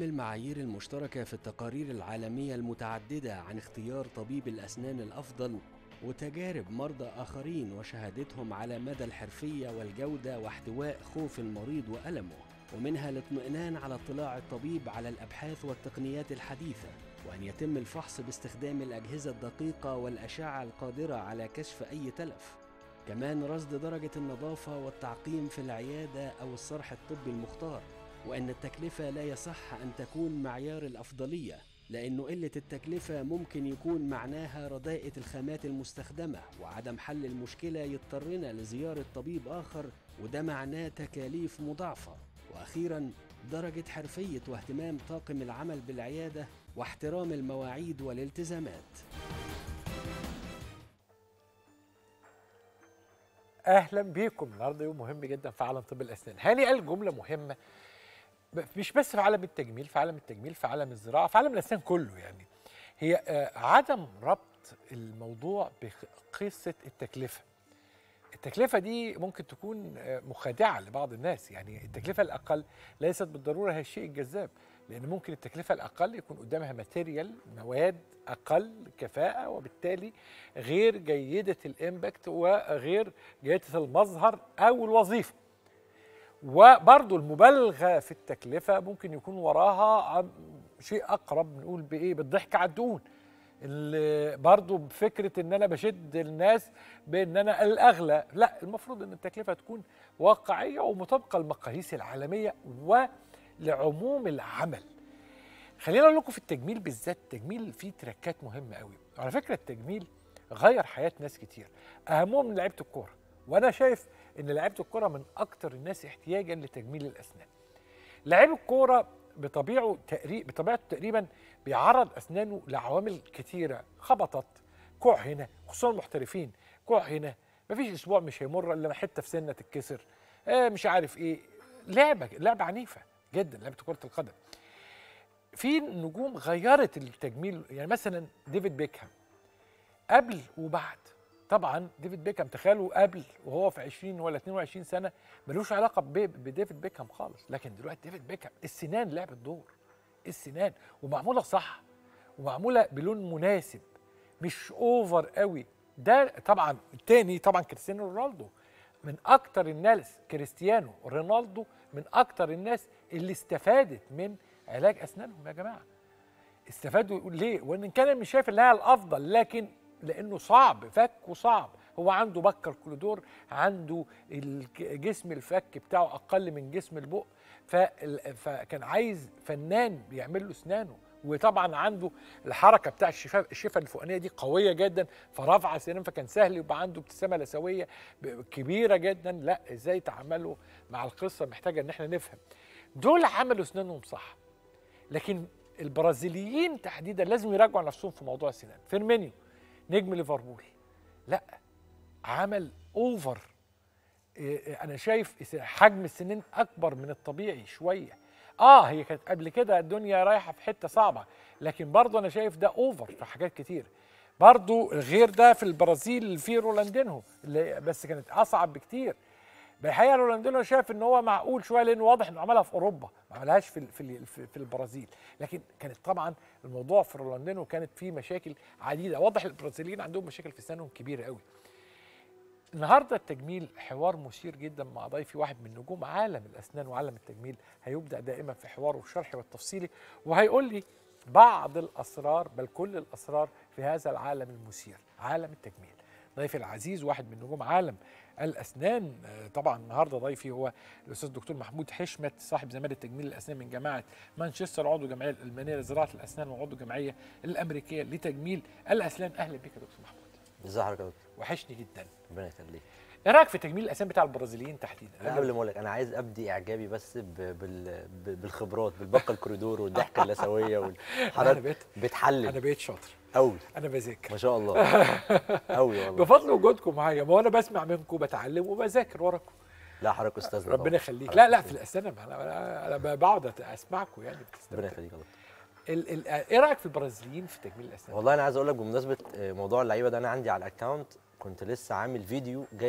المعايير المشتركة في التقارير العالمية المتعددة عن اختيار طبيب الأسنان الأفضل وتجارب مرضى آخرين وشهادتهم على مدى الحرفية والجودة واحتواء خوف المريض وألمه ومنها الاطمئنان على اطلاع الطبيب على الأبحاث والتقنيات الحديثة وأن يتم الفحص باستخدام الأجهزة الدقيقة والأشعة القادرة على كشف أي تلف كمان رصد درجة النظافة والتعقيم في العيادة أو الصرح الطبي المختار وأن التكلفة لا يصح أن تكون معيار الأفضلية لأنه قلة التكلفة ممكن يكون معناها رداءة الخامات المستخدمة وعدم حل المشكلة يضطرنا لزيارة طبيب آخر وده معناه تكاليف مضاعفة وأخيرا درجة حرفية واهتمام طاقم العمل بالعيادة واحترام المواعيد والالتزامات اهلا بيكم النهارده يوم مهم جدا في عالم طب الاسنان هاني قال جمله مهمه ب- مش بس في عالم التجميل في عالم التجميل في عالم الزراعه في عالم الاسنان كله يعني هي آه، عدم ربط الموضوع بقصه التكلفه التكلفه دي ممكن تكون آه، مخادعه لبعض الناس يعني التكلفه الاقل ليست بالضروره هي الشيء الجذاب لان ممكن التكلفه الاقل يكون قدامها ماتيريال مواد اقل كفاءه وبالتالي غير جيده الامباكت وغير جيده المظهر او الوظيفه وبرضو المبالغه في التكلفه ممكن يكون وراها عم- شيء اقرب نقول بايه بالضحك على الدهون اللي برضو بفكره ان انا بشد الناس بان انا الاغلى لا المفروض ان التكلفه تكون واقعيه ومطابقه للمقاييس العالميه ولعموم العمل خلينا اقول لكم في التجميل بالذات التجميل فيه تركات مهمه قوي على فكره التجميل غير حياه ناس كتير اهمهم لعيبه الكوره وانا شايف ان لعيبه الكوره من اكتر الناس احتياجا لتجميل الاسنان لعيب الكوره بطبيعه تقريب بطبيعته تقريبا بيعرض اسنانه لعوامل كتيره خبطت كوع هنا خصوصا المحترفين كوع هنا مفيش اسبوع مش هيمر الا ما حته في سنه تتكسر آه مش عارف ايه لعبه لعبه عنيفه جدا لعبه كره القدم في نجوم غيرت التجميل يعني مثلا ديفيد بيكهام قبل وبعد طبعا ديفيد بيكهام تخيلوا قبل وهو في 20 ولا 22 سنه ملوش علاقه ب- بديفيد بيكهام خالص لكن دلوقتي ديفيد بيكهام السنان لعبت دور السنان ومعموله صح ومعموله بلون مناسب مش اوفر قوي ده طبعا التاني طبعا كريستيانو رونالدو من اكتر الناس كريستيانو رونالدو من اكتر الناس اللي استفادت من علاج اسنانهم يا جماعه استفادوا ليه؟ وان كان مش شايف ان هي الافضل لكن لانه صعب فك وصعب هو عنده بكر كلودور عنده الج- جسم الفك بتاعه اقل من جسم البق فال- فكان عايز فنان بيعمل له اسنانه وطبعا عنده الحركه بتاع الشفاه الشفه الفوقانيه دي قويه جدا فرفع سنان فكان سهل يبقى عنده ابتسامه لثويه ب- كبيره جدا لا ازاي تعاملوا مع القصه محتاجه ان احنا نفهم دول عملوا اسنانهم صح لكن البرازيليين تحديدا لازم يراجعوا نفسهم في موضوع السنان فيرمينيو نجم ليفربول لا عمل اوفر إيه، انا شايف حجم السنين اكبر من الطبيعي شويه اه هي كانت قبل كده الدنيا رايحه في حته صعبه لكن برضه انا شايف ده اوفر في حاجات كتير برضه غير ده في البرازيل في رولاندينهو اللي بس كانت اصعب بكتير الحقيقه رولاندينو شايف ان هو معقول شويه لانه واضح انه عملها في اوروبا ما عملهاش في ال- في ال- في في البرازيل لكن كانت طبعا الموضوع في رولاندينو كانت فيه مشاكل عديده واضح البرازيليين عندهم مشاكل في سنهم كبيره قوي النهارده التجميل حوار مثير جدا مع ضيفي واحد من نجوم عالم الاسنان وعالم التجميل هيبدع دائما في حواره الشرحي والتفصيلي وهيقول لي بعض الاسرار بل كل الاسرار في هذا العالم المثير عالم التجميل ضيفي العزيز واحد من نجوم عالم الاسنان آه، طبعا النهارده ضيفي هو الاستاذ الدكتور محمود حشمت صاحب زماله تجميل الاسنان من جامعه مانشستر عضو الجمعيه الالمانيه لزراعه الاسنان وعضو الجمعيه الامريكيه لتجميل الاسنان اهلا بك يا دكتور محمود ازي حضرتك يا دكتور وحشني جدا ربنا يخليك ايه رايك في تجميل الاسنان بتاع البرازيليين تحديدا لا قبل ما اقول لك انا عايز ابدي اعجابي بس ب... بال... ب... بالخبرات بالبقه الكوريدور والضحكه اللثويه أنا والحضرتك بقيت بتحلل انا بقيت شاطر قوي انا بذاكر ما شاء الله قوي والله بفضل وجودكم معايا ما هو انا بسمع منكم بتعلم وبذاكر وراكم لا حضرتك استاذنا ربنا طبعاً. يخليك حضرتك لا لا في أستاذ. الاسنان انا انا, أنا بقعد أت- اسمعكم يعني ربنا بتستمتع. يخليك يا دكتور ال ال ايه رايك في البرازيليين في تجميل الاسنان والله انا عايز اقول لك بمناسبه آه، موضوع اللعيبه ده انا عندي على الاكونت كنت لسه عامل فيديو جايب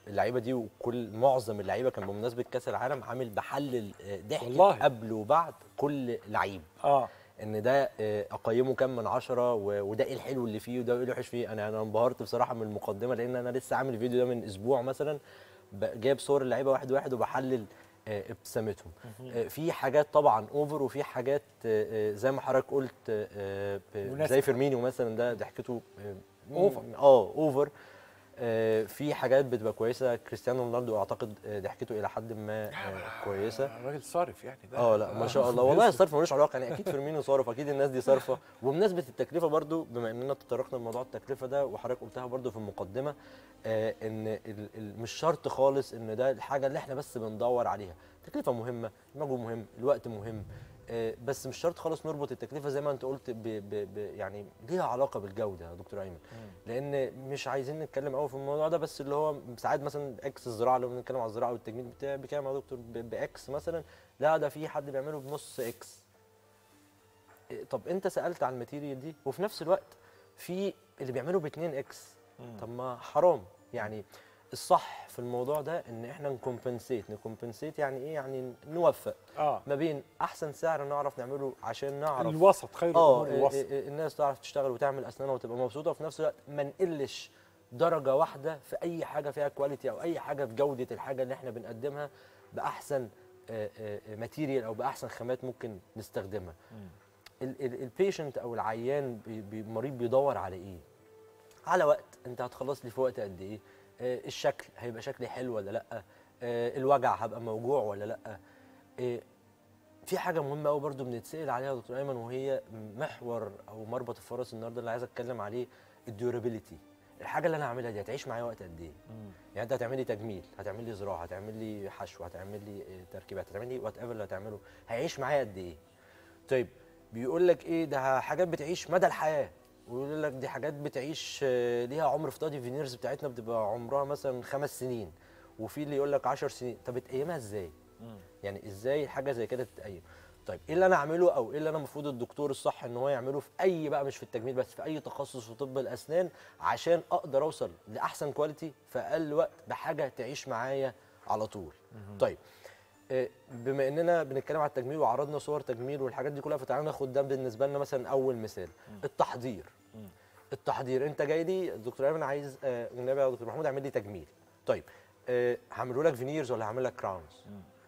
اللعيبه دي وكل معظم اللعيبه كان بمناسبه كاس العالم عامل بحلل آه، ضحك والله. قبل وبعد كل لعيب اه ان ده آه، اقيمه كام من عشرة و- وده ايه الحلو اللي فيه وده ايه الوحش فيه انا انا انبهرت بصراحه من المقدمه لان انا لسه عامل الفيديو ده من اسبوع مثلا ب- جايب صور اللعيبه واحد واحد وبحلل آه، ابتسامتهم آه، في حاجات طبعا اوفر وفي حاجات آه، آه، زي ما حضرتك قلت آه، آه، مناسبة. زي فيرمينيو مثلا ده ضحكته آه، أوفر. اه اوفر آه، في حاجات بتبقى كويسه كريستيانو رونالدو اعتقد آه، ضحكته الى حد ما آه، كويسه الراجل صارف يعني ده اه لا ما شاء الله والله الصرف ملوش علاقه يعني اكيد فيرمينو صارف اكيد الناس دي صارفه وبمناسبه التكلفه برضو بما اننا تطرقنا لموضوع التكلفه ده وحضرتك قلتها برضو في المقدمه آه ان ال ال مش شرط خالص ان ده الحاجه اللي احنا بس بندور عليها التكلفه مهمه المجهود مهم الوقت مهم آه بس مش شرط خالص نربط التكلفه زي ما انت قلت ب ب ب يعني ليها علاقه بالجوده يا دكتور ايمن لان مش عايزين نتكلم قوي في الموضوع ده بس اللي هو ساعات مثلا اكس الزراعه لو بنتكلم على الزراعه والتجميل بتاع بكام يا دكتور ب- باكس مثلا لا ده في حد بيعمله بنص اكس إيه، طب انت سالت على الماتيريال دي وفي نفس الوقت في اللي بيعمله ب 2 اكس طب ما حرام يعني الصح في الموضوع ده ان احنا نكمبنسيت نكمبنسيت يعني ايه يعني نوفق اه ما بين احسن سعر نعرف نعمله عشان نعرف الوسط خير اه الامور الوسط ال- ال- الناس تعرف تشتغل وتعمل اسنانها وتبقى مبسوطه وفي نفس الوقت ما نقلش درجه واحده في اي حاجه فيها كواليتي او اي حاجه في جوده الحاجه اللي احنا بنقدمها باحسن ماتيريال او باحسن خامات ممكن نستخدمها البيشنت او العيان بي- بي- المريض بيدور على ايه على وقت انت هتخلص لي في وقت قد ايه آه، الشكل هيبقى شكلي حلو ولا لا آه، الوجع هبقى موجوع ولا لا آه، في حاجه مهمه قوي برضو بنتسال عليها يا دكتور ايمن وهي محور او مربط الفرس النهارده اللي عايز اتكلم عليه الديورابيليتي الحاجه اللي انا هعملها دي هتعيش معايا وقت قد ايه يعني انت هتعمل لي تجميل هتعمل لي زراعه هتعمل لي حشو هتعمل لي آه، تركيبات هتعمل لي وات ايفر اللي هتعمله هيعيش معايا قد ايه طيب بيقول لك ايه ده حاجات بتعيش مدى الحياه ويقول لك دي حاجات بتعيش آه، ليها عمر افتراضي الفينيرز بتاعتنا بتبقى عمرها مثلا خمس سنين وفي اللي يقول لك 10 سنين طب بتقيمها ازاي؟ يعني ازاي حاجه زي كده تتقيم؟ طيب ايه اللي انا اعمله او ايه اللي انا المفروض الدكتور الصح ان هو يعمله في اي بقى مش في التجميل بس في اي تخصص في طب الاسنان عشان اقدر اوصل لاحسن كواليتي في اقل وقت بحاجه تعيش معايا على طول. طيب آه، بما اننا بنتكلم على التجميل وعرضنا صور تجميل والحاجات دي كلها فتعالى ناخد ده بالنسبه لنا مثلا اول مثال التحضير التحضير انت جاي لي دكتور ايمن عايز آه، النبي يا دكتور محمود اعمل لي تجميل طيب آه، هعمله لك فينيرز ولا هعمل لك كراونز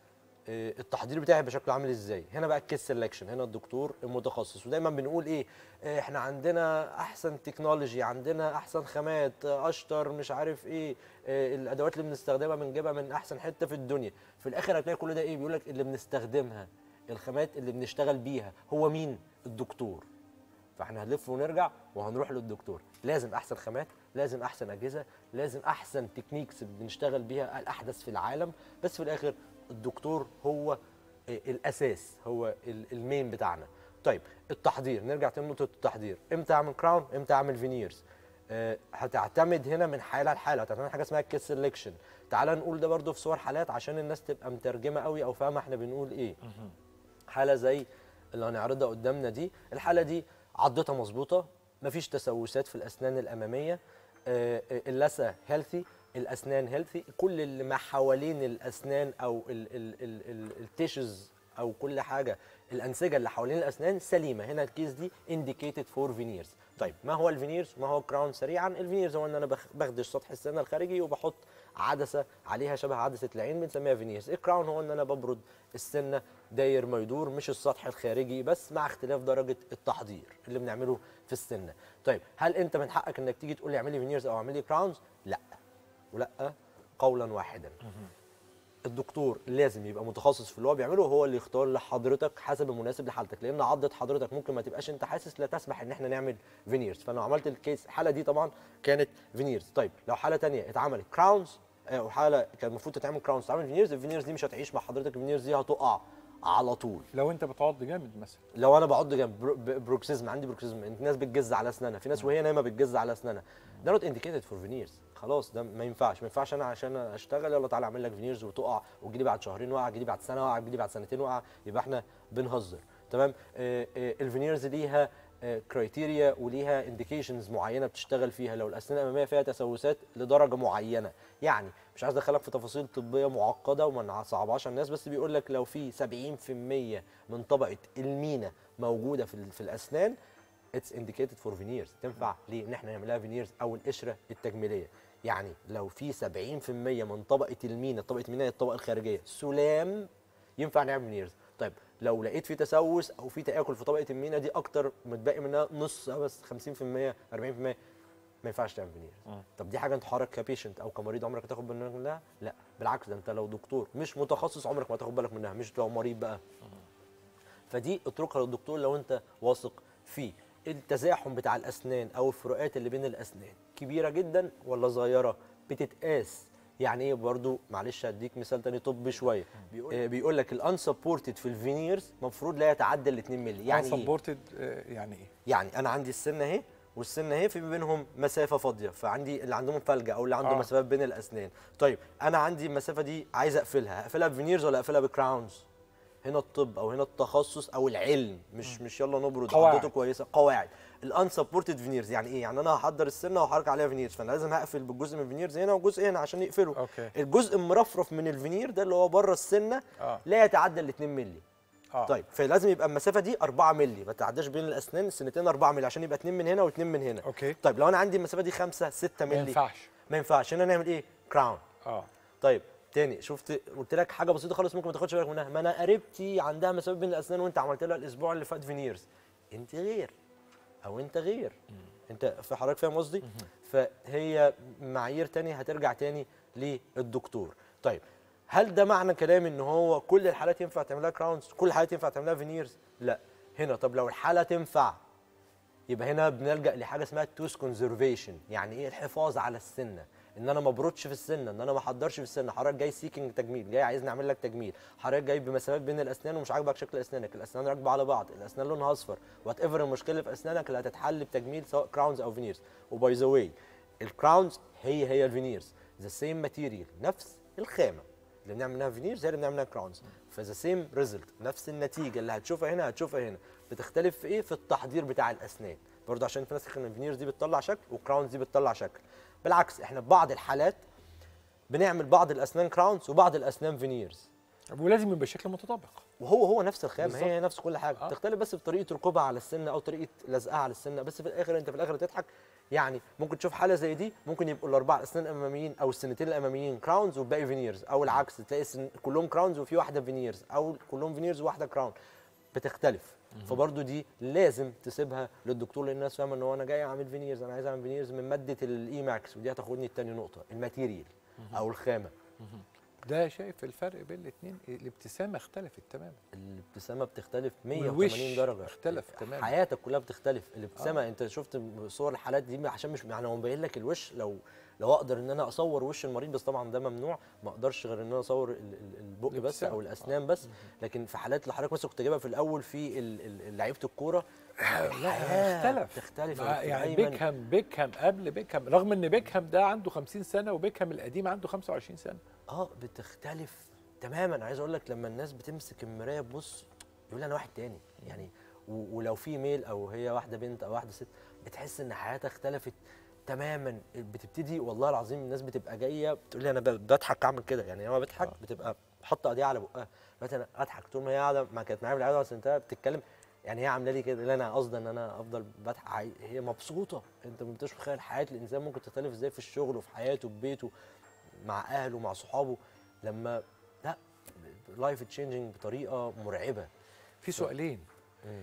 آه، التحضير بتاعي هيبقى شكله عامل ازاي هنا بقى الكيس سelection هنا الدكتور المتخصص ودايما بنقول ايه آه، احنا عندنا احسن تكنولوجي عندنا احسن خامات آه، اشطر مش عارف ايه آه، الادوات اللي بنستخدمها بنجيبها من احسن حته في الدنيا في الاخر هتلاقي كل ده ايه بيقول لك اللي بنستخدمها الخامات اللي بنشتغل بيها هو مين الدكتور فاحنا هنلف ونرجع وهنروح للدكتور لازم احسن خامات لازم احسن اجهزه لازم احسن تكنيكس بنشتغل بيها الاحدث في العالم بس في الاخر الدكتور هو آه، الاساس هو ال- المين بتاعنا طيب التحضير نرجع تاني لنقطه التحضير امتى اعمل كراون امتى اعمل فينيرز آه، هتعتمد هنا من حاله لحاله هتعتمد حاجه اسمها كيس سelection تعال نقول ده برضو في صور حالات عشان الناس تبقى مترجمه قوي او فاهمه احنا بنقول ايه حاله زي اللي هنعرضها قدامنا دي الحاله دي عضتها مظبوطه مفيش تسوسات في الاسنان الاماميه آه، آه، اللثه هيلثي الاسنان هيلثي كل اللي ما حوالين الاسنان او التيشز او كل حاجه الانسجه اللي حوالين الاسنان سليمه هنا الكيس دي indicated فور فينيرز طيب ما هو الفينيرز ما هو كراون سريعا الفينيرز هو ان انا بخ- بخدش سطح السنه الخارجي وبحط عدسه عليها شبه عدسه العين بنسميها فينيرز الكراون هو ان انا ببرد السنه داير ما يدور مش السطح الخارجي بس مع اختلاف درجه التحضير اللي بنعمله في السنه طيب هل انت من حقك انك تيجي تقول لي اعمل لي فينيرز او اعمل لي كراونز لا ولا قولا واحدا الدكتور لازم يبقى متخصص في اللي هو بيعمله وهو اللي يختار لحضرتك حسب المناسب لحالتك لان عضه حضرتك ممكن ما تبقاش انت حاسس لا تسمح ان احنا نعمل فينيرز فانا عملت الكيس الحاله دي طبعا كانت فينيرز طيب لو حاله تانية اتعملت كراونز او حاله كان المفروض تتعمل كراونز تعمل فينيرز الفينيرز دي مش هتعيش مع حضرتك الفينيرز دي هتقع على طول لو انت بتعض جامد مثلا لو انا بقعد جنب برو- ب- بروكسيزم عندي بروكسيزم انت ناس بتجز على اسنانها في ناس وهي نايمه بتجز على اسنانها ده نوت انديكيتد فور فينيرز خلاص ده ما ينفعش ما ينفعش انا عشان اشتغل يلا تعالى اعمل لك فينيرز وتقع وتجي لي بعد شهرين وقع تجي لي بعد سنه وقع تجي لي بعد سنتين وقع يبقى احنا بنهزر تمام آه آه الفينيرز ليها كرايتيريا وليها انديكيشنز معينه بتشتغل فيها لو الاسنان الاماميه فيها تسوسات لدرجه معينه يعني مش عايز ادخلك في تفاصيل طبيه معقده وما نصعبهاش على الناس بس بيقول لك لو في 70% من طبقه المينا موجوده في ال- في الاسنان اتس انديكيتد فور فينيرز تنفع ليه ان احنا نعملها فينيرز او القشره التجميليه يعني لو في 70% من طبقه المينا طبقه المينا هي الطبقه الخارجيه سلام ينفع نعمل فينيرز طيب لو لقيت في تسوس او في تاكل في طبقه المينا دي اكتر متبقي منها نص بس 50% 40% ما ينفعش تعمل فينيرز طب دي حاجه انت حضرتك كبيشنت او كمريض عمرك هتاخد بالك منها لا بالعكس ده انت لو دكتور مش متخصص عمرك ما هتاخد بالك منها مش لو مريض بقى فدي اتركها للدكتور لو انت واثق فيه التزاحم بتاع الاسنان او الفروقات اللي بين الاسنان كبيره جدا ولا صغيره بتتقاس يعني ايه برضو معلش هديك مثال تاني طبي شويه بيقول, آه بيقول لك الانسبورتد في الفينيرز المفروض لا يتعدى ال 2 مللي يعني ايه سبورتد يعني ايه يعني انا عندي السنه اهي والسنه اهي في بينهم مسافه فاضيه فعندي اللي عندهم فلجه او اللي عنده آه. آه. مسافات بين الاسنان طيب انا عندي المسافه دي عايز اقفلها اقفلها بفينيرز ولا اقفلها بكراونز هنا الطب او هنا التخصص او العلم مش مش يلا نبرد قواعد. عضته كويسه قواعد الانسبورتد فينيرز يعني ايه يعني انا هحضر السنه وهحرك عليها فينيرز فانا لازم هقفل بالجزء من الفينيرز هنا وجزء هنا عشان يقفله أوكي. الجزء المرفرف من الفينير ده اللي هو بره السنه آه. لا يتعدى ال 2 مللي اه طيب فلازم يبقى المسافه دي 4 مللي ما تعداش بين الاسنان السنتين 4 مللي عشان يبقى 2 من هنا و2 من هنا أوكي. طيب لو انا عندي المسافه دي 5 6 ما مللي ينفعش ما ينفعش هنا نعمل ايه كراون اه طيب تاني شفت قلت لك حاجه بسيطه خالص ممكن ما تاخدش بالك منها ما انا قريبتي عندها مسافه بين الاسنان وانت عملت لها الاسبوع اللي فات فينيرز انت غير او انت غير انت في حضرتك فاهم قصدي فهي معايير تاني هترجع تاني للدكتور طيب هل ده معنى كلامي ان هو كل الحالات ينفع تعملها كراونز كل الحالات ينفع تعملها فينيرز لا هنا طب لو الحاله تنفع يبقى هنا بنلجا لحاجه اسمها توس كونزرفيشن يعني ايه الحفاظ على السنه ان انا ما ابردش في السنه ان انا ما احضرش في السنه حضرتك جاي سيكينج تجميل جاي عايزني اعمل لك تجميل حضرتك جاي بمسافات بين الاسنان ومش عاجبك شكل اسنانك الاسنان راكبه على بعض الاسنان لونها اصفر وات ايفر المشكله اللي في اسنانك اللي هتتحل بتجميل سواء كراونز او فينيرز وباي ذا واي الكراونز هي هي الفينيرز ذا سيم ماتيريال نفس الخامه اللي بنعمل منها فينيرز هي اللي بنعمل منها كراونز فذا سيم ريزلت نفس النتيجه اللي هتشوفها هنا هتشوفها هنا بتختلف في ايه في التحضير بتاع الاسنان برضه عشان في ناس فاكره ان الفينيرز دي بتطلع شكل والكراونز دي بتطلع شكل بالعكس احنا في بعض الحالات بنعمل بعض الاسنان كراونز وبعض الاسنان فينيرز ولازم يبقى الشكل متطابق وهو هو نفس الخامه بالظبط. هي هي نفس كل حاجه آه. تختلف بس في طريقه ركوبها على السنه او طريقه لزقها على السنه بس في الاخر انت في الاخر تضحك يعني ممكن تشوف حاله زي دي ممكن يبقوا الاربع اسنان الاماميين او السنتين الاماميين كراونز والباقي فينيرز او العكس تلاقي السن كلهم كراونز وفي واحده فينيرز او كلهم فينيرز وواحده كراون بتختلف فبرضه دي لازم تسيبها للدكتور لان الناس فاهمه ان هو انا جاي اعمل فينيرز انا عايز اعمل فينيرز من ماده الاي ماكس ودي هتاخدني التاني نقطه الماتيريال او الخامه ده شايف الفرق بين الاثنين الابتسامه اختلفت تماما الابتسامه بتختلف والوش 180 درجه اختلف تماما. حياتك كلها بتختلف الابتسامه آه. انت شفت صور الحالات دي عشان مش يعني هو مبين لك الوش لو لو اقدر ان انا اصور وش المريض بس طبعا ده ممنوع ما اقدرش غير ان انا اصور ال- ال- البق بس الابتسامة. او الاسنان بس لكن في حالات اللي حضرتك مثلا كنت جايبها في الاول في ال- ال- لعيبه الكوره لا الحياة اختلف تختلف يا مع- دكتور يعني أيمن. بيكهام بيكهام قبل بيكهام رغم ان بيكهام ده عنده 50 سنه وبيكهام القديم عنده 25 سنه اه بتختلف تماما عايز اقول لك لما الناس بتمسك المرايه تبص يقول انا واحد تاني يعني و- ولو في ميل او هي واحده بنت او واحده ست بتحس ان حياتها اختلفت تماما بتبتدي والله العظيم الناس بتبقى جايه بتقول لي انا ب- بضحك اعمل كده يعني لما بضحك آه. بتبقى حاطه ايديها على بقها دلوقتي انا اضحك طول ما هي قاعده ما كانت معايا بالعياده بس انت بتتكلم يعني هي عامله لي كده اللي انا قصدي ان انا افضل بضحك عاي- هي مبسوطه انت ما بتبقاش متخيل حياه الانسان ممكن تختلف ازاي في الشغل وفي حياته في بيته مع اهله مع صحابه لما لا لايف تشينجينج بطريقه مرعبه في سؤالين مم.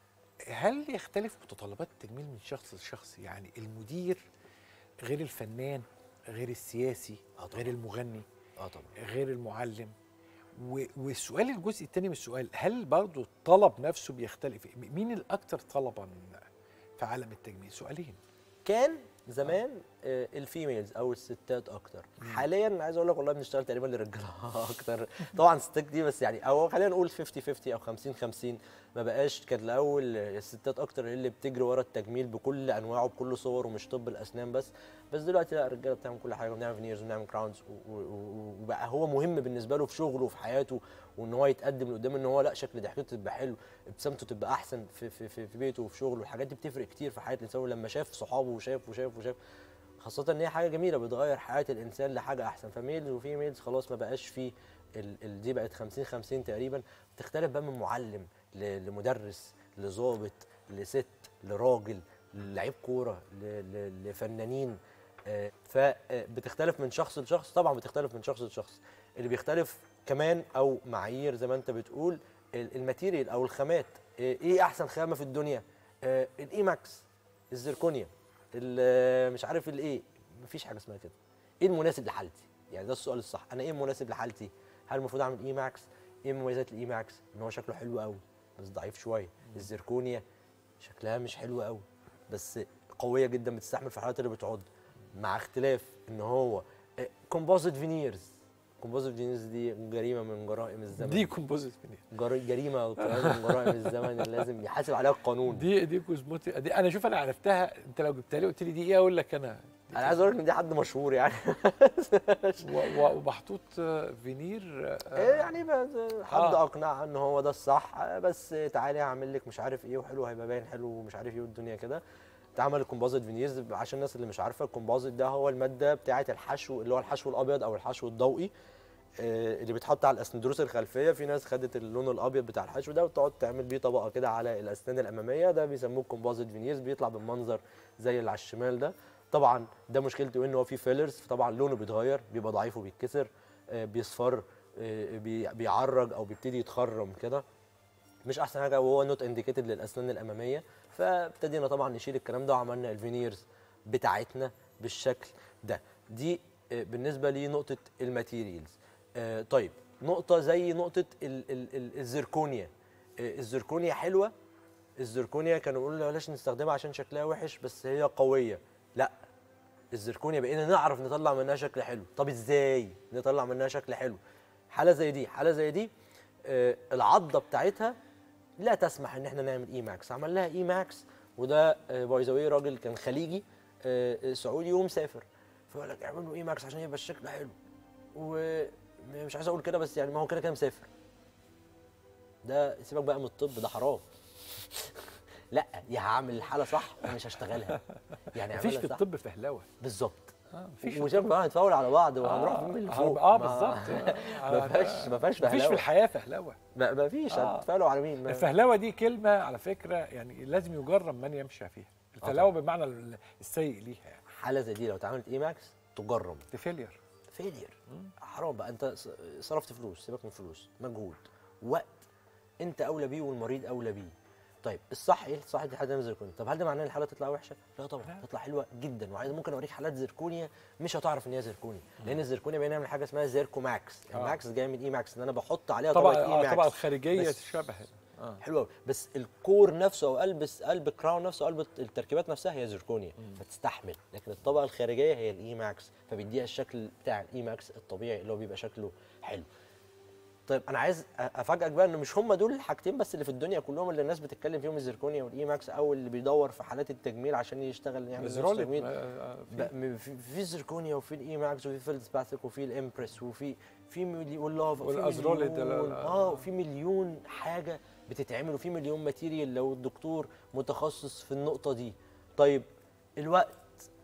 هل يختلف متطلبات التجميل من شخص لشخص يعني المدير غير الفنان غير السياسي آه طبعاً. غير المغني اه طبعا غير المعلم و- والسؤال الجزء الثاني من السؤال هل برضو الطلب نفسه بيختلف م- مين الاكثر طلبا في عالم التجميل سؤالين كان زمان آه، الفيميلز او الستات اكتر حاليا عايز اقول لك والله بنشتغل تقريبا للرجاله اكتر طبعا الستات دي بس يعني او خلينا نقول 50 50 او 50 50 ما بقاش كانت الاول الستات اكتر اللي بتجري ورا التجميل بكل انواعه بكل صوره ومش طب الاسنان بس بس دلوقتي لا الرجاله بتعمل كل حاجه وبنعمل فينيرز وبنعمل كراونز و- و- و- وبقى هو مهم بالنسبه له في شغله وفي حياته وان هو يتقدم لقدام ان هو لا شكل ضحكته تبقى حلو ابتسامته تبقى احسن في في في, في بيته وفي شغله الحاجات دي بتفرق كتير في حياه الانسان ولما شاف صحابه وشاف وشاف وشاف خاصة ان هي حاجة جميلة بتغير حياة الانسان لحاجة احسن فميلز وفيميلز خلاص ما بقاش في ال ال دي بقت 50 50 تقريبا بتختلف بقى من معلم ل- لمدرس لظابط لست لراجل للعيب كورة ل- ل- لفنانين آه، فبتختلف من شخص لشخص طبعا بتختلف من شخص لشخص اللي بيختلف كمان او معايير زي ما انت بتقول ال- الماتيريال او الخامات آه، ايه احسن خامة في الدنيا آه، الايماكس الزركونيا ال- مش عارف الايه مفيش حاجه اسمها كده ايه المناسب لحالتي يعني ده السؤال الصح انا ايه المناسب لحالتي هل المفروض اعمل اي ماكس ايه مميزات الاي ماكس ان هو شكله حلو قوي بس ضعيف شويه الزركونيا شكلها مش حلو قوي بس قويه جدا بتستحمل في الحالات اللي بتعض مع اختلاف ان هو كومبوزيت فينيرز كومبوزيت فينيرز دي جريمه من جرائم الزمن دي كومبوزيت فينير جر- جريمه وجرائم من جرائم الزمن اللي لازم يحاسب عليها القانون دي دي كوزموتي دي انا شوف انا عرفتها انت لو جبتها لي قلت لي دي ايه اقول لك انا انا عايز اقول لك ان دي حد مشهور يعني و- و- ومحطوط آه، فينير آه، إيه يعني بس حد آه. اقنعها ان هو ده الصح آه، بس تعالي هعمل لك مش عارف ايه وحلو هيبقى باين حلو ومش عارف ايه والدنيا كده اتعمل الكومبوزيت فينيرز عشان الناس اللي مش عارفه الكومبوزيت ده هو الماده بتاعه الحشو اللي هو الحشو الابيض او الحشو الضوئي آه، اللي بيتحط على الاسنان الضروس الخلفيه في ناس خدت اللون الابيض بتاع الحشو ده وتقعد تعمل بيه طبقه كده على الاسنان الاماميه ده بيسموه كومبوزيت فينيرز بيطلع بالمنظر زي اللي على الشمال ده طبعا ده مشكلته ان هو فيه فيلرز فطبعا لونه بيتغير بيبقى ضعيف وبيتكسر آه، بيصفر آه، بي- بيعرج او بيبتدي يتخرم كده مش احسن حاجه وهو نوت انديكيتد للاسنان الاماميه فابتدينا طبعا نشيل الكلام ده وعملنا الفينيرز بتاعتنا بالشكل ده دي آه، بالنسبه لنقطه الماتيريالز آه، طيب نقطه زي نقطه ال- ال- ال- الزركونيا آه، الزركونيا حلوه الزركونيا كانوا يقولوا بلاش نستخدمها عشان شكلها وحش بس هي قويه لا الزركونيا بقينا نعرف نطلع منها شكل حلو طب ازاي نطلع منها شكل حلو حاله زي دي حاله زي دي آه، العضه بتاعتها لا تسمح ان احنا نعمل اي ماكس عمل لها اي ماكس وده باي ذا واي راجل كان خليجي آه، آه، سعودي ومسافر فقال لك اعمل له اي ماكس عشان يبقى الشكل حلو ومش عايز اقول كده بس يعني ما هو كده كده مسافر ده سيبك بقى من الطب ده حرام لا يا هعمل الحاله صح يا مش هشتغلها يعني مفيش اعملها في صح. الطب فهلوه بالظبط آه، مفيش في وشايف بقى هنتفاول على بعض وهنروح آه، من اللي آه، فوق اه ما- بالظبط ما فيهاش ما فيهاش مفيش في فهلوه الحياه فهلوه ما ما فيش آه. هتتفاولوا على مين ما- الفهلوه دي كلمه على فكره يعني لازم يجرم من يمشي فيها الفهلوه بمعنى ال- السيء ليها يعني حاله زي دي لو اتعملت اي ماكس تجرم دي فيلير فيلير حرام بقى انت ص- صرفت فلوس سيبك من فلوس مجهود وقت انت اولى بيه والمريض اولى بيه طيب الصح ايه الصح دي حاجه زركونيا طب هل ده معناه ان الحاله تطلع وحشه لا طبعا لا. تطلع حلوه جدا وعايز ممكن اوريك حالات زركونيا مش هتعرف ان هي زركونيا لان الزركونيا بنعمل حاجه اسمها زيركو ماكس آه. الماكس جاي من اي ماكس ان انا بحط عليها طبعا طبقه اي آه ماكس طبعا الخارجيه بس- تشبه اه حلو قوي بس الكور نفسه او قلب قلب الكراون نفسه قلب التركيبات نفسها هي زركونيا فتستحمل لكن الطبقه الخارجيه هي الاي ماكس فبيديها الشكل بتاع الاي ماكس الطبيعي اللي هو بيبقى شكله حلو طيب انا عايز أ- افاجئك بقى ان مش هم دول الحاجتين بس اللي في الدنيا كلهم اللي الناس بتتكلم فيهم الزركونيا والاي ماكس او اللي بيدور في حالات التجميل عشان يشتغل يعمل نفس الزروليب تجميل آه، آه، في- بقى م- في في الزركونيا وفي الاي ماكس وفي فيلدسباثيك وفي الامبريس وفي في ملي- واللافا وفي والأزروليد، مليون- ال- ال- اه وفي مليون حاجه بتتعمل وفي مليون ماتيريال لو الدكتور متخصص في النقطه دي طيب الوقت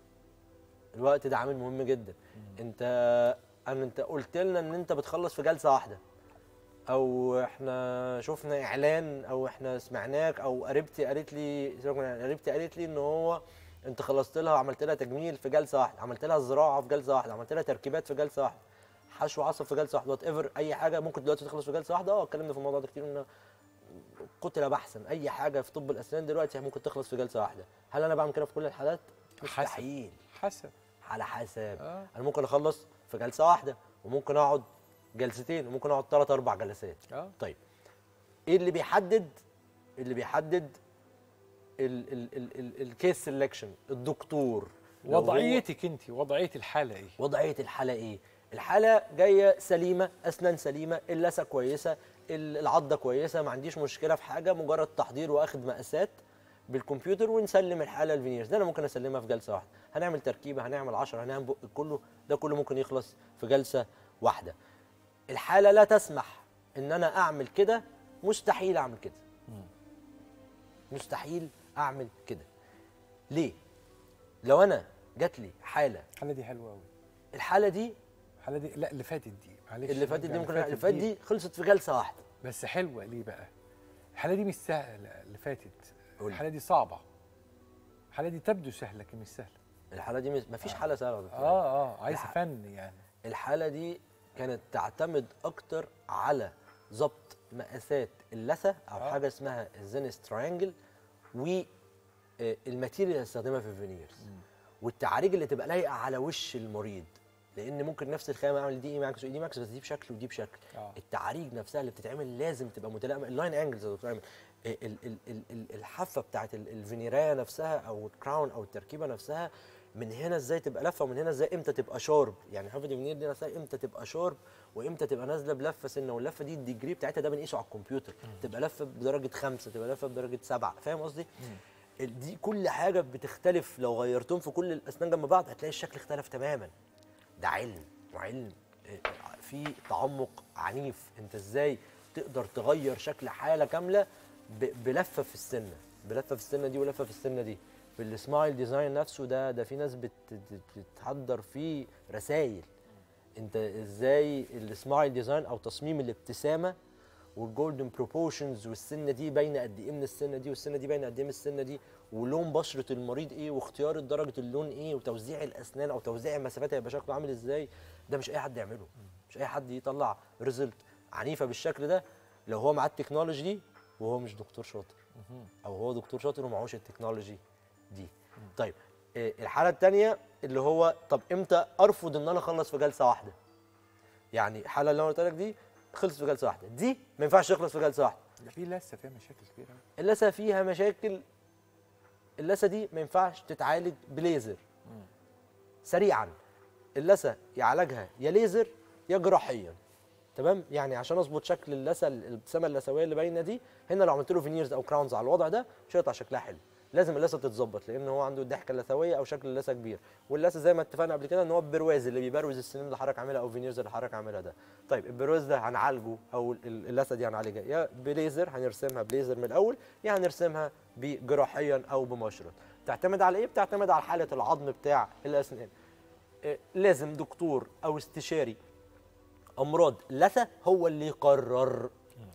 الوقت ده عامل مهم جدا انت انا انت قلت لنا ان انت بتخلص في جلسه واحده او احنا شفنا اعلان او احنا سمعناك او قريبتي قالت لي سيبك من- قريبتي قالت لي ان هو انت خلصت لها وعملت لها تجميل في جلسه واحده عملت لها زراعه في جلسه واحده عملت لها تركيبات في جلسه واحده حشو عصب في جلسه واحده وات ايفر اي حاجه ممكن دلوقتي تخلص في جلسه واحده اه اتكلمنا في الموضوع ده كتير ان قتل بحثا اي حاجه في طب الاسنان دلوقتي ممكن تخلص في جلسه واحده هل انا بعمل كده في كل الحالات مستحيل حسب على حسب اه انا ممكن اخلص في جلسه واحده وممكن اقعد جلستين وممكن اقعد ثلاث اربع جلسات اه طيب ايه اللي بيحدد اللي بيحدد ال- ال- ال- ال- الكيس سelection الدكتور لو هو- وضعيتك انت وضعيه الحاله ايه وضعيه الحاله ايه الحاله جايه سليمه اسنان سليمه اللثه كويسه ال- العضه كويسه ما عنديش مشكله في حاجه مجرد تحضير واخد مقاسات بالكمبيوتر ونسلم الحاله الفينيرز ده انا ممكن اسلمها في جلسه واحده هنعمل تركيبه هنعمل 10 هنعمل بق كله ده كله ممكن يخلص في جلسه واحده الحاله لا تسمح ان انا اعمل كده مستحيل اعمل كده مستحيل اعمل كده ليه لو انا جات لي حاله الحاله دي حلوه قوي الحاله دي الحاله دي لا اللي فاتت دي معلش اللي فاتت نرجع دي ممكن اللي اللي فاتت دي خلصت في جلسه واحده بس حلوه ليه بقى الحاله دي مش سهله اللي فاتت قولي. الحاله دي صعبه الحاله دي تبدو سهله لكن مش سهله الحاله دي مش- مفيش حاله سهله يا دكتور. اه اه عايزه الح- فن يعني الحاله دي كانت تعتمد اكتر على ضبط مقاسات اللثه او آه. حاجه اسمها الزينس تراينجل والماتيريال اللي هستخدمها في الفينيرز والتعاريج اللي تبقى لايقه على وش المريض لان ممكن نفس الخامه اعمل دي اي ماكس ودي ماكس بس دي بشكل ودي بشكل آه. التعاريج نفسها اللي بتتعمل لازم تبقى متلائمه اللاين انجلز يا دكتور ايمن ال- ال- ال- ال- الحافه بتاعت ال- الفينيرايه نفسها او الكراون او التركيبه نفسها من هنا ازاي تبقى لفه ومن هنا ازاي امتى تبقى شارب يعني حافه الفينير دي نفسها امتى تبقى شارب وامتى تبقى نازله بلفه سنه واللفه دي الديجري بتاعتها ده بنقيسه على الكمبيوتر تبقى لفه بدرجه خمسه تبقى لفه بدرجه سبعه فاهم قصدي؟ ال- دي كل حاجه بتختلف لو غيرتهم في كل الاسنان جنب بعض هتلاقي الشكل اختلف تماما ده علم وعلم آه، في تعمق عنيف انت ازاي تقدر تغير شكل حاله كامله ب- بلفه في السنه بلفه في السنه دي ولفه في السنه دي في السمايل ديزاين نفسه ده ده في ناس بت- بت- بتحضر فيه رسائل انت ازاي السمايل ديزاين او تصميم الابتسامه والجولدن بروبورشنز والسنه دي باينه قد ايه من السنه دي والسنه دي باينه قد ايه من السنه دي ولون بشره المريض ايه واختيار درجه اللون ايه وتوزيع الاسنان او توزيع المسافات هيبقى شكله عامل ازاي ده مش اي حد يعمله مش اي حد يطلع ريزلت عنيفه بالشكل ده لو هو معاه التكنولوجي دي وهو مش دكتور شاطر او هو دكتور شاطر ومعهوش التكنولوجي دي طيب آه، الحاله الثانيه اللي هو طب امتى ارفض ان انا اخلص في جلسه واحده يعني الحاله اللي انا قلت لك دي خلصت في جلسه واحده دي ما ينفعش تخلص في جلسه واحده ده في لسه فيها مشاكل كبيره أوي. اللثه فيها مشاكل اللثه دي ما ينفعش تتعالج بليزر سريعا اللثه يعالجها يا ليزر يا جراحيا تمام يعني عشان اظبط شكل اللثه الابتسامه اللثويه اللي باينه دي هنا لو عملت له فينيرز او كراونز على الوضع ده مش هيطلع شكلها حلو لازم اللثه تتظبط لان هو عنده الضحكه اللثويه او شكل اللثه كبير واللثه زي ما اتفقنا قبل كده ان هو البرواز اللي بيبروز السنين اللي حضرتك عاملها او فينيرز اللي حضرتك عاملها ده طيب البرواز ده هنعالجه او ال- اللثه دي هنعالجها يا بليزر هنرسمها بليزر من الاول يا هنرسمها بجراحيا او بمشرط تعتمد على ايه بتعتمد على حاله العظم بتاع الاسنان إيه، لازم دكتور او استشاري امراض لثه هو اللي يقرر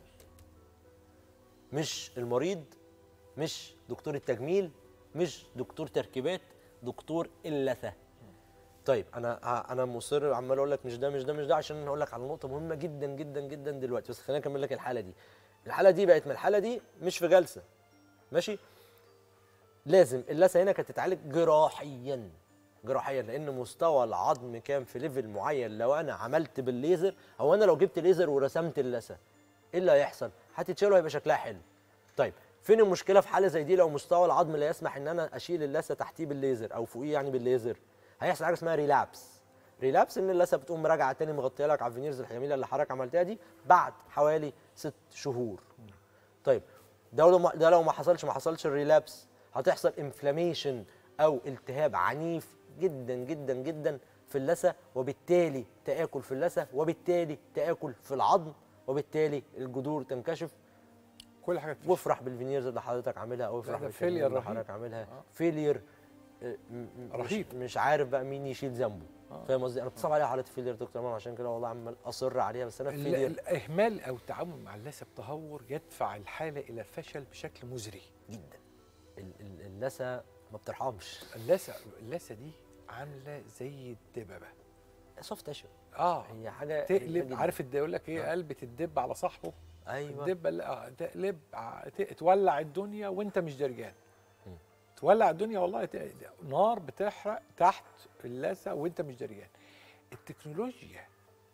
مش المريض مش دكتور التجميل مش دكتور تركيبات دكتور اللثه طيب انا ه- انا مصر عمال اقول لك مش ده مش ده مش ده عشان هقول لك على نقطه مهمه جدا جدا جدا دلوقتي بس خليني اكمل لك الحاله دي الحاله دي بقت من الحاله دي مش في جلسه ماشي لازم اللثه هنا كانت تتعالج جراحيا جراحيا لان مستوى العظم كان في ليفل معين لو انا عملت بالليزر او انا لو جبت ليزر ورسمت اللثه ايه اللي هيحصل هتتشال وهيبقى شكلها حلو طيب فين المشكله في حاله زي دي لو مستوى العظم لا يسمح ان انا اشيل اللثه تحتيه بالليزر او فوقيه يعني بالليزر هيحصل حاجه اسمها ريلابس ريلابس ان اللثه بتقوم راجعه تاني مغطيه لك على الفينيرز الجميله اللي حضرتك عملتها دي بعد حوالي ست شهور طيب ده لو ما ده لو ما حصلش ما حصلش الريلابس هتحصل انفلاميشن او التهاب عنيف جدا جدا جدا في اللثه وبالتالي تاكل في اللثه وبالتالي تاكل في العظم وبالتالي الجذور تنكشف كل حاجه تفشل. وافرح بالفينيرز اللي حضرتك عاملها او افرح ده بالفيلير failure اللي رهيب. حضرتك عاملها آه. فيلير آه، م- م- مش- رهيب. مش عارف بقى مين يشيل ذنبه آه. فاهم قصدي انا بتصعب عليها حاله فيلير دكتور ماما عشان كده والله عمال اصر عليها بس انا ال- فيلير الاهمال او التعامل مع اللثه بتهور يدفع الحاله الى الفشل بشكل مزري جدا ال- ال- اللثه ما بترحمش اللثه اللثه دي عامله زي الدببه سوفت تيشو اه هي حاجه تقلب غريبة جداً. عارف الد- يقول لك ايه آه. قلبة الدب على صاحبه ايوه الدبه اللي- آه، تقلب ع- ت- تولع الدنيا وانت مش دريان مم. تولع الدنيا والله ت- نار بتحرق تحت اللثه وانت مش دريان التكنولوجيا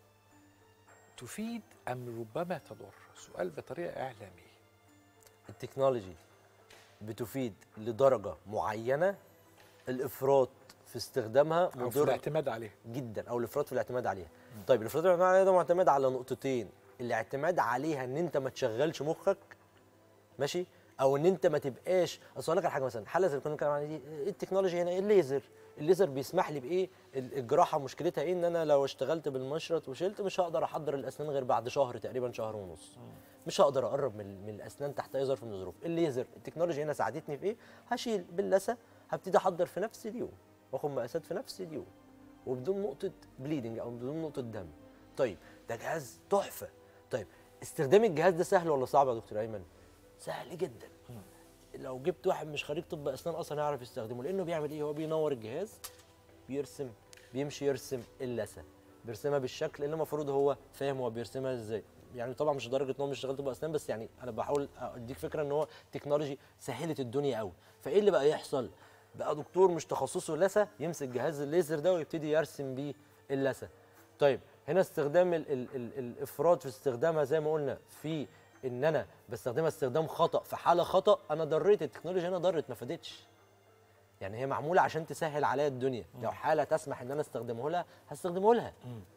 تفيد ام ربما تضر سؤال بطريقه اعلاميه التكنولوجي بتفيد لدرجه معينه الافراط في استخدامها او في مضر الاعتماد عليها جدا او الافراط في الاعتماد عليها طيب الافراط في الاعتماد عليها ده معتمد على نقطتين الاعتماد عليها ان انت ما تشغلش مخك ماشي او ان انت ما تبقاش اصل اقول لك على حاجه مثلا حاله زي اللي كنا بنتكلم عنها دي إيه التكنولوجي هنا إيه الليزر الليزر بيسمح لي بايه ال- الجراحه مشكلتها ايه ان انا لو اشتغلت بالمشرط وشلت مش هقدر احضر الاسنان غير بعد شهر تقريبا شهر ونص مش هقدر اقرب من, من الاسنان تحت اي ظرف من الظروف الليزر التكنولوجي هنا ساعدتني في ايه هشيل باللثه هبتدي احضر في نفس اليوم واخد مقاسات في نفس اليوم وبدون نقطه بليدنج او بدون نقطه دم طيب ده جهاز تحفه طيب استخدام الجهاز ده سهل ولا صعب يا دكتور ايمن سهل جدا لو جبت واحد مش خريج طب اسنان اصلا يعرف يستخدمه لانه بيعمل ايه هو بينور الجهاز بيرسم بيمشي يرسم اللثه بيرسمها بالشكل اللي المفروض هو فاهم هو بيرسمها ازاي يعني طبعا مش لدرجه ان هو مش شغال طب اسنان بس يعني انا بحاول اديك فكره ان هو تكنولوجي سهلت الدنيا قوي فايه اللي بقى يحصل بقى دكتور مش تخصصه لثه يمسك جهاز الليزر ده ويبتدي يرسم بيه اللثه طيب هنا استخدام ال ال ال الافراط في استخدامها زي ما قلنا في ان انا بستخدمها استخدام خطا في حاله خطا انا ضريت التكنولوجيا هنا ضرت ما فادتش يعني هي معموله عشان تسهل عليا الدنيا لو حاله تسمح ان انا استخدمه لها هستخدمه لها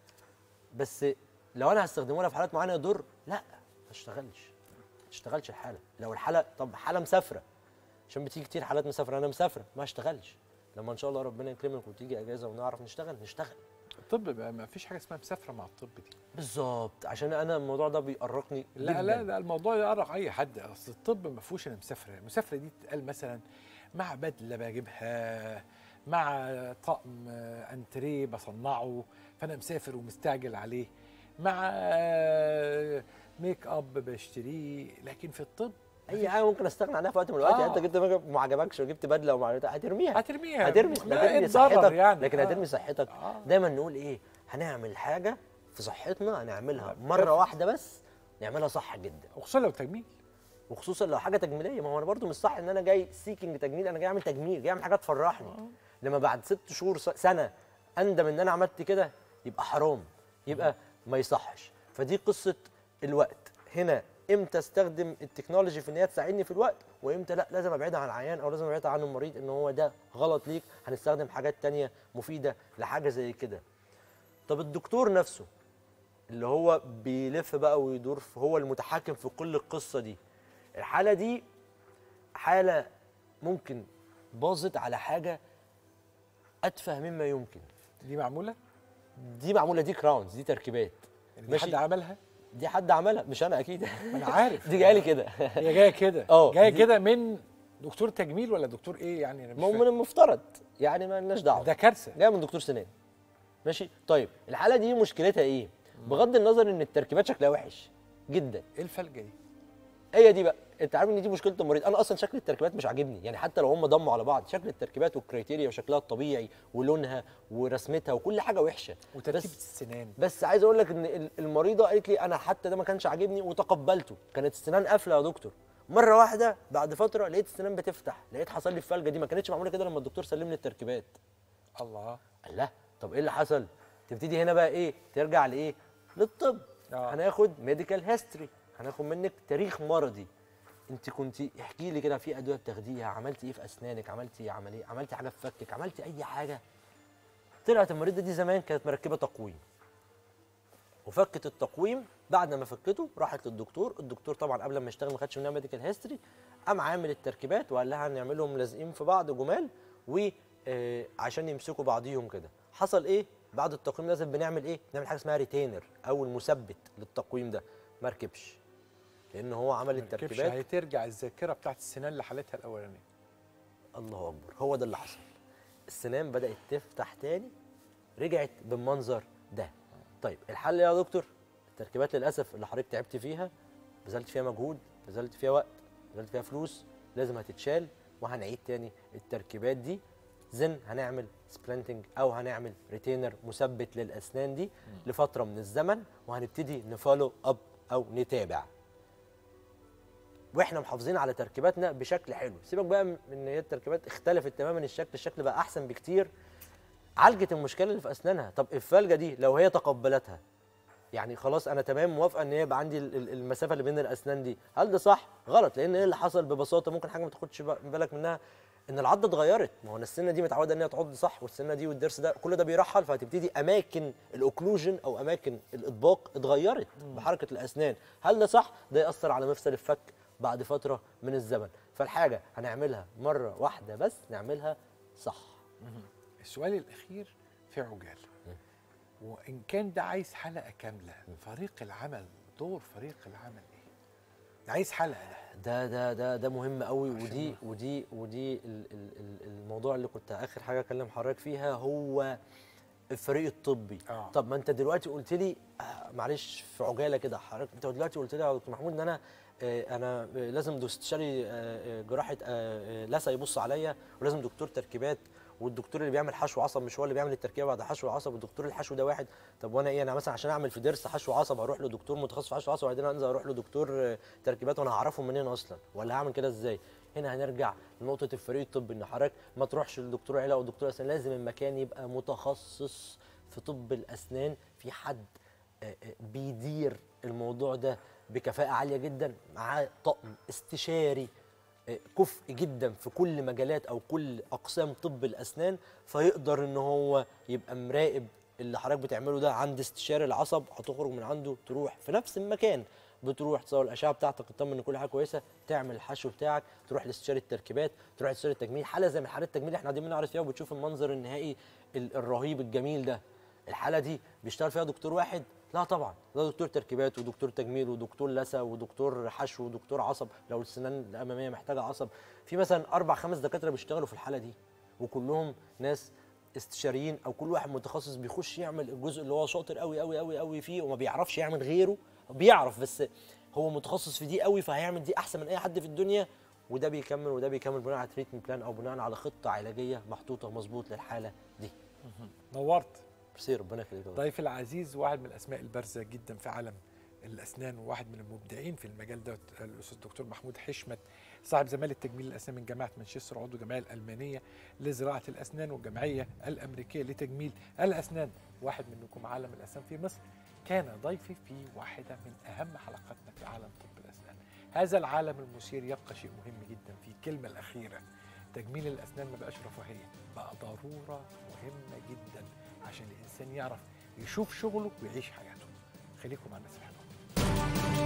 بس لو انا هستخدمه لها في حالات معينه يضر لا ما اشتغلش ما تشتغلش الحاله لو الحاله طب حاله مسافره عشان بتيجي كتير حالات مسافره انا مسافره ما اشتغلش لما ان شاء الله ربنا يكرمك وتيجي اجازه ونعرف نشتغل نشتغل الطب بقى ما فيش حاجه اسمها مسافره مع الطب دي بالظبط عشان انا الموضوع ده بيقرقني لا جداً. لا لا الموضوع يقرق اي حد اصل الطب ما فيهوش انا مسافره المسافره دي تتقال مثلا مع بدله بجيبها مع طقم آه، انتريه بصنعه فانا مسافر ومستعجل عليه مع آه، ميك اب بشتريه لكن في الطب اي حاجه ممكن استغنى عنها في وقت من الاوقات يعني آه. انت جبت ميك اب وما عجبكش وجبت بدله وما عجبتك، هترميها هترميها هترمي لا هترمي اتضرر صحتك يعني لكن آه. هترمي صحتك آه. دايما نقول ايه هنعمل حاجه في صحتنا هنعملها لا، مره perfect. واحده بس نعملها صح جدا وخصوصا لو تجميل وخصوصا لو حاجه تجميليه ما هو انا برضو مش صح ان انا جاي سيكينج تجميل انا جاي اعمل تجميل جاي اعمل حاجه تفرحني لما بعد ست شهور س- سنه اندم ان انا عملت كده يبقى حرام يبقى ما يصحش فدي قصه الوقت هنا امتى استخدم التكنولوجي في ان هي تساعدني في الوقت وامتى لا لازم ابعدها عن العيان او لازم ابعدها عن المريض ان هو ده غلط ليك هنستخدم حاجات تانية مفيده لحاجه زي كده طب الدكتور نفسه اللي هو بيلف بقى ويدور في- هو المتحكم في كل القصه دي الحاله دي حاله ممكن باظت على حاجه اتفه مما يمكن دي معموله دي معموله دي كراونز دي تركيبات يعني دي ماشي. حد عملها دي حد عملها مش انا اكيد ما انا عارف دي جايه لي كده هي جايه كده آه، جايه دي- كده من دكتور تجميل ولا دكتور ايه يعني انا مش ما هو من فاهم. المفترض يعني ما لناش دعوه ده كارثه جايه من دكتور سنان ماشي طيب الحاله دي مشكلتها ايه بغض النظر ان التركيبات شكلها وحش جدا ايه الفلجه دي هي دي بقى انت عارف ان دي مشكله المريض انا اصلا شكل التركيبات مش عاجبني يعني حتى لو هم ضموا على بعض شكل التركيبات والكريتيريا وشكلها الطبيعي ولونها ورسمتها وكل حاجه وحشه وترتيب بس السنان بس عايز اقول لك ان ال- المريضه قالت لي انا حتى ده ما كانش عاجبني وتقبلته كانت السنان قافله يا دكتور مره واحده بعد فتره لقيت السنان بتفتح لقيت حصل لي الفلجه دي ما كانتش معموله كده لما الدكتور سلمني التركيبات الله الله طب ايه اللي حصل تبتدي هنا بقى ايه ترجع لايه للطب آه. هناخد ميديكال هيستوري هناخد منك تاريخ مرضي انت كنت احكي لي كده في ادويه بتاخديها عملتي ايه في اسنانك عملتي عمليه عملتي حاجه في فكك عملتي اي حاجه طلعت المريضه دي زمان كانت مركبه تقويم وفكت التقويم بعد ما فكته راحت للدكتور الدكتور طبعا قبل ما يشتغل ما خدش منها ميديكال هيستوري قام عامل التركيبات وقال لها هنعملهم لازقين في بعض جمال وعشان يمسكوا بعضيهم كده حصل ايه بعد التقويم لازم بنعمل ايه نعمل حاجه اسمها ريتينر او المثبت للتقويم ده ما ركبش لان هو عمل مركبش التركيبات هترجع الذاكره بتاعت السنان لحالتها الاولانيه الله اكبر هو ده اللي حصل السنان بدات تفتح تاني رجعت بالمنظر ده طيب الحل إيه يا دكتور التركيبات للاسف اللي حضرتك تعبت فيها بذلت فيها مجهود بذلت فيها وقت بذلت فيها فلوس لازم هتتشال وهنعيد تاني التركيبات دي زن هنعمل سبلنتنج او هنعمل ريتينر مثبت للاسنان دي لفتره من الزمن وهنبتدي نفولو اب او نتابع واحنا محافظين على تركيباتنا بشكل حلو سيبك بقى من ان هي التركيبات اختلفت تماما الشكل الشكل بقى احسن بكتير عالجت المشكله اللي في اسنانها طب الفلجه دي لو هي تقبلتها يعني خلاص انا تمام موافقه ان يبقى عندي ال- ال- المسافه اللي بين الاسنان دي هل ده صح غلط لان ايه اللي حصل ببساطه ممكن حاجه ما تاخدش ب- بالك منها ان العضه اتغيرت ما هو أنا السنه دي متعوده ان هي تعض صح والسنه دي والضرس ده كل ده بيرحل فهتبتدي اماكن الاوكلوجن او اماكن الاطباق اتغيرت بحركه الاسنان هل ده صح ده ياثر على مفصل الفك بعد فتره من الزمن فالحاجه هنعملها مره واحده بس نعملها صح السؤال الاخير في عجاله وان كان ده عايز حلقه كامله فريق العمل دور فريق العمل ايه ده عايز حلقه ده ده ده ده ده مهم قوي ودي ودي ودي ال- ال- ال- الموضوع اللي كنت اخر حاجه اكلم حضرتك فيها هو الفريق الطبي آه. طب ما انت دلوقتي قلت لي آه، معلش في عجاله كده حضرتك انت دلوقتي قلت لي يا دكتور محمود ان انا آه، انا آه، لازم دو- استشاري آه، آه، جراحه آه، آه، لثه يبص عليا ولازم دكتور تركيبات والدكتور اللي بيعمل حشو عصب مش هو اللي بيعمل التركيبه بعد حشو العصب والدكتور الحشو ده واحد طب وانا ايه انا مثلا عشان اعمل في ضرس حشو عصب هروح لدكتور متخصص في حشو عصب وبعدين انزل اروح لدكتور آه، تركيبات وانا هعرفهم منين اصلا ولا هعمل كده ازاي هنا هنرجع لنقطه الفريق الطبي ان حضرتك ما تروحش لدكتور عيله او دكتور اسنان لازم المكان يبقى متخصص في طب الاسنان في حد آه، آه، بيدير الموضوع ده بكفاءه عاليه جدا معاه طقم استشاري آه، كفء جدا في كل مجالات او كل اقسام طب الاسنان فيقدر ان هو يبقى مراقب اللي حضرتك بتعمله ده عند استشاري العصب هتخرج من عنده تروح في نفس المكان بتروح تصور الاشعه بتاعتك تطمن ان كل حاجه كويسه تعمل الحشو بتاعك تروح لاستشاري التركيبات تروح لاستشاري التجميل حاله زي من حالات التجميل اللي احنا قاعدين بنعرض فيها وبتشوف المنظر النهائي ال- الرهيب الجميل ده الحاله دي بيشتغل فيها دكتور واحد لا طبعا ده دكتور تركيبات ودكتور تجميل ودكتور لثه ودكتور حشو ودكتور عصب لو السنان الاماميه محتاجه عصب في مثلا اربع خمس دكاتره بيشتغلوا في الحاله دي وكلهم ناس استشاريين او كل واحد متخصص بيخش يعمل الجزء اللي هو شاطر قوي قوي قوي قوي فيه وما بيعرفش يعمل غيره بيعرف بس هو متخصص في دي قوي فهيعمل دي احسن من اي حد في الدنيا وده بيكمل وده بيكمل بناء على تريتمنت بلان او بناء على خطه علاجيه محطوطه مظبوط للحاله دي نورت بصير ربنا يخليك يا دكتور. ضيف العزيز واحد من الاسماء البارزه جدا في عالم الاسنان وواحد من المبدعين في المجال ده الاستاذ الدكتور محمود حشمت صاحب زماله تجميل الاسنان من جامعه مانشستر عضو الجمعيه الالمانيه لزراعه الاسنان والجمعيه الامريكيه لتجميل الاسنان واحد من نجوم عالم الاسنان في مصر كان ضيفي في واحده من اهم حلقاتنا في عالم طب الاسنان هذا العالم المثير يبقى شيء مهم جدا في الكلمه الاخيره تجميل الاسنان ما بقاش رفاهيه بقى ضروره مهمه جدا عشان الانسان يعرف يشوف شغله ويعيش حياته خليكم مع الناس الحلوه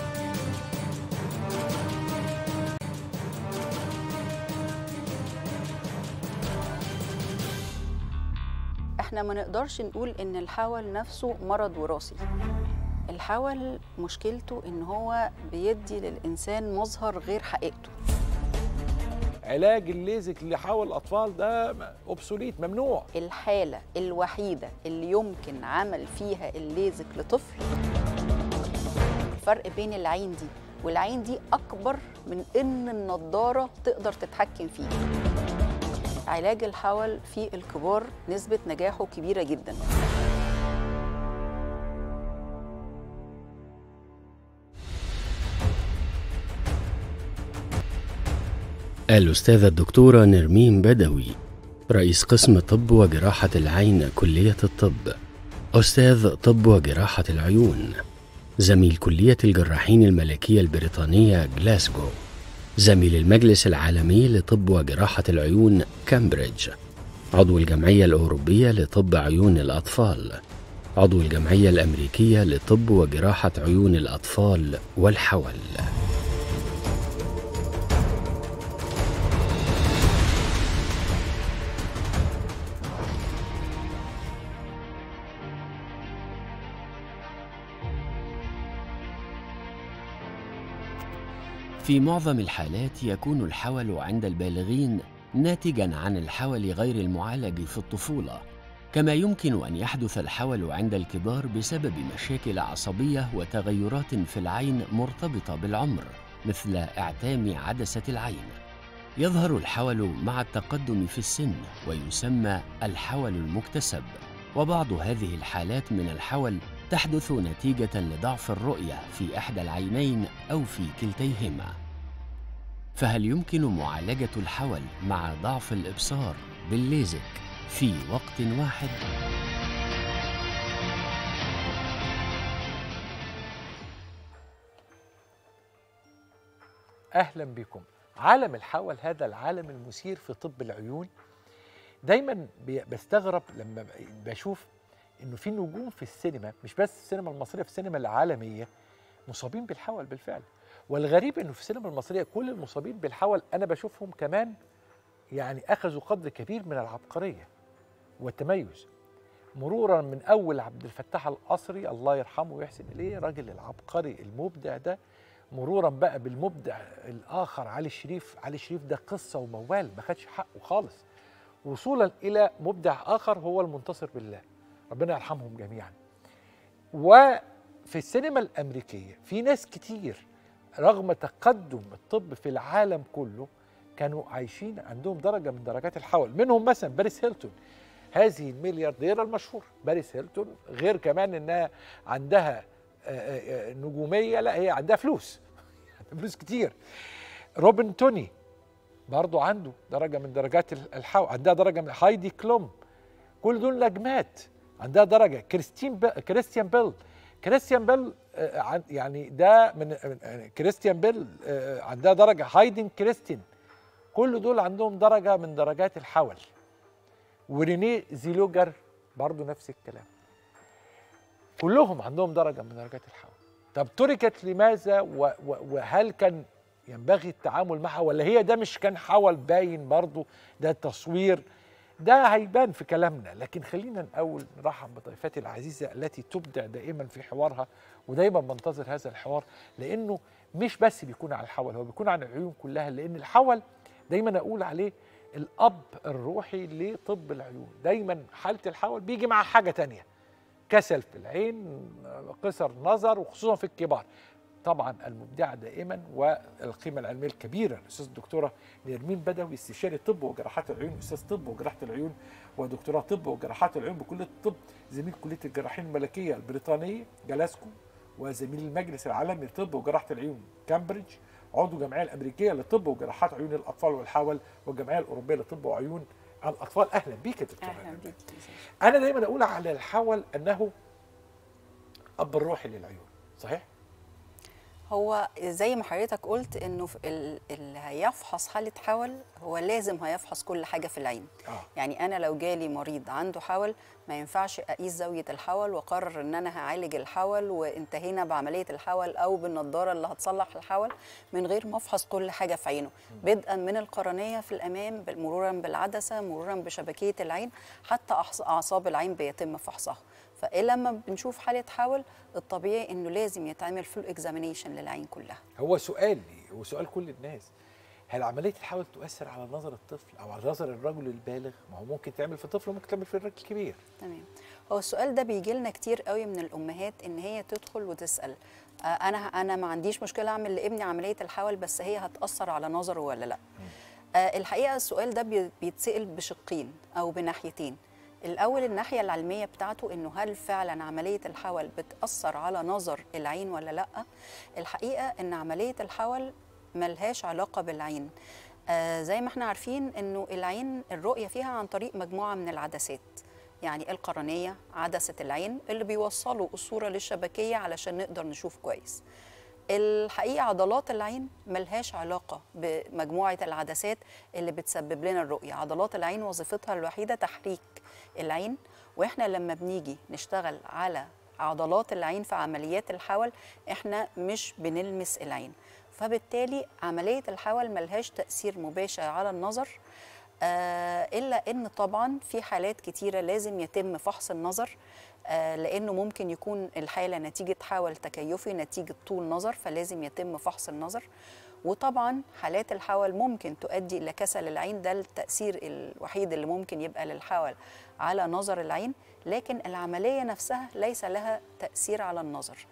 احنا ما نقدرش نقول ان الحول نفسه مرض وراثي الحول مشكلته ان هو بيدي للانسان مظهر غير حقيقته علاج الليزك اللي حول الاطفال ده اوبسوليت ممنوع الحالة الوحيدة اللي يمكن عمل فيها الليزك لطفل الفرق بين العين دي والعين دي أكبر من إن النضارة تقدر تتحكم فيه علاج الحول في الكبار نسبة نجاحه كبيرة جدا الأستاذة الدكتورة نرمين بدوي رئيس قسم طب وجراحة العين كلية الطب أستاذ طب وجراحة العيون زميل كلية الجراحين الملكية البريطانية جلاسكو زميل المجلس العالمي لطب وجراحة العيون كامبريدج عضو الجمعية الأوروبية لطب عيون الأطفال عضو الجمعية الأمريكية لطب وجراحة عيون الأطفال والحول في معظم الحالات يكون الحول عند البالغين ناتجا عن الحول غير المعالج في الطفوله كما يمكن ان يحدث الحول عند الكبار بسبب مشاكل عصبيه وتغيرات في العين مرتبطه بالعمر مثل اعتام عدسه العين يظهر الحول مع التقدم في السن ويسمى الحول المكتسب وبعض هذه الحالات من الحول تحدث نتيجة لضعف الرؤية في إحدى العينين أو في كلتيهما. فهل يمكن معالجة الحول مع ضعف الإبصار بالليزك في وقت واحد؟ اهلا بكم عالم الحول هذا العالم المثير في طب العيون دايما بي- بستغرب لما ب- بشوف انه في نجوم في السينما مش بس السينما المصريه في السينما العالميه مصابين بالحول بالفعل والغريب انه في السينما المصريه كل المصابين بالحول انا بشوفهم كمان يعني اخذوا قدر كبير من العبقريه والتميز مرورا من اول عبد الفتاح القصري الله يرحمه ويحسن اليه الراجل العبقري المبدع ده مرورا بقى بالمبدع الاخر علي الشريف علي الشريف ده قصه وموال ما خدش حقه خالص وصولا الى مبدع اخر هو المنتصر بالله ربنا يرحمهم جميعا وفي السينما الامريكيه في ناس كتير رغم تقدم الطب في العالم كله كانوا عايشين عندهم درجه من درجات الحول منهم مثلا باريس هيلتون هذه المليارديره المشهوره باريس هيلتون غير كمان انها عندها آه، آه، آه، نجوميه لا هي عندها فلوس عندها فلوس كتير روبن توني برضو عنده درجه من درجات الحول عندها درجه من هايدي كلوم كل دول نجمات عندها درجه كريستين ب... كريستيان بيل كريستيان بيل آه، عن- يعني ده من من- آه، كريستيان بيل آه، عندها درجه هايدن كريستين كل دول عندهم درجه من درجات الحول ورينيه زيلوجر برضو نفس الكلام كلهم عندهم درجه من درجات الحول طب تركت لماذا و... و... وهل كان ينبغي التعامل معها ولا هي ده مش كان حول باين برضو ده تصوير ده هيبان في كلامنا لكن خلينا الأول نرحب بضيفتي العزيزة التي تبدع دائما في حوارها ودايما بنتظر هذا الحوار لأنه مش بس بيكون على الحول هو بيكون عن العيون كلها لأن الحول دايما أقول عليه الأب الروحي لطب العيون دايما حالة الحول بيجي مع حاجة تانية كسل في العين قصر نظر وخصوصا في الكبار طبعا المبدعه دائما والقيمه العلميه الكبيره الاستاذ الدكتوره نرمين بدوي استشاري طب وجراحات العيون استاذ طب وجراحه العيون ودكتوراه طب وجراحات العيون بكليه الطب زميل كليه الجراحين الملكيه البريطانيه جلاسكو وزميل المجلس العالمي لطب وجراحه العيون كامبريدج عضو الجمعيه الامريكيه لطب وجراحات عيون الاطفال والحول والجمعيه الاوروبيه لطب وعيون الاطفال اهلا بيك يا دكتوره اهلا نرمين. بيك انا دايما اقول على الحول انه اب الروحي للعيون صحيح هو زي ما حضرتك قلت انه في ال- اللي هيفحص حاله حول هو لازم هيفحص كل حاجه في العين اه يعني انا لو جالي مريض عنده حول ما ينفعش اقيس زاويه الحول واقرر ان انا هعالج الحول وانتهينا بعمليه الحول او بالنظاره اللي هتصلح الحول من غير ما افحص كل حاجه في عينه بدءا من القرنيه في الامام بال- مرورا بالعدسه مرورا بشبكيه العين حتى أحص- اعصاب العين بيتم فحصها فلما بنشوف حاله حول الطبيعي انه لازم يتعمل فول اكزامينيشن للعين كلها هو سؤال هو سؤال كل الناس هل عمليه الحول تؤثر على نظر الطفل او على نظر الرجل البالغ ما هو ممكن تعمل في الطفل وممكن تعمل في الراجل الكبير تمام هو السؤال ده بيجي لنا كتير قوي من الامهات ان هي تدخل وتسال آه، انا انا ما عنديش مشكله اعمل لابني عمليه الحول بس هي هتاثر على نظره ولا لا آه، الحقيقه السؤال ده بي- بيتسال بشقين او بناحيتين الاول الناحيه العلميه بتاعته انه هل فعلا عمليه الحول بتاثر على نظر العين ولا لا الحقيقه ان عمليه الحول ملهاش علاقه بالعين آه زي ما احنا عارفين انه العين الرؤيه فيها عن طريق مجموعه من العدسات يعني القرنيه عدسه العين اللي بيوصلوا الصوره للشبكيه علشان نقدر نشوف كويس الحقيقه عضلات العين ملهاش علاقه بمجموعه العدسات اللي بتسبب لنا الرؤيه عضلات العين وظيفتها الوحيده تحريك العين واحنا لما بنيجي نشتغل على عضلات العين في عمليات الحول احنا مش بنلمس العين فبالتالي عمليه الحول ملهاش تاثير مباشر على النظر آه الا ان طبعا في حالات كتيره لازم يتم فحص النظر آه لانه ممكن يكون الحاله نتيجه حول تكيفي نتيجه طول نظر فلازم يتم فحص النظر وطبعا حالات الحول ممكن تؤدي الى كسل العين ده التاثير الوحيد اللي ممكن يبقى للحول على نظر العين لكن العمليه نفسها ليس لها تاثير على النظر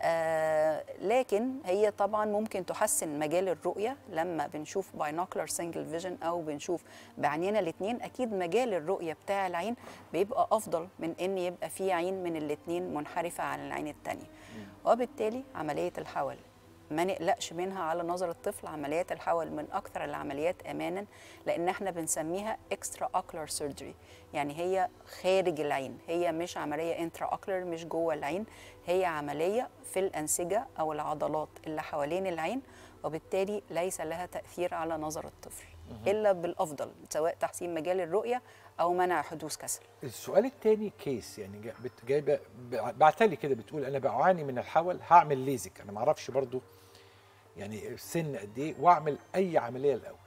آه لكن هي طبعا ممكن تحسن مجال الرؤيه لما بنشوف باينوكلر سنجل فيجن او بنشوف بعينينا الاثنين اكيد مجال الرؤيه بتاع العين بيبقى افضل من ان يبقى في عين من الاثنين منحرفه عن العين الثانيه وبالتالي عمليه الحول ما نقلقش منها على نظر الطفل عمليات الحول من اكثر العمليات امانا لان احنا بنسميها اكسترا اوكلر سيرجري يعني هي خارج العين هي مش عمليه انترا اوكلر مش جوه العين هي عمليه في الانسجه او العضلات اللي حوالين العين وبالتالي ليس لها تاثير على نظر الطفل الا بالافضل سواء تحسين مجال الرؤيه او منع حدوث كسل السؤال الثاني كيس يعني جا- بت- جايبه بعتلي كده بتقول انا بعاني من الحول هعمل ليزك انا ما اعرفش برضو يعني السن قد ايه واعمل اي عمليه الاول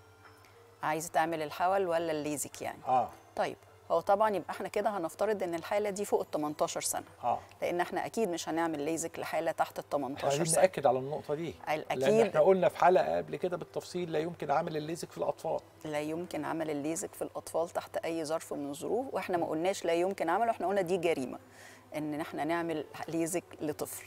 عايزه تعمل الحول ولا الليزك يعني اه طيب هو طبعا يبقى احنا كده هنفترض ان الحاله دي فوق ال 18 سنه اه لان احنا اكيد مش هنعمل ليزك لحاله تحت ال احنا 18 عايزين سنه ناكد على النقطه دي لان اكيد احنا قلنا في حلقه قبل كده بالتفصيل لا يمكن عمل الليزك في الاطفال لا يمكن عمل الليزك في الاطفال تحت اي ظرف من الظروف واحنا ما قلناش لا يمكن عمله احنا قلنا دي جريمه ان احنا نعمل ليزك لطفل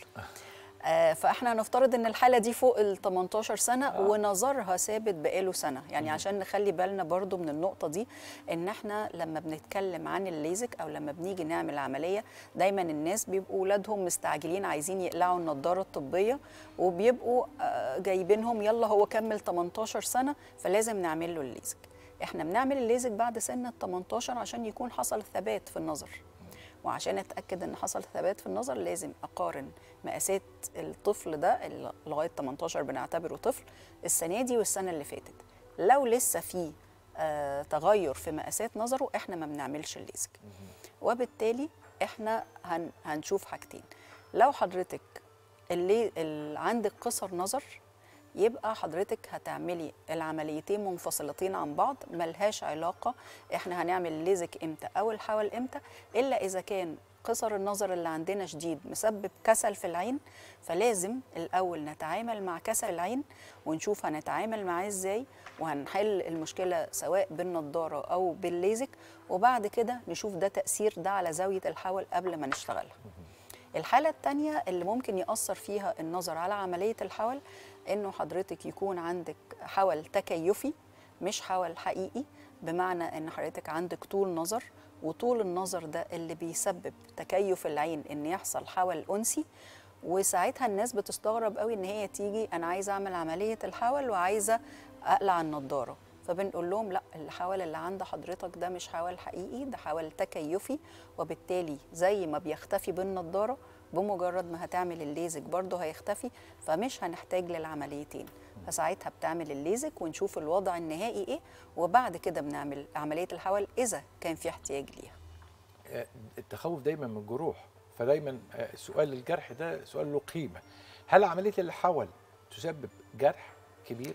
آه فاحنا هنفترض ان الحاله دي فوق ال 18 سنه آه. ونظرها ثابت بقاله سنه يعني عشان نخلي بالنا برضو من النقطه دي ان احنا لما بنتكلم عن الليزك او لما بنيجي نعمل عمليه دايما الناس بيبقوا ولادهم مستعجلين عايزين يقلعوا النضاره الطبيه وبيبقوا آه جايبينهم يلا هو كمل 18 سنه فلازم نعمل له الليزك احنا بنعمل الليزك بعد سن ال 18 عشان يكون حصل ثبات في النظر وعشان اتاكد ان حصل ثبات في النظر لازم اقارن مقاسات الطفل ده اللي لغايه 18 بنعتبره طفل السنه دي والسنه اللي فاتت لو لسه في آه تغير في مقاسات نظره احنا ما بنعملش الليزك وبالتالي احنا هن هنشوف حاجتين لو حضرتك اللي, اللي عندك قصر نظر يبقى حضرتك هتعملي العمليتين منفصلتين عن بعض ملهاش علاقة احنا هنعمل ليزك امتى او الحول امتى الا اذا كان قصر النظر اللي عندنا شديد مسبب كسل في العين فلازم الاول نتعامل مع كسل العين ونشوف هنتعامل معاه ازاي وهنحل المشكله سواء بالنضاره او بالليزك وبعد كده نشوف ده تاثير ده على زاويه الحول قبل ما نشتغلها الحالة التانية اللي ممكن يأثر فيها النظر على عملية الحول إنه حضرتك يكون عندك حول تكيفي مش حول حقيقي بمعنى إن حضرتك عندك طول نظر وطول النظر ده اللي بيسبب تكيف العين إن يحصل حول أنسي وساعتها الناس بتستغرب قوي إن هي تيجي أنا عايزة أعمل عملية الحول وعايزة أقلع النضارة فبنقول لهم لا الحول اللي عند حضرتك ده مش حول حقيقي ده حول تكيفي وبالتالي زي ما بيختفي بالنضاره بمجرد ما هتعمل الليزك برضه هيختفي فمش هنحتاج للعمليتين فساعتها بتعمل الليزك ونشوف الوضع النهائي ايه وبعد كده بنعمل عمليه الحول اذا كان في احتياج ليها آه، التخوف دايما من الجروح فدايما آه، سؤال الجرح ده سؤال له قيمه هل عمليه الحول تسبب جرح كبير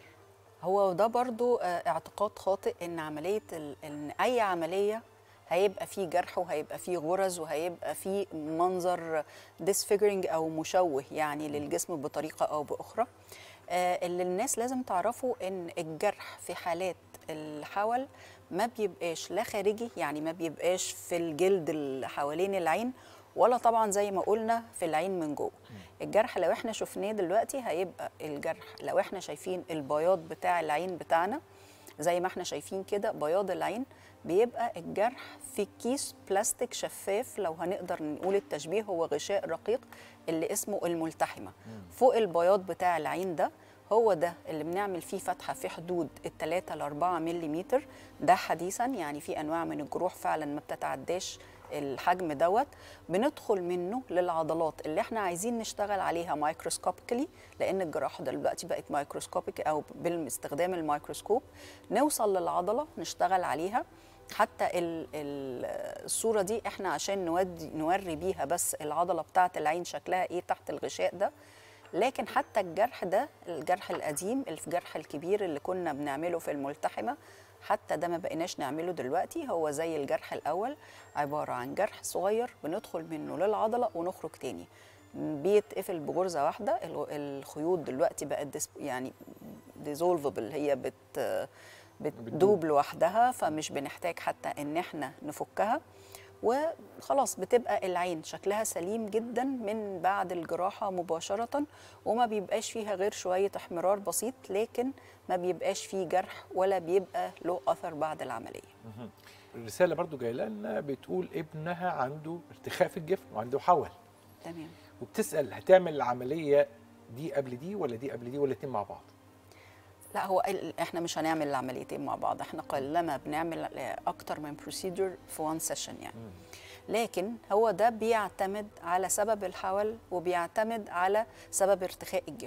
هو ده برضو آه، اعتقاد خاطئ ان عمليه ال- ان اي عمليه هيبقى فيه جرح وهيبقى فيه غرز وهيبقى فيه منظر ديسفيجرنج او مشوه يعني للجسم بطريقه او باخرى آه، اللي الناس لازم تعرفوا ان الجرح في حالات الحول ما بيبقاش لا خارجي يعني ما بيبقاش في الجلد اللي حوالين العين ولا طبعا زي ما قلنا في العين من جوه الجرح لو احنا شفناه دلوقتي هيبقى الجرح لو احنا شايفين البياض بتاع العين بتاعنا زي ما احنا شايفين كده بياض العين بيبقى الجرح في كيس بلاستيك شفاف لو هنقدر نقول التشبيه هو غشاء رقيق اللي اسمه الملتحمة فوق البياض بتاع العين ده هو ده اللي بنعمل فيه فتحة في حدود التلاتة لأربعة ملي ده حديثا يعني في أنواع من الجروح فعلا ما بتتعداش الحجم دوت بندخل منه للعضلات اللي احنا عايزين نشتغل عليها مايكروسكوبيكلي لان الجراحه دلوقتي بقت مايكروسكوبيك او باستخدام الميكروسكوب نوصل للعضله نشتغل عليها حتى ال- ال- الصوره دي احنا عشان نودي نوري بيها بس العضله بتاعه العين شكلها ايه تحت الغشاء ده لكن حتى الجرح ده الجرح القديم الجرح الكبير اللي كنا بنعمله في الملتحمه حتى ده ما بقيناش نعمله دلوقتي هو زي الجرح الاول عباره عن جرح صغير بندخل منه للعضله ونخرج تاني بيتقفل بغرزه واحده ال- الخيوط دلوقتي بقت ديس- يعني ديزولفبل هي بت بتدوب لوحدها فمش بنحتاج حتى ان احنا نفكها وخلاص بتبقى العين شكلها سليم جدا من بعد الجراحة مباشرة وما بيبقاش فيها غير شوية احمرار بسيط لكن ما بيبقاش فيه جرح ولا بيبقى له أثر بعد العملية الرساله برضو جايه لنا بتقول ابنها عنده ارتخاء في الجفن وعنده حول تمام وبتسال هتعمل العمليه دي قبل دي ولا دي قبل دي ولا الاتنين مع بعض لا هو ال- احنا مش هنعمل العمليتين مع بعض احنا قلما بنعمل اكتر من بروسيدور في وان سيشن يعني لكن هو ده بيعتمد على سبب الحول وبيعتمد على سبب ارتخاء الجفن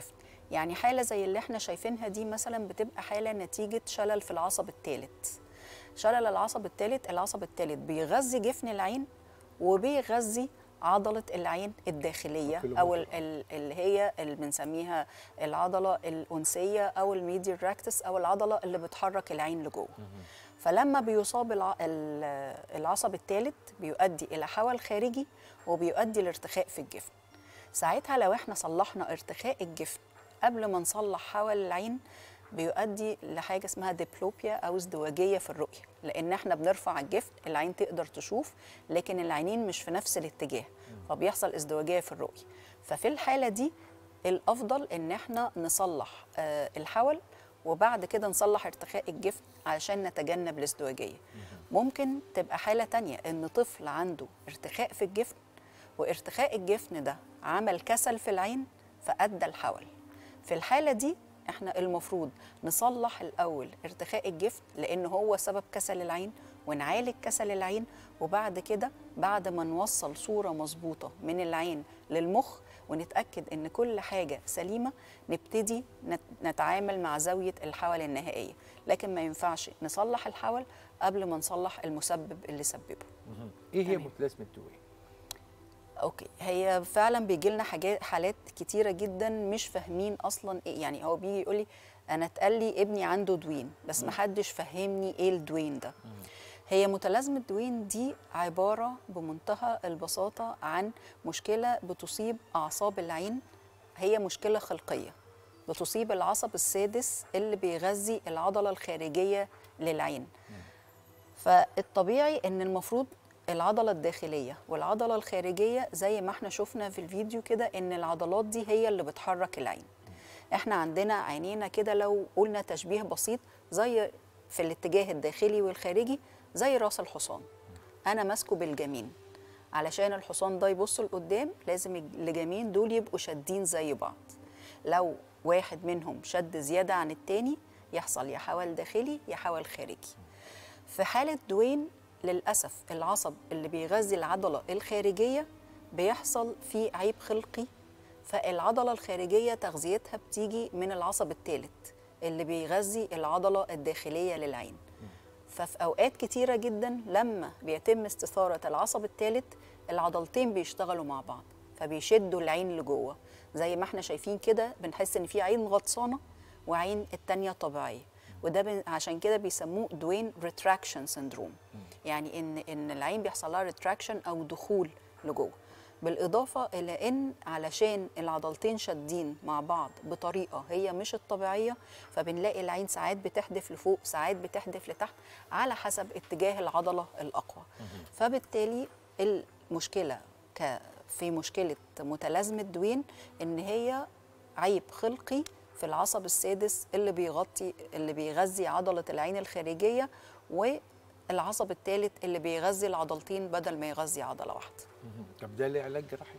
يعني حاله زي اللي احنا شايفينها دي مثلا بتبقى حاله نتيجه شلل في العصب الثالث شلل العصب الثالث العصب الثالث بيغذي جفن العين وبيغذي عضلة العين الداخلية أو ال- ال- اللي هي اللي بنسميها العضلة الأنسية أو الميديال راكتس أو العضلة اللي بتحرك العين لجوه فلما بيصاب الع- ال- العصب الثالث بيؤدي إلى حول خارجي وبيؤدي لارتخاء في الجفن ساعتها لو احنا صلحنا ارتخاء الجفن قبل ما نصلح حول العين بيؤدي لحاجه اسمها ديبلوبيا او ازدواجيه في الرؤيه لان احنا بنرفع الجفن العين تقدر تشوف لكن العينين مش في نفس الاتجاه فبيحصل ازدواجيه في الرؤيه ففي الحاله دي الافضل ان احنا نصلح آه، الحول وبعد كده نصلح ارتخاء الجفن علشان نتجنب الازدواجيه ممكن تبقى حاله تانية ان طفل عنده ارتخاء في الجفن وارتخاء الجفن ده عمل كسل في العين فأدى الحول في الحالة دي احنا المفروض نصلح الأول ارتخاء الجفن لأن هو سبب كسل العين ونعالج كسل العين وبعد كده بعد ما نوصل صورة مظبوطة من العين للمخ ونتأكد إن كل حاجة سليمة نبتدي نت- نتعامل مع زاوية الحول النهائية لكن ما ينفعش نصلح الحول قبل ما نصلح المسبب اللي سببه ايه هي تمام. متلازمه دوين اوكي هي فعلا بيجي لنا حاجات حالات كتيره جدا مش فاهمين اصلا ايه يعني هو بيجي يقول لي انا اتقال لي ابني عنده دوين بس ما حدش فهمني ايه الدوين ده هي متلازمه دوين دي عباره بمنتهى البساطه عن مشكله بتصيب اعصاب العين هي مشكله خلقيه بتصيب العصب السادس اللي بيغذي العضله الخارجيه للعين فالطبيعي ان المفروض العضله الداخليه والعضله الخارجيه زي ما احنا شفنا في الفيديو كده ان العضلات دي هي اللي بتحرك العين احنا عندنا عينينا كده لو قلنا تشبيه بسيط زي في الاتجاه الداخلي والخارجي زي راس الحصان انا ماسكه بالجمين علشان الحصان ده يبص لقدام لازم اللجامين دول يبقوا شادين زي بعض لو واحد منهم شد زياده عن التاني يحصل يا حول داخلي يا حول خارجي في حالة دوين للأسف العصب اللي بيغذي العضلة الخارجية بيحصل فيه عيب خلقي فالعضلة الخارجية تغذيتها بتيجي من العصب الثالث اللي بيغذي العضلة الداخلية للعين ففي أوقات كتيرة جدا لما بيتم استثارة العصب الثالث العضلتين بيشتغلوا مع بعض فبيشدوا العين لجوه زي ما احنا شايفين كده بنحس ان في عين غطسانة وعين التانية طبيعية وده بن- عشان كده بيسموه دوين ريتراكشن سندروم يعني ان ان العين بيحصل لها ريتراكشن او دخول لجوه بالاضافه الى ان علشان العضلتين شادين مع بعض بطريقه هي مش الطبيعيه فبنلاقي العين ساعات بتحدف لفوق ساعات بتحدف لتحت على حسب اتجاه العضله الاقوى فبالتالي المشكله ك في مشكله متلازمه دوين ان هي عيب خلقي في العصب السادس اللي بيغطي اللي بيغذي عضله العين الخارجيه والعصب الثالث اللي بيغذي العضلتين بدل ما يغذي عضله واحده طب ده ليه علاج جراحي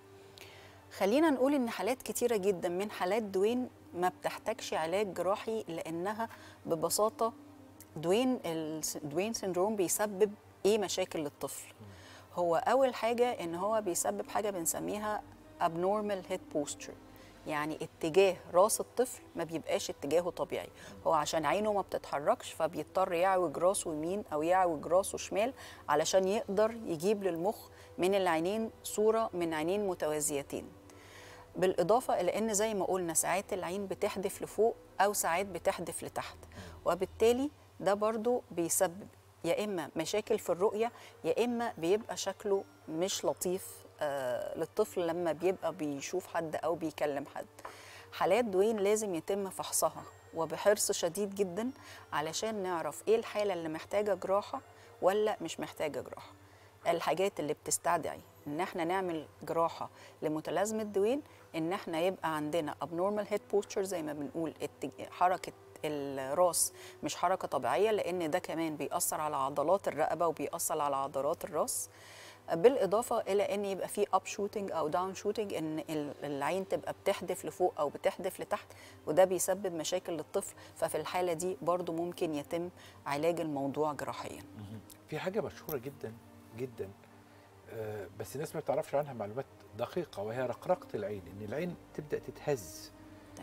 خلينا نقول ان حالات كتيره جدا من حالات دوين ما بتحتاجش علاج جراحي لانها ببساطه دوين الدوين سيندروم بيسبب ايه مشاكل للطفل هو اول حاجه ان هو بيسبب حاجه بنسميها abnormal head posture يعني اتجاه راس الطفل ما بيبقاش اتجاهه طبيعي هو عشان عينه ما بتتحركش فبيضطر يعوج راسه يمين او يعوج راسه شمال علشان يقدر يجيب للمخ من العينين صوره من عينين متوازيتين بالإضافة إلى أن زي ما قلنا ساعات العين بتحدف لفوق أو ساعات بتحدف لتحت وبالتالي ده برضو بيسبب يا إما مشاكل في الرؤية يا إما بيبقى شكله مش لطيف آه للطفل لما بيبقى بيشوف حد أو بيكلم حد حالات دوين لازم يتم فحصها وبحرص شديد جدا علشان نعرف إيه الحالة اللي محتاجة جراحة ولا مش محتاجة جراحة الحاجات اللي بتستدعي ان احنا نعمل جراحه لمتلازمه دوين ان احنا يبقى عندنا abnormal head posture زي ما بنقول التج- حركه الراس مش حركه طبيعيه لان ده كمان بيأثر على عضلات الرقبه وبيأثر على عضلات الراس بالاضافه الى ان يبقى في اب شوتنج او داون شوتنج ان ال- العين تبقى بتحدف لفوق او بتحدف لتحت وده بيسبب مشاكل للطفل ففي الحاله دي برضو ممكن يتم علاج الموضوع جراحيا في حاجه مشهوره جدا جدا آه، بس الناس ما بتعرفش عنها معلومات دقيقه وهي رقرقه العين ان العين تبدا تتهز تمام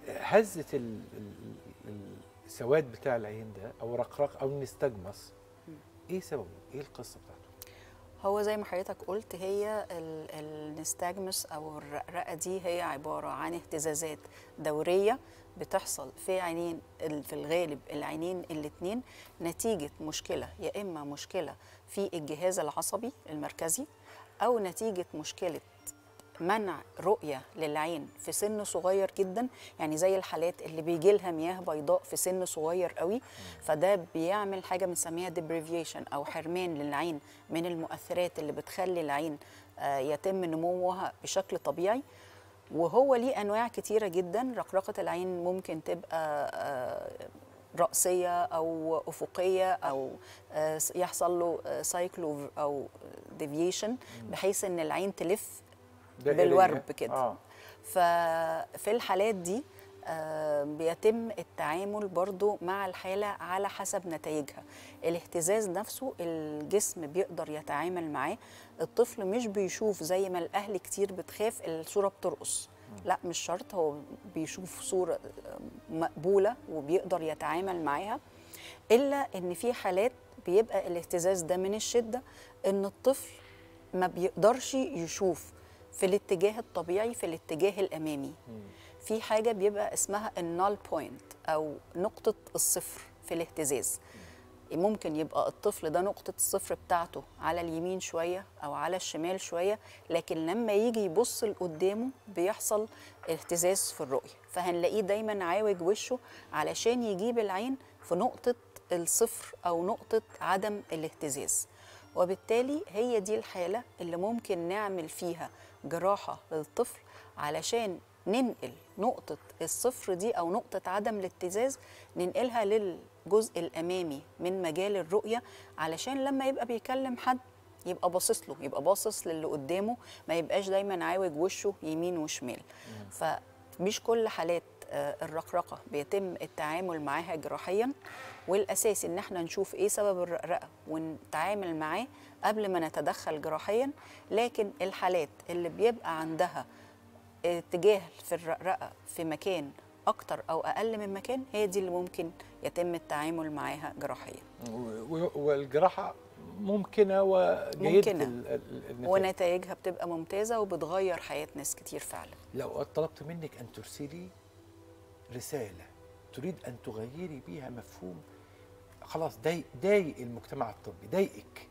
هزه ال- ال- ال- السواد بتاع العين ده او رقراق او النستجمس ايه سببه؟ ايه القصه بتاعته؟ هو زي ما حضرتك قلت هي ال- النستاجمس او الرقرقه دي هي عباره عن اهتزازات دوريه بتحصل في عينين ال- في الغالب العينين الاثنين نتيجه مشكله يا اما مشكله في الجهاز العصبي المركزي او نتيجه مشكله منع رؤية للعين في سن صغير جدا يعني زي الحالات اللي بيجي لها مياه بيضاء في سن صغير قوي فده بيعمل حاجة بنسميها deprivation أو حرمان للعين من المؤثرات اللي بتخلي العين آه، يتم نموها بشكل طبيعي وهو ليه أنواع كتيرة جدا رقرقة العين ممكن تبقى آه، رأسية أو أفقية أو آه، يحصل له سايكلو أو ديفيشن بحيث إن العين تلف دائرية. بالورب كده. اه ففي الحالات دي آه، بيتم التعامل برضو مع الحالة على حسب نتائجها الاهتزاز نفسه الجسم بيقدر يتعامل معاه الطفل مش بيشوف زي ما الأهل كتير بتخاف الصورة بترقص لا مش شرط هو بيشوف صورة آه، مقبولة وبيقدر يتعامل معاها إلا إن في حالات بيبقى الاهتزاز ده من الشدة إن الطفل ما بيقدرش يشوف في الاتجاه الطبيعي في الاتجاه الامامي في حاجه بيبقى اسمها النال بوينت او نقطه الصفر في الاهتزاز ممكن يبقى الطفل ده نقطة الصفر بتاعته على اليمين شوية أو على الشمال شوية لكن لما يجي يبص لقدامه بيحصل اهتزاز في الرؤية فهنلاقيه دايما عاوج وشه علشان يجيب العين في نقطة الصفر أو نقطة عدم الاهتزاز وبالتالي هي دي الحالة اللي ممكن نعمل فيها جراحة للطفل علشان ننقل نقطة الصفر دي أو نقطة عدم الاهتزاز ننقلها للجزء الأمامي من مجال الرؤية علشان لما يبقى بيكلم حد يبقى باصص له يبقى باصص للي قدامه ما يبقاش دايما عاوج وشه يمين وشمال فمش كل حالات آه، الرقرقة بيتم التعامل معاها جراحيا والأساس إن احنا نشوف إيه سبب الرقرقة ونتعامل معاه قبل ما نتدخل جراحيا لكن الحالات اللي بيبقى عندها اتجاه في الرقرقة في مكان أكتر أو أقل من مكان هي دي اللي ممكن يتم التعامل معاها جراحيا و- و- والجراحه ممكنه وجيده ممكنة. ال- ال- النتائج. ونتائجها بتبقى ممتازة وبتغير حياة ناس كتير فعلا لو طلبت منك ان ترسلي رساله تريد ان تغيري بيها مفهوم خلاص ضايق ضايق المجتمع الطبي ضايقك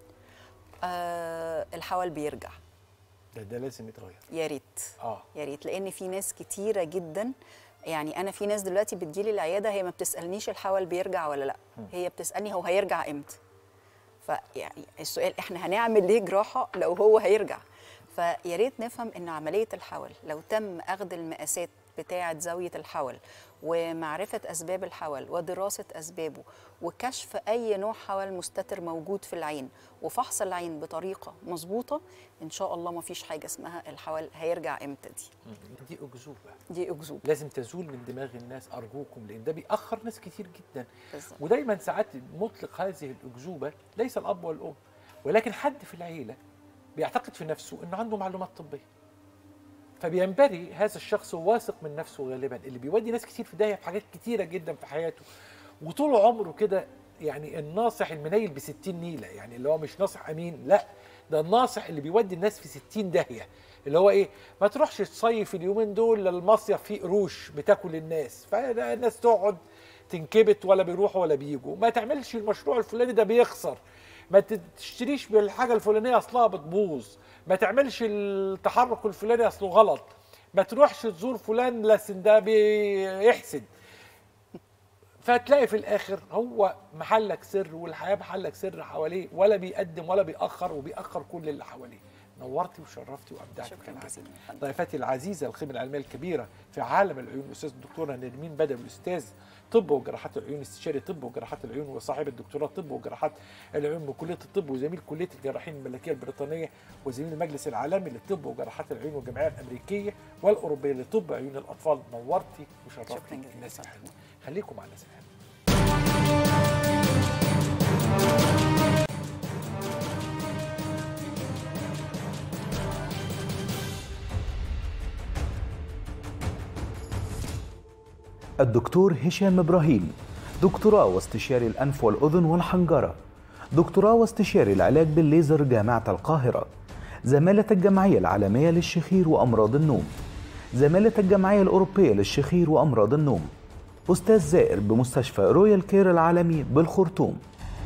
آه الحول بيرجع ده ده لازم يتغير يا ريت اه يا ريت لان في ناس كتيره جدا يعني انا في ناس دلوقتي بتجيلي العياده هي ما بتسالنيش الحول بيرجع ولا لا هي بتسالني هو هيرجع امتى فيعني السؤال احنا هنعمل ليه جراحه لو هو هيرجع فيا ريت نفهم ان عمليه الحول لو تم اخذ المقاسات بتاعه زاويه الحول ومعرفه اسباب الحول ودراسه اسبابه وكشف اي نوع حول مستتر موجود في العين وفحص العين بطريقه مظبوطه ان شاء الله ما فيش حاجه اسمها الحول هيرجع امتى دي دي اكذوبه دي اكذوبه لازم تزول من دماغ الناس ارجوكم لان ده بيأخر ناس كتير جدا بالظبط. ودايما ساعات مطلق هذه الاكذوبه ليس الاب والام ولكن حد في العيله بيعتقد في نفسه انه عنده معلومات طبيه فبينبري هذا الشخص واثق من نفسه غالبا اللي بيودي ناس كتير في داهيه في حاجات كتيره جدا في حياته وطول عمره كده يعني الناصح المنيل ب 60 نيله يعني اللي هو مش ناصح امين لا ده الناصح اللي بيودي الناس في 60 داهيه اللي هو ايه ما تروحش تصيف اليومين دول للمصيف فيه قروش بتاكل الناس فالناس تقعد تنكبت ولا بيروحوا ولا بيجوا ما تعملش المشروع الفلاني ده بيخسر ما تشتريش بالحاجه الفلانيه اصلها بتبوظ ما تعملش التحرك الفلاني اصله غلط ما تروحش تزور فلان لسن ده بيحسد فتلاقي في الاخر هو محلك سر والحياه محلك سر حواليه ولا بيقدم ولا بيأخر وبيأخر كل اللي حواليه نورتي وشرفتي وابدعتي شكراً كالعاده جزيلاً. فندم. ضيفتي العزيزه الخبره العلميه الكبيره في عالم العيون الاستاذ الدكتوره نرمين بدوي الاستاذ طب وجراحات العيون استشاري طب وجراحات العيون وصاحب الدكتوراه طب وجراحات العيون من كليه الطب وزميل كليه الجراحين الملكيه البريطانيه وزميل المجلس العالمي للطب وجراحات العيون والجمعيه الامريكيه والاوروبيه لطب عيون الاطفال نورتي وشرفتي شكراً جزيلاً. الناس الحلوه خليكم مع الناس الحلوه الدكتور هشام إبراهيم دكتوراه واستشاري الأنف والأذن والحنجرة دكتوراه واستشاري العلاج بالليزر جامعة القاهرة زمالة الجمعية العالمية للشخير وأمراض النوم زمالة الجمعية الأوروبية للشخير وأمراض النوم أستاذ زائر بمستشفى رويال كير العالمي بالخرطوم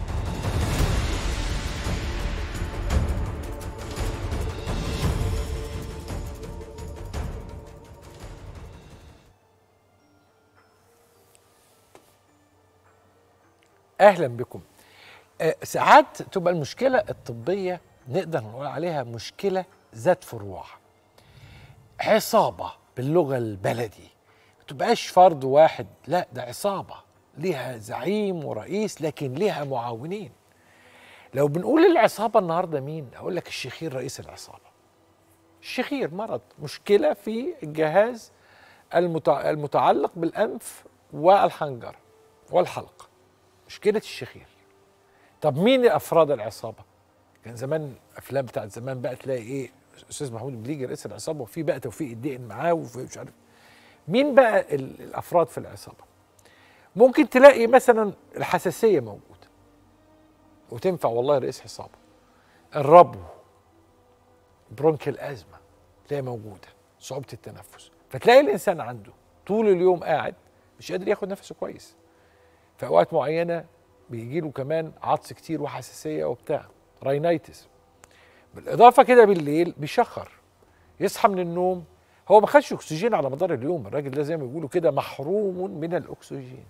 اهلا بكم آه، ساعات تبقى المشكله الطبيه نقدر نقول عليها مشكله ذات فروع عصابه باللغه البلدي ما تبقاش فرد واحد لا ده عصابه ليها زعيم ورئيس لكن ليها معاونين لو بنقول العصابه النهارده مين اقول لك الشخير رئيس العصابه الشخير مرض مشكله في الجهاز المتع- المتعلق بالانف والحنجره والحلق مشكله الشخير طب مين افراد العصابه كان زمان افلام بتاعت زمان بقى تلاقي ايه استاذ محمود بليجي رئيس العصابه وفي بقى توفيق الدقن معاه وفي مش عارف مين بقى ال- الافراد في العصابه ممكن تلاقي مثلا الحساسيه موجوده وتنفع والله رئيس عصابه الربو برونكيال ازمه تلاقي موجوده صعوبه التنفس فتلاقي الانسان عنده طول اليوم قاعد مش قادر ياخد نفسه كويس في اوقات معينه بيجي له كمان عطس كتير وحساسيه وبتاع راينايتس بالاضافه كده بالليل بيشخر يصحى من النوم هو ما خدش اكسجين على مدار اليوم الراجل ده زي ما بيقولوا كده محروم من الاكسجين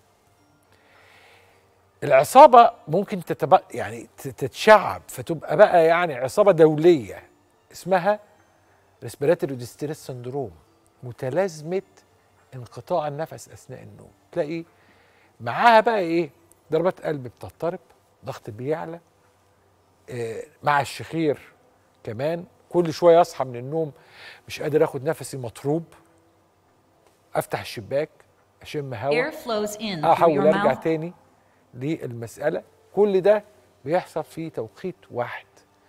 العصابه ممكن تتبقى يعني ت- تتشعب فتبقى بقى يعني عصابه دوليه اسمها ريسبيراتوري ديستريس سندروم متلازمه انقطاع النفس اثناء النوم تلاقي معاها بقى ايه ضربات قلب بتضطرب ضغط بيعلى آه، مع الشخير كمان كل شويه اصحى من النوم مش قادر اخد نفسي مطروب افتح الشباك اشم هواء Air flows in through احاول your ارجع mouth تاني للمساله كل ده بيحصل في توقيت واحد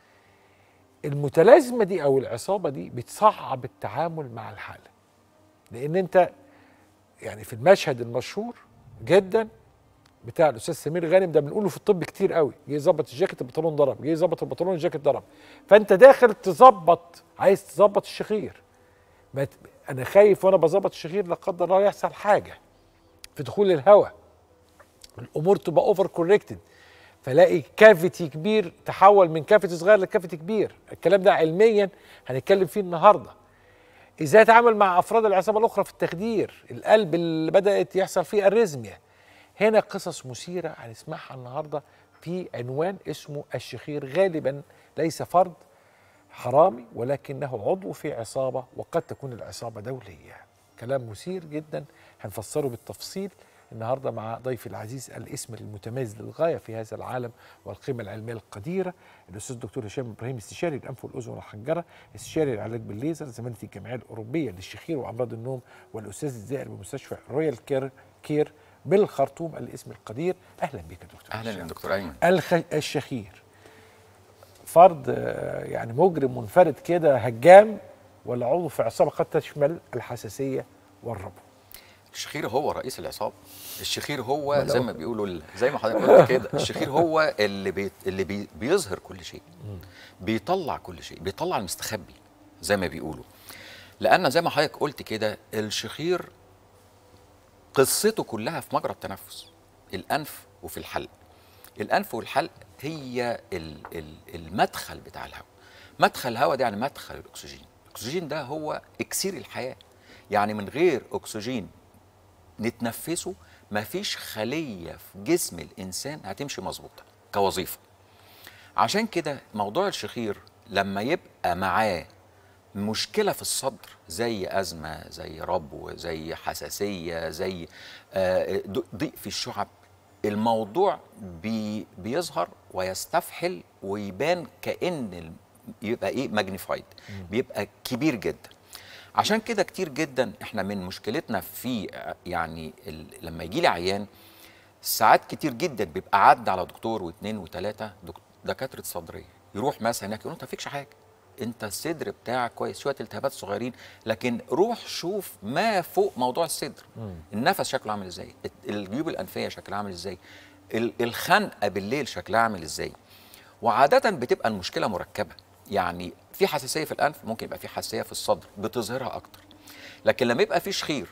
المتلازمه دي او العصابه دي بتصعب التعامل مع الحاله لان انت يعني في المشهد المشهور جدا بتاع الاستاذ سمير غانم ده بنقوله في الطب كتير قوي جه يظبط الجاكيت البنطلون ضرب جه يظبط البنطلون الجاكيت ضرب فانت داخل تظبط عايز تظبط الشخير ما ت- انا خايف وانا بظبط الشخير لا قدر الله يحصل حاجه في دخول الهواء الامور تبقى اوفر كوركتد فلاقي كافيتي كبير تحول من كافيتي صغير لكافيتي كبير الكلام ده علميا هنتكلم فيه النهارده ازاي اتعامل مع افراد العصابه الاخرى في التخدير القلب اللي بدات يحصل فيه اريزميا هنا قصص مثيره هنسمعها النهارده في عنوان اسمه الشخير غالبا ليس فرد حرامي ولكنه عضو في عصابه وقد تكون العصابه دوليه كلام مثير جدا هنفسره بالتفصيل النهارده مع ضيفي العزيز الاسم المتميز للغايه في هذا العالم والقيمه العلميه القديره الاستاذ الدكتور هشام ابراهيم استشاري الانف والاذن والحنجره استشاري العلاج بالليزر زميله الجمعيه الاوروبيه للشخير وامراض النوم والاستاذ الزائر بمستشفى رويال كير كير بالخرطوم الاسم القدير اهلا بك يا دكتور اهلا هشام. يا دكتور ايمن الخ... الشخير فرد آه، يعني مجرم منفرد كده هجام ولا عضو في عصابه قد تشمل الحساسيه والربو الشخير هو رئيس العصابه الشخير هو زي ما بيقولوا ال- زي ما حضرتك قلت كده الشخير هو اللي بي اللي بي بيظهر كل شيء بيطلع كل شيء بيطلع المستخبي زي ما بيقولوا لان زي ما حضرتك قلت كده الشخير قصته كلها في مجرى التنفس الانف وفي الحلق الانف والحلق هي ال- ال- المدخل بتاع الهواء مدخل الهواء ده يعني مدخل الاكسجين الاكسجين ده هو اكسير الحياه يعني من غير اكسجين نتنفسه مفيش خليه في جسم الانسان هتمشي مظبوطه كوظيفه عشان كده موضوع الشخير لما يبقى معاه مشكله في الصدر زي ازمه زي ربو زي حساسيه زي آه، ض- ضيق في الشعب الموضوع بي بيظهر ويستفحل ويبان كان ال- يبقى ايه ماجنيفايد بيبقى كبير جدا عشان كده كتير جدا احنا من مشكلتنا في آه، يعني ال- لما يجي لي عيان ساعات كتير جدا بيبقى عدى على دكتور واثنين وثلاثه دك- دكاتره صدريه يروح مثلا هناك يقول له انت ما فيكش حاجه انت الصدر بتاعك كويس شويه التهابات صغيرين لكن روح شوف ما فوق موضوع الصدر النفس شكله عامل ازاي الجيوب الانفيه شكلها عامل ازاي ال- الخنقه بالليل شكلها عامل ازاي وعاده بتبقى المشكله مركبه يعني في حساسيه في الانف ممكن يبقى في حساسيه في الصدر بتظهرها اكتر لكن لما يبقى في شخير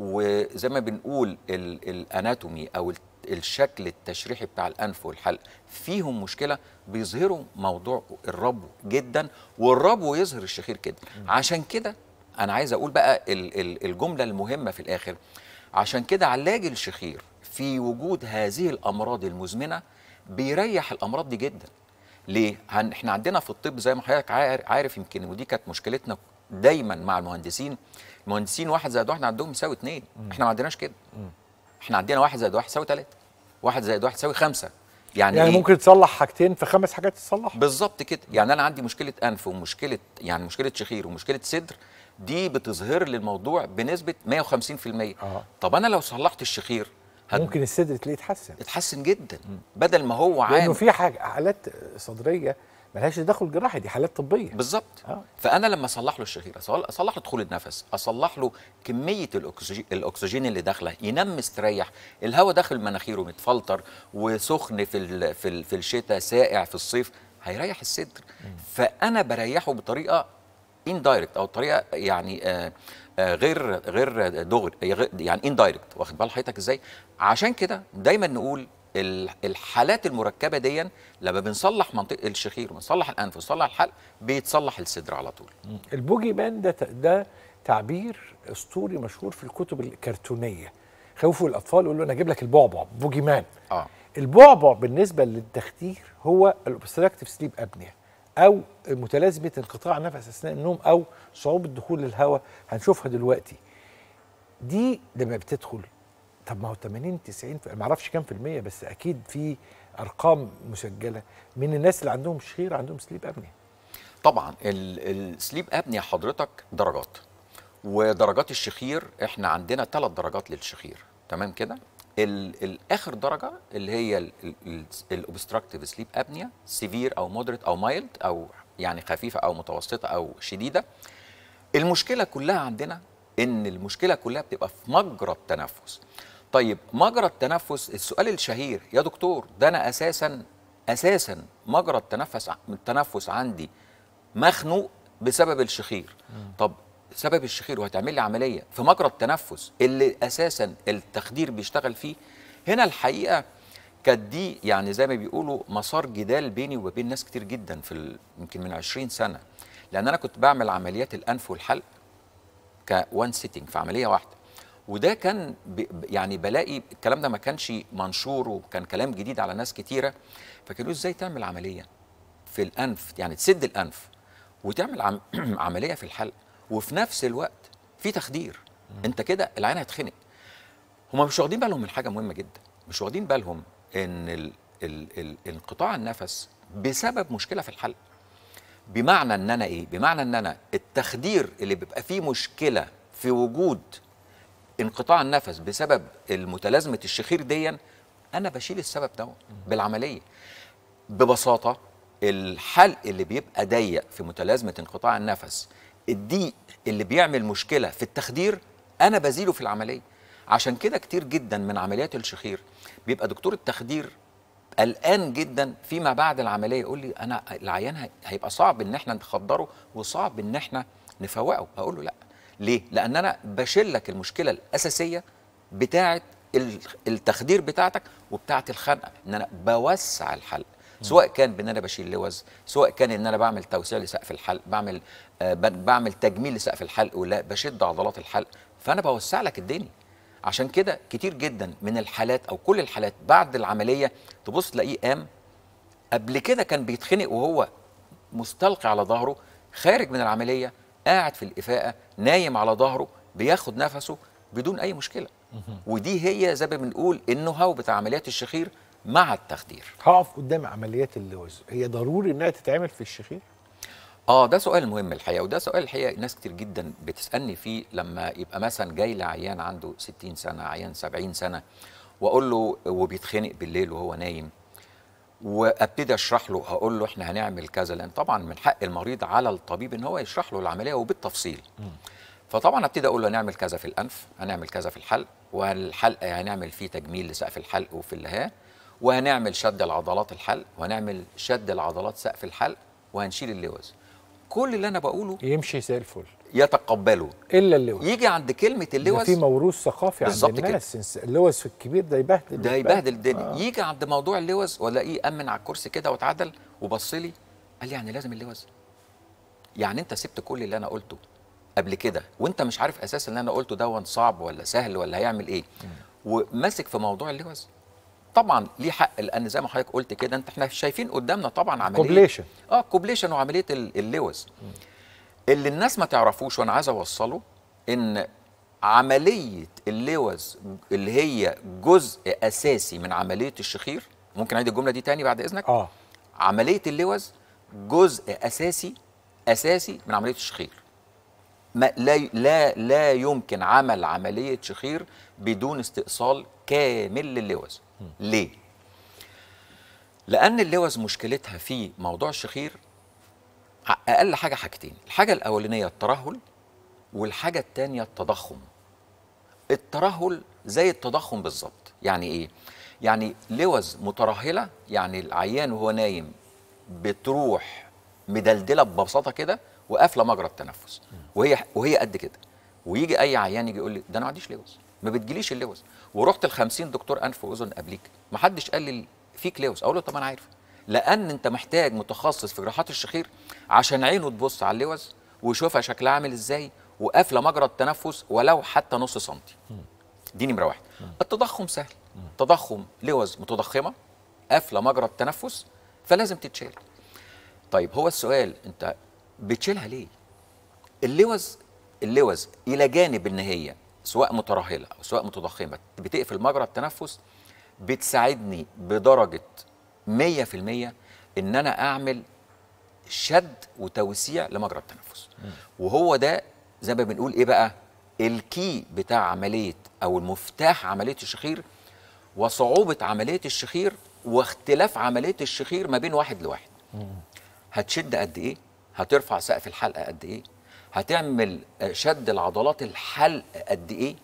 وزي ما بنقول ال- الاناتومي او ال- الشكل التشريحي بتاع الانف والحلق فيهم مشكله بيظهروا موضوع الربو جدا والربو يظهر الشخير كده عشان كده انا عايز اقول بقى ال- ال- الجمله المهمه في الاخر عشان كده علاج الشخير في وجود هذه الامراض المزمنه بيريح الامراض دي جدا ليه؟ هن احنا عندنا في الطب زي ما حضرتك عار- عارف يمكن ودي كانت مشكلتنا دايما مع المهندسين المهندسين واحد زائد واحد عندهم يساوي اتنين احنا ما عندناش كده احنا عندنا واحد زائد واحد يساوي ثلاثة واحد زائد واحد يساوي خمسة يعني, يعني إيه؟ ممكن تصلح حاجتين في خمس حاجات تصلح بالظبط كده يعني انا عندي مشكله انف ومشكله يعني مشكله شخير ومشكله صدر دي بتظهر لي الموضوع بنسبه 150% آه. طب انا لو صلحت الشخير هت- ممكن الصدر تلاقيه يتحسن اتحسن جدا بدل ما هو لانه عام في حاجه حالات صدريه ملهاش تدخل جراحي دي حالات طبيه بالظبط آه. فانا لما اصلح له الشخير أصل- اصلح له دخول النفس اصلح له كميه الاكسجين الاكسجين اللي داخله ينام مستريح الهواء داخل مناخيره متفلتر وسخن في ال في, ال في الشتاء ساقع في الصيف هيريح الصدر فانا بريحه بطريقه اندايركت او طريقه يعني آه آه غير غير دغري غير- يعني اندايركت واخد بال حضرتك ازاي عشان كده دايما نقول ال- الحالات المركبه دي لما بنصلح منطقه الشخير ونصلح الانف ونصلح الحلق بيتصلح الصدر على طول البوجي مان ده ده تعبير اسطوري مشهور في الكتب الكرتونيه خوفوا الاطفال يقولوا انا اجيب لك البعبع بوجي مان اه البعبع بالنسبه للتخدير هو الاوبستراكتيف سليب ابنيا او متلازمه انقطاع النفس اثناء النوم او صعوبه دخول الهواء هنشوفها دلوقتي دي لما بتدخل طب ما هو 80 90 ما اعرفش كام في الميه بس اكيد في ارقام مسجله من الناس اللي عندهم شخير عندهم سليب ابنيا طبعا ال- السليب ابنيا حضرتك درجات ودرجات الشخير احنا عندنا ثلاث درجات للشخير تمام كده ال- الاخر درجه اللي هي الاوبستراكتيف سليب ابنيا سيفير او مودريت او مايلد او يعني خفيفه او متوسطه او شديده المشكله كلها عندنا ان المشكله كلها بتبقى في مجرى التنفس طيب مجرى التنفس السؤال الشهير يا دكتور ده انا اساسا اساسا مجرى التنفس التنفس عندي مخنوق بسبب الشخير طب سبب الشخير وهتعمل لي عمليه في مجرى التنفس اللي اساسا التخدير بيشتغل فيه هنا الحقيقه كانت دي يعني زي ما بيقولوا مسار جدال بيني وبين ناس كتير جدا في ال- يمكن من 20 سنه لان انا كنت بعمل عمليات الانف والحلق كوان سيتنج في عمليه واحده وده كان ب يعني بلاقي الكلام ده ما كانش منشور وكان كلام جديد على ناس كتيره فكانوا ازاي تعمل عمليه في الانف يعني تسد الانف وتعمل عم عمليه في الحلق وفي نفس الوقت في تخدير انت كده العين هتخنق هم مش واخدين بالهم من حاجه مهمه جدا مش واخدين بالهم ان ال ال ال انقطاع النفس بسبب مشكله في الحلق بمعنى ان انا ايه بمعنى ان انا التخدير اللي بيبقى فيه مشكله في وجود انقطاع النفس بسبب المتلازمه الشخير ديا انا بشيل السبب ده بالعمليه ببساطه الحلق اللي بيبقى ضيق في متلازمه انقطاع النفس الضيق اللي بيعمل مشكله في التخدير انا بزيله في العمليه عشان كده كتير جدا من عمليات الشخير بيبقى دكتور التخدير قلقان جدا فيما بعد العمليه يقول لي انا العيان هي- هيبقى صعب ان احنا نخدره وصعب ان احنا نفوقه اقول له لا ليه لان انا بشيل لك المشكله الاساسيه بتاعه ال- التخدير بتاعتك وبتاعه الخنقه ان انا بوسع الحلق سواء كان بان انا بشيل لوز سواء كان ان انا بعمل توسيع لسقف الحلق بعمل آه ب- بعمل تجميل لسقف الحلق ولا بشد عضلات الحلق فانا بوسع لك الدنيا عشان كده كتير جدا من الحالات او كل الحالات بعد العمليه تبص تلاقيه قام قبل كده كان بيتخنق وهو مستلقي على ظهره خارج من العمليه قاعد في الافاقه نايم على ظهره بياخد نفسه بدون اي مشكله ودي هي زي ما بنقول النو هاو بتاع عمليات الشخير مع التخدير هقف قدام عمليات اللوز هي ضروري انها تتعمل في الشخير اه ده سؤال مهم الحقيقه وده سؤال الحقيقه ناس كتير جدا بتسالني فيه لما يبقى مثلا جاي لي عيان عنده 60 سنه عيان 70 سنه واقول له وبيتخنق بالليل وهو نايم وابتدي اشرح له اقول له احنا هنعمل كذا لان طبعا من حق المريض على الطبيب ان هو يشرح له العمليه وبالتفصيل فطبعا ابتدي اقول له هنعمل كذا في الانف هنعمل كذا في الحلق والحلق هنعمل فيه تجميل لسقف الحلق وفي اللهاه وهنعمل شد العضلات الحلق وهنعمل شد العضلات سقف الحلق وهنشيل اللوز كل اللي انا بقوله يمشي زي الفل يتقبله الا اللوز يجي عند كلمه ده اللوز في موروث ثقافي عند بالظبط كده. الناس إنس- اللوز في الكبير ده يبهدل ده يبهدل الدنيا آه. يجي عند موضوع اللوز والاقيه امن على الكرسي كده واتعدل وبص لي قال لي يعني لازم اللوز يعني انت سبت كل اللي انا قلته قبل كده وانت مش عارف اساسا اللي انا قلته ده صعب ولا سهل ولا هيعمل ايه وماسك في موضوع اللوز طبعا ليه حق لان زي ما حضرتك قلت كده انت احنا شايفين قدامنا طبعا عمليه كوبليشن. اه كوبليشن وعمليه ال- اللوز اللي الناس ما تعرفوش وانا عايز اوصله ان عمليه اللوز اللي هي جزء اساسي من عمليه الشخير ممكن اعيد الجمله دي تاني بعد اذنك اه عمليه اللوز جزء اساسي اساسي من عمليه الشخير ما لا لا لا يمكن عمل عمليه شخير بدون استئصال كامل للوز ليه لان اللوز مشكلتها في موضوع الشخير ع- اقل حاجه حاجتين الحاجه الاولانيه الترهل والحاجه الثانيه التضخم الترهل زي التضخم بالظبط يعني ايه يعني لوز مترهله يعني العيان وهو نايم بتروح مدلدله ببساطه كده وقافله مجرى التنفس وهي وهي قد كده ويجي اي عيان يجي يقول لي ده انا ما عنديش لوز ما بتجيليش اللوز ورحت ل 50 دكتور انف واذن قبليك ما حدش قال لي فيك لوز اقول له طب انا عارف لان انت محتاج متخصص في جراحات الشخير عشان عينه تبص على اللوز ويشوفها شكلها عامل ازاي وقافله مجرى التنفس ولو حتى نص سنتي دي نمره واحد التضخم سهل تضخم لوز متضخمه قافله مجرى التنفس فلازم تتشال طيب هو السؤال انت بتشيلها ليه اللوز اللوز الى جانب ان هي سواء مترهله او سواء متضخمه بتقفل مجرى التنفس بتساعدني بدرجه 100% ان انا اعمل شد وتوسيع لمجرى التنفس وهو ده زي ما بنقول ايه بقى الكي بتاع عمليه او المفتاح عمليه الشخير وصعوبه عمليه الشخير واختلاف عمليه الشخير ما بين واحد لواحد هتشد قد ايه هترفع سقف الحلقه قد ايه هتعمل آه، شد العضلات الحلق قد ايه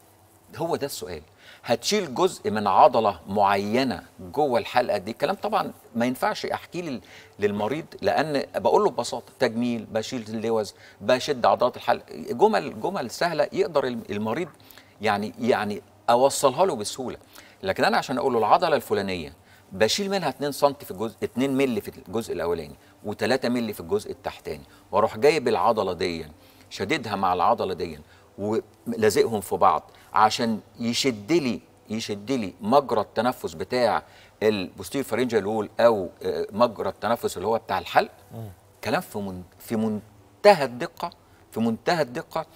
هو ده السؤال هتشيل جزء من عضله معينه جوه الحلقه قد ايه الكلام طبعا ما ينفعش احكيه لل- للمريض لان بقول له ببساطه تجميل بشيل اللوز بشد عضلات الحلق جمل جمل سهله يقدر الم- المريض يعني يعني اوصلها له بسهوله لكن انا عشان اقول له العضله الفلانيه بشيل منها 2 سم في الجزء 2 مللي في الجزء الاولاني و3 مللي في الجزء التحتاني واروح جايب العضله دي شددها مع العضله دي ولازقهم في بعض عشان يشد لي يشد لي مجرى التنفس بتاع البوستير فارنجال وول او آه، مجرى التنفس اللي هو بتاع الحلق كلام في من في منتهى الدقه في منتهى الدقه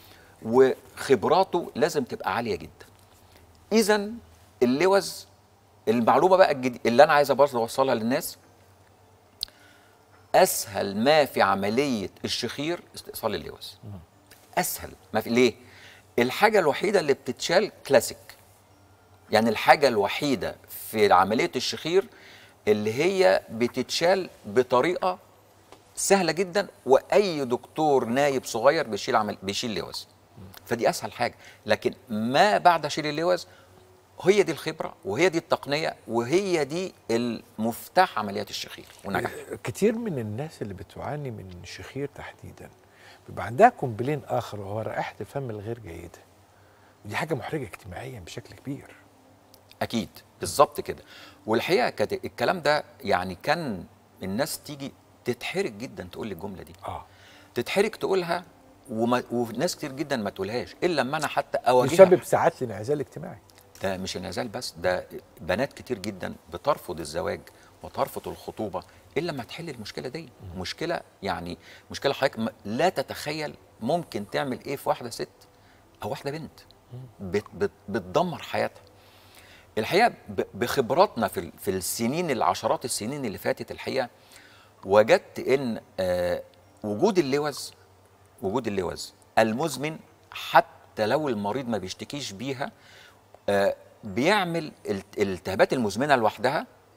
وخبراته لازم تبقى عاليه جدا اذا اللوز المعلومه بقى الجديد اللي انا عايز برضه اوصلها للناس اسهل ما في عمليه الشخير استئصال اللوز اسهل ما في ليه الحاجه الوحيده اللي بتتشال كلاسيك يعني الحاجه الوحيده في عمليه الشخير اللي هي بتتشال بطريقه سهله جدا واي دكتور نايب صغير بيشيل عمل بيشيل لوز فدي اسهل حاجه لكن ما بعد شيل اللوز هي دي الخبره وهي دي التقنيه وهي دي المفتاح عمليات الشخير ونجح كتير من الناس اللي بتعاني من شخير تحديدا بيبقى عندها كومبلين اخر وهو رائحه الفم الغير جيده ودي حاجه محرجه اجتماعيا بشكل كبير اكيد بالظبط كده والحقيقه كانت الكلام ده يعني كان الناس تيجي تتحرج جدا تقول لي الجمله دي اه تتحرج تقولها وما وناس كتير جدا ما تقولهاش الا لما انا حتى اواجهها يسبب ساعات لانعزال اجتماعي ده مش انعزال بس ده بنات كتير جدا بترفض الزواج وترفض الخطوبه الا لما تحل المشكله دي مشكله يعني مشكله حضرتك م- لا تتخيل ممكن تعمل ايه في واحده ست او واحده بنت بت بت بتدمر حياتها الحقيقه ب- بخبراتنا في ال- في السنين العشرات السنين اللي فاتت الحقيقه وجدت ان آه وجود اللوز وجود اللوز المزمن حتى لو المريض ما بيشتكيش بيها آه، بيعمل الت- الالتهابات المزمنه لوحدها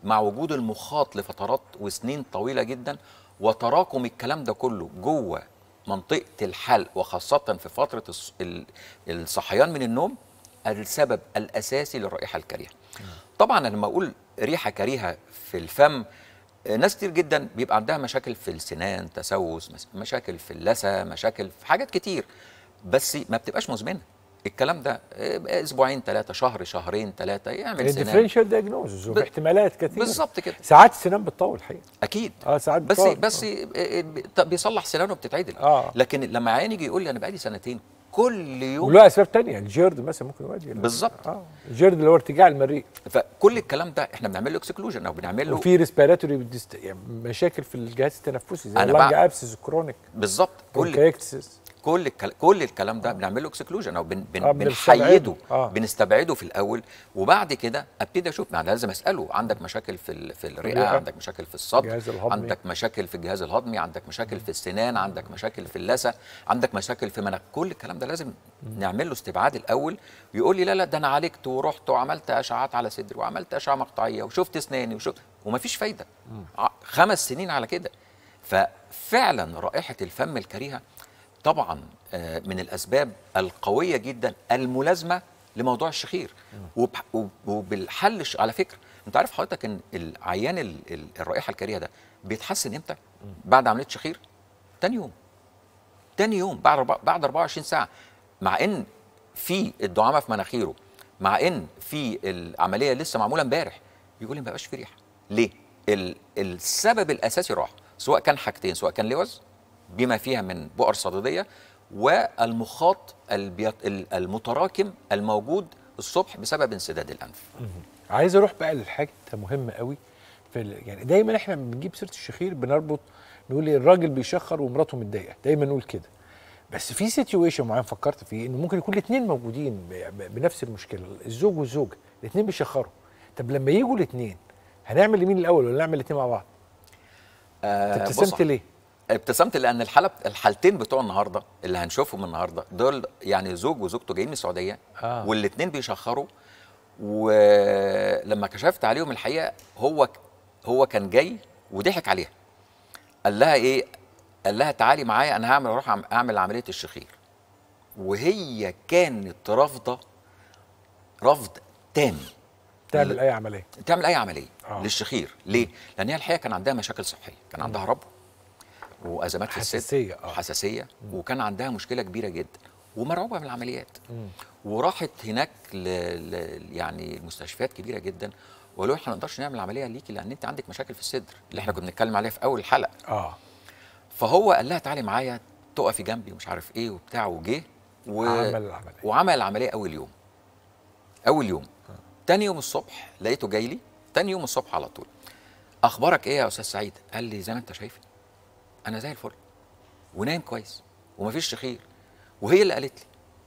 مع وجود المخاط لفترات وسنين طويله جدا وتراكم الكلام ده كله جوه منطقه الحلق وخاصه في فتره الص- ال- الصحيان من النوم السبب الاساسي للرائحه الكريهه. طبعا أنا لما اقول ريحه كريهه في الفم آه، ناس كتير جدا بيبقى عندها مشاكل في السنان تسوس مس- مشاكل في اللثه مشاكل في حاجات كتير بس ما بتبقاش مزمنه الكلام ده آه، اسبوعين ثلاثه شهر شهرين ثلاثه يعمل سنان ديفرنشال دايجنوزز ب- واحتمالات كثيره بالظبط كده ساعات السنان بتطول الحقيقه اكيد اه ساعات بس بتطول. بس آه، آه، طب بيصلح سنانه بتتعدل آه. لكن لما عيان يجي يقول لي انا بقالي سنتين كل يوم وله اسباب تانية الجيرد مثلا ممكن يؤدي إلى- بالظبط. اه الجيرد اللي هو ارتجاع المريء فكل الكلام ده احنا بنعمل له اكسكلوجن او بنعمل له وفي ريسبيراتوري يعني مشاكل في الجهاز التنفسي زي أنا اللانج بقى- ابسس كرونيك بالظبط كل برونكايتسس كل الكل... كل الكلام ده بنعمل له اكسكلوجن او بن... بن... آه، بنحيده بنستبعده. آه. بنستبعده في الاول وبعد كده ابتدي اشوف يعني لازم اساله عندك مشاكل في ال... في الرئه الرئة. عندك مشاكل في الصدر الجهاز الهضمي. عندك مشاكل في الجهاز الهضمي عندك مشاكل في السنان عندك مشاكل في اللثه عندك مشاكل في مناخ كل الكلام ده لازم نعمل له استبعاد الاول ويقول لي لا لا ده انا عالجت ورحت وعملت اشعات على صدري وعملت اشعه مقطعيه وشفت اسناني وشفت ومفيش فايده ع- خمس سنين على كده ففعلا رائحه الفم الكريهه طبعا آه، من الاسباب القويه جدا الملازمه لموضوع الشخير وبح- وب- وبالحل ش- على فكره انت عارف حضرتك ان العيان ال- ال- الرائحه الكريهه ده بيتحسن امتى بعد عمليه شخير تاني يوم تاني يوم بعد أربع- بعد 24 ساعه مع ان في الدعامه في مناخيره مع ان في العمليه لسه معموله امبارح يقول لي ما بقاش في ريحه ليه ال السبب الاساسي راح سواء كان حاجتين سواء كان لوز بما فيها من بؤر صديديه والمخاط البيط ال- المتراكم الموجود الصبح بسبب انسداد الانف عايز اروح بقى للحاجه مهمه قوي في ال... يعني دايما احنا لما بنجيب سيره الشخير بنربط نقول إيه الراجل بيشخر ومراته متضايقه دايما نقول كده بس في سيتويشن معين فكرت فيه انه ممكن يكون الاثنين موجودين ب... ب... بنفس المشكله الزوج والزوجه الاثنين بيشخروا طب لما يجوا الاثنين هنعمل لمين الاول ولا نعمل الاثنين مع بعض آه، أنت بص، ابتسمت ليه ابتسمت لان الحاله الحالتين بتوع النهارده اللي هنشوفهم النهارده دول يعني زوج وزوجته جايين من السعوديه آه. والاثنين بيشخروا ولما كشفت عليهم الحقيقه هو هو كان جاي وضحك عليها قال لها ايه قال لها تعالي معايا انا هعمل اروح أعم- اعمل عمليه الشخير وهي كانت رافضه رفض تام تعمل اي عمليه تعمل اي عمليه آه. آه. للشخير ليه لان هي الحقيقه كان عندها مشاكل صحيه كان عندها ربو وازمات في الصدر حساسية، آه. وحساسيه وكان عندها مشكله كبيره جدا ومرعوبه من العمليات وراحت هناك ل... ل... يعني مستشفيات كبيره جدا وقالوا احنا ما نقدرش نعمل عمليه ليكي لان انت عندك مشاكل في الصدر اللي احنا كنا بنتكلم عليها في اول الحلقه اه فهو قال لها تعالي معايا تقفي جنبي ومش عارف ايه وبتاع وجه و... عمل العملية. وعمل العمليه اول يوم اول يوم تاني يوم الصبح لقيته جاي لي تاني يوم الصبح على طول اخبارك ايه يا استاذ سعيد قال لي زي ما انت شايف انا زي الفل ونايم كويس ومفيش شخير وهي اللي قالت لي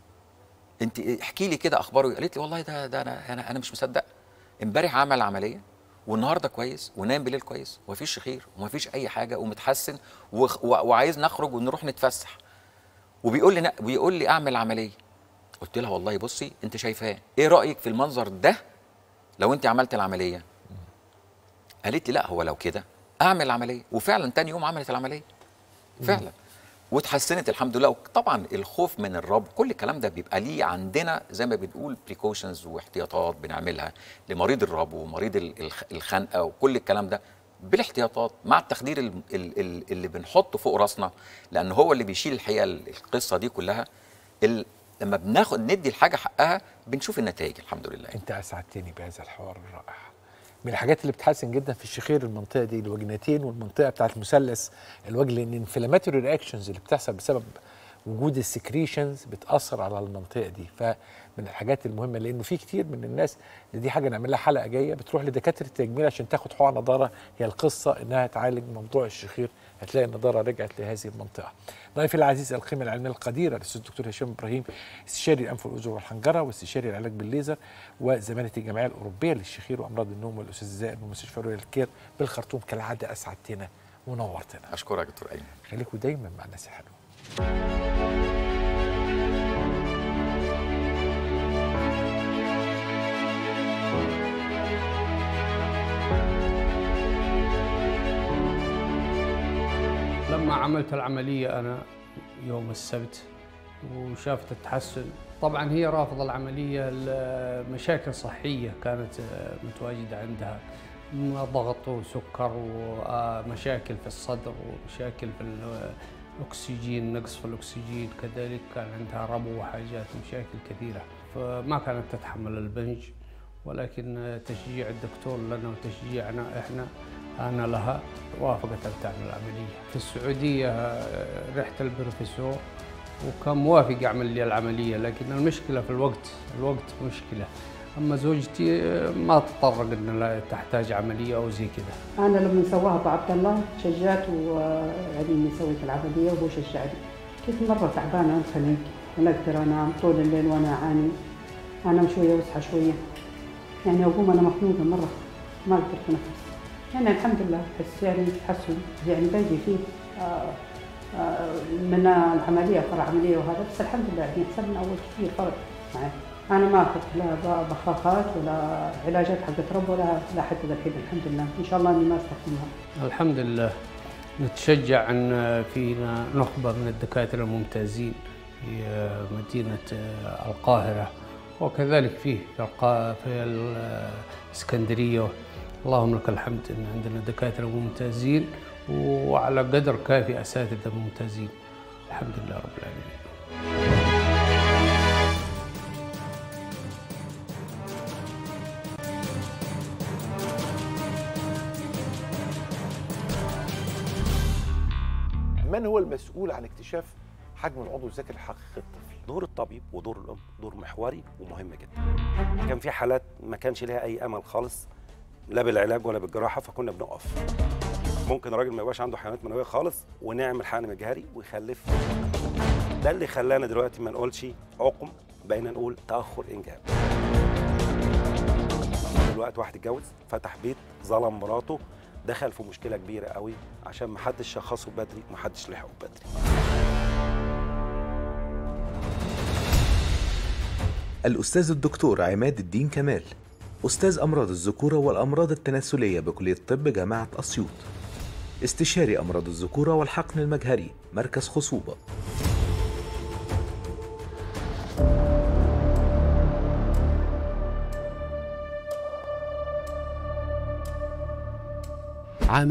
انت احكي لي كده اخباره إيه؟ قالت لي والله ده ده انا انا, أنا مش مصدق امبارح عمل عمليه والنهارده كويس ونام بالليل كويس ومفيش شخير ومفيش اي حاجه ومتحسن وخ- و- وعايز نخرج ونروح نتفسح وبيقول لي ن- بيقول لي اعمل عمليه قلت لها والله بصي انت شايفاه ايه رايك في المنظر ده لو انت عملت العمليه قالت لي لا هو لو كده اعمل العمليه وفعلا تاني يوم عملت العمليه فعلا واتحسنت الحمد لله وطبعا الخوف من الرب كل الكلام ده بيبقى ليه عندنا زي ما بنقول بريكوشنز واحتياطات بنعملها لمريض الرب ومريض ال- الخ- الخنقه وكل الكلام ده بالاحتياطات مع التخدير ال- ال- ال- اللي بنحطه فوق راسنا لان هو اللي بيشيل الحقيقه ال- القصه دي كلها ال- لما بناخد ندي الحاجه حقها بنشوف النتائج الحمد لله انت اسعدتني بهذا الحوار الرائع من الحاجات اللي بتحسن جدا في الشخير المنطقه دي الوجنتين والمنطقه بتاعت المثلث الوجه لان الانفلاماتوري رياكشنز اللي بتحصل بسبب وجود السكريشنز بتاثر على المنطقه دي فمن الحاجات المهمه لانه في كتير من الناس دي حاجه نعمل لها حلقه جايه بتروح لدكاتره التجميل عشان تاخد حقن نضاره هي القصه انها تعالج موضوع الشخير هتلاقي النضاره رجعت لهذه المنطقه. ضيفي العزيز القيمه العلميه القديره الاستاذ الدكتور هشام ابراهيم استشاري الانف والاذن والحنجره واستشاري العلاج بالليزر وزماله الجمعيه الاوروبيه للشخير وامراض النوم والاستاذ زائد من مستشفى رويال كير بالخرطوم كالعاده اسعدتنا ونورتنا. اشكرك دكتور ايمن خليكم دايما مع الناس الحلوه. لما عملت العملية أنا يوم السبت وشافت التحسن طبعا هي رافضة العملية لمشاكل صحية كانت آه، متواجدة عندها ضغط وسكر ومشاكل في الصدر ومشاكل في الأكسجين نقص في الأكسجين كذلك كان عندها ربو وحاجات مشاكل كثيرة فما كانت تتحمل البنج ولكن تشجيع الدكتور لنا وتشجيعنا احنا انا لها وافقت ان تعمل العمليه. في السعوديه آه، رحت البروفيسور وكان موافق يعمل لي العمليه لكن المشكله في الوقت، الوقت مشكله. اما زوجتي آه، ما تطرق ان لا تحتاج عمليه او زي كذا. انا لما سواها ابو عبد الله شجعته يعني اني سويت العمليه وهو شجعني. كنت مره تعبانه عند خليج ولا اقدر انام طول الليل وانا اعاني. انام شويه واصحى شويه. يعني اقوم انا مخنوقه مره ما اقدر اتنفس. يعني الحمد لله بس يعني تحسن يعني باقي فيه آه آه من العمليه فرع عمليه وهذا بس الحمد لله يعني احسن من اول كثير فرق معي. انا ما اخذت لا بخاخات ولا علاجات حقت رب ولا لا حتى الحين الحمد لله ان شاء الله اني ما استخدمها. الحمد لله نتشجع ان فينا نخبه من الدكاتره الممتازين في مدينه القاهره وكذلك فيه في الاسكندريه اللهم لك الحمد ان عندنا دكاتره ممتازين وعلى قدر كافي اساتذه ممتازين الحمد لله رب العالمين من هو المسؤول عن اكتشاف حجم العضو الذكري الحقيقي للطفل؟ دور الطبيب ودور الام دور محوري ومهم جدا. كان في حالات ما كانش ليها اي امل خالص لا بالعلاج ولا بالجراحه فكنا بنقف. ممكن الراجل ما يبقاش عنده حيوانات منويه خالص ونعمل حقن مجهري ويخلف. ده اللي خلانا دلوقتي ما نقولش عقم بقينا نقول تاخر انجاب. دلوقتي واحد اتجوز فتح بيت ظلم مراته دخل في مشكله كبيره قوي عشان ما حدش شخصه بدري ما حدش لحقه بدري الأستاذ الدكتور عماد الدين كمال أستاذ أمراض الذكورة والأمراض التناسلية بكلية الطب جامعة أسيوط استشاري أمراض الذكورة والحقن المجهري مركز خصوبة عام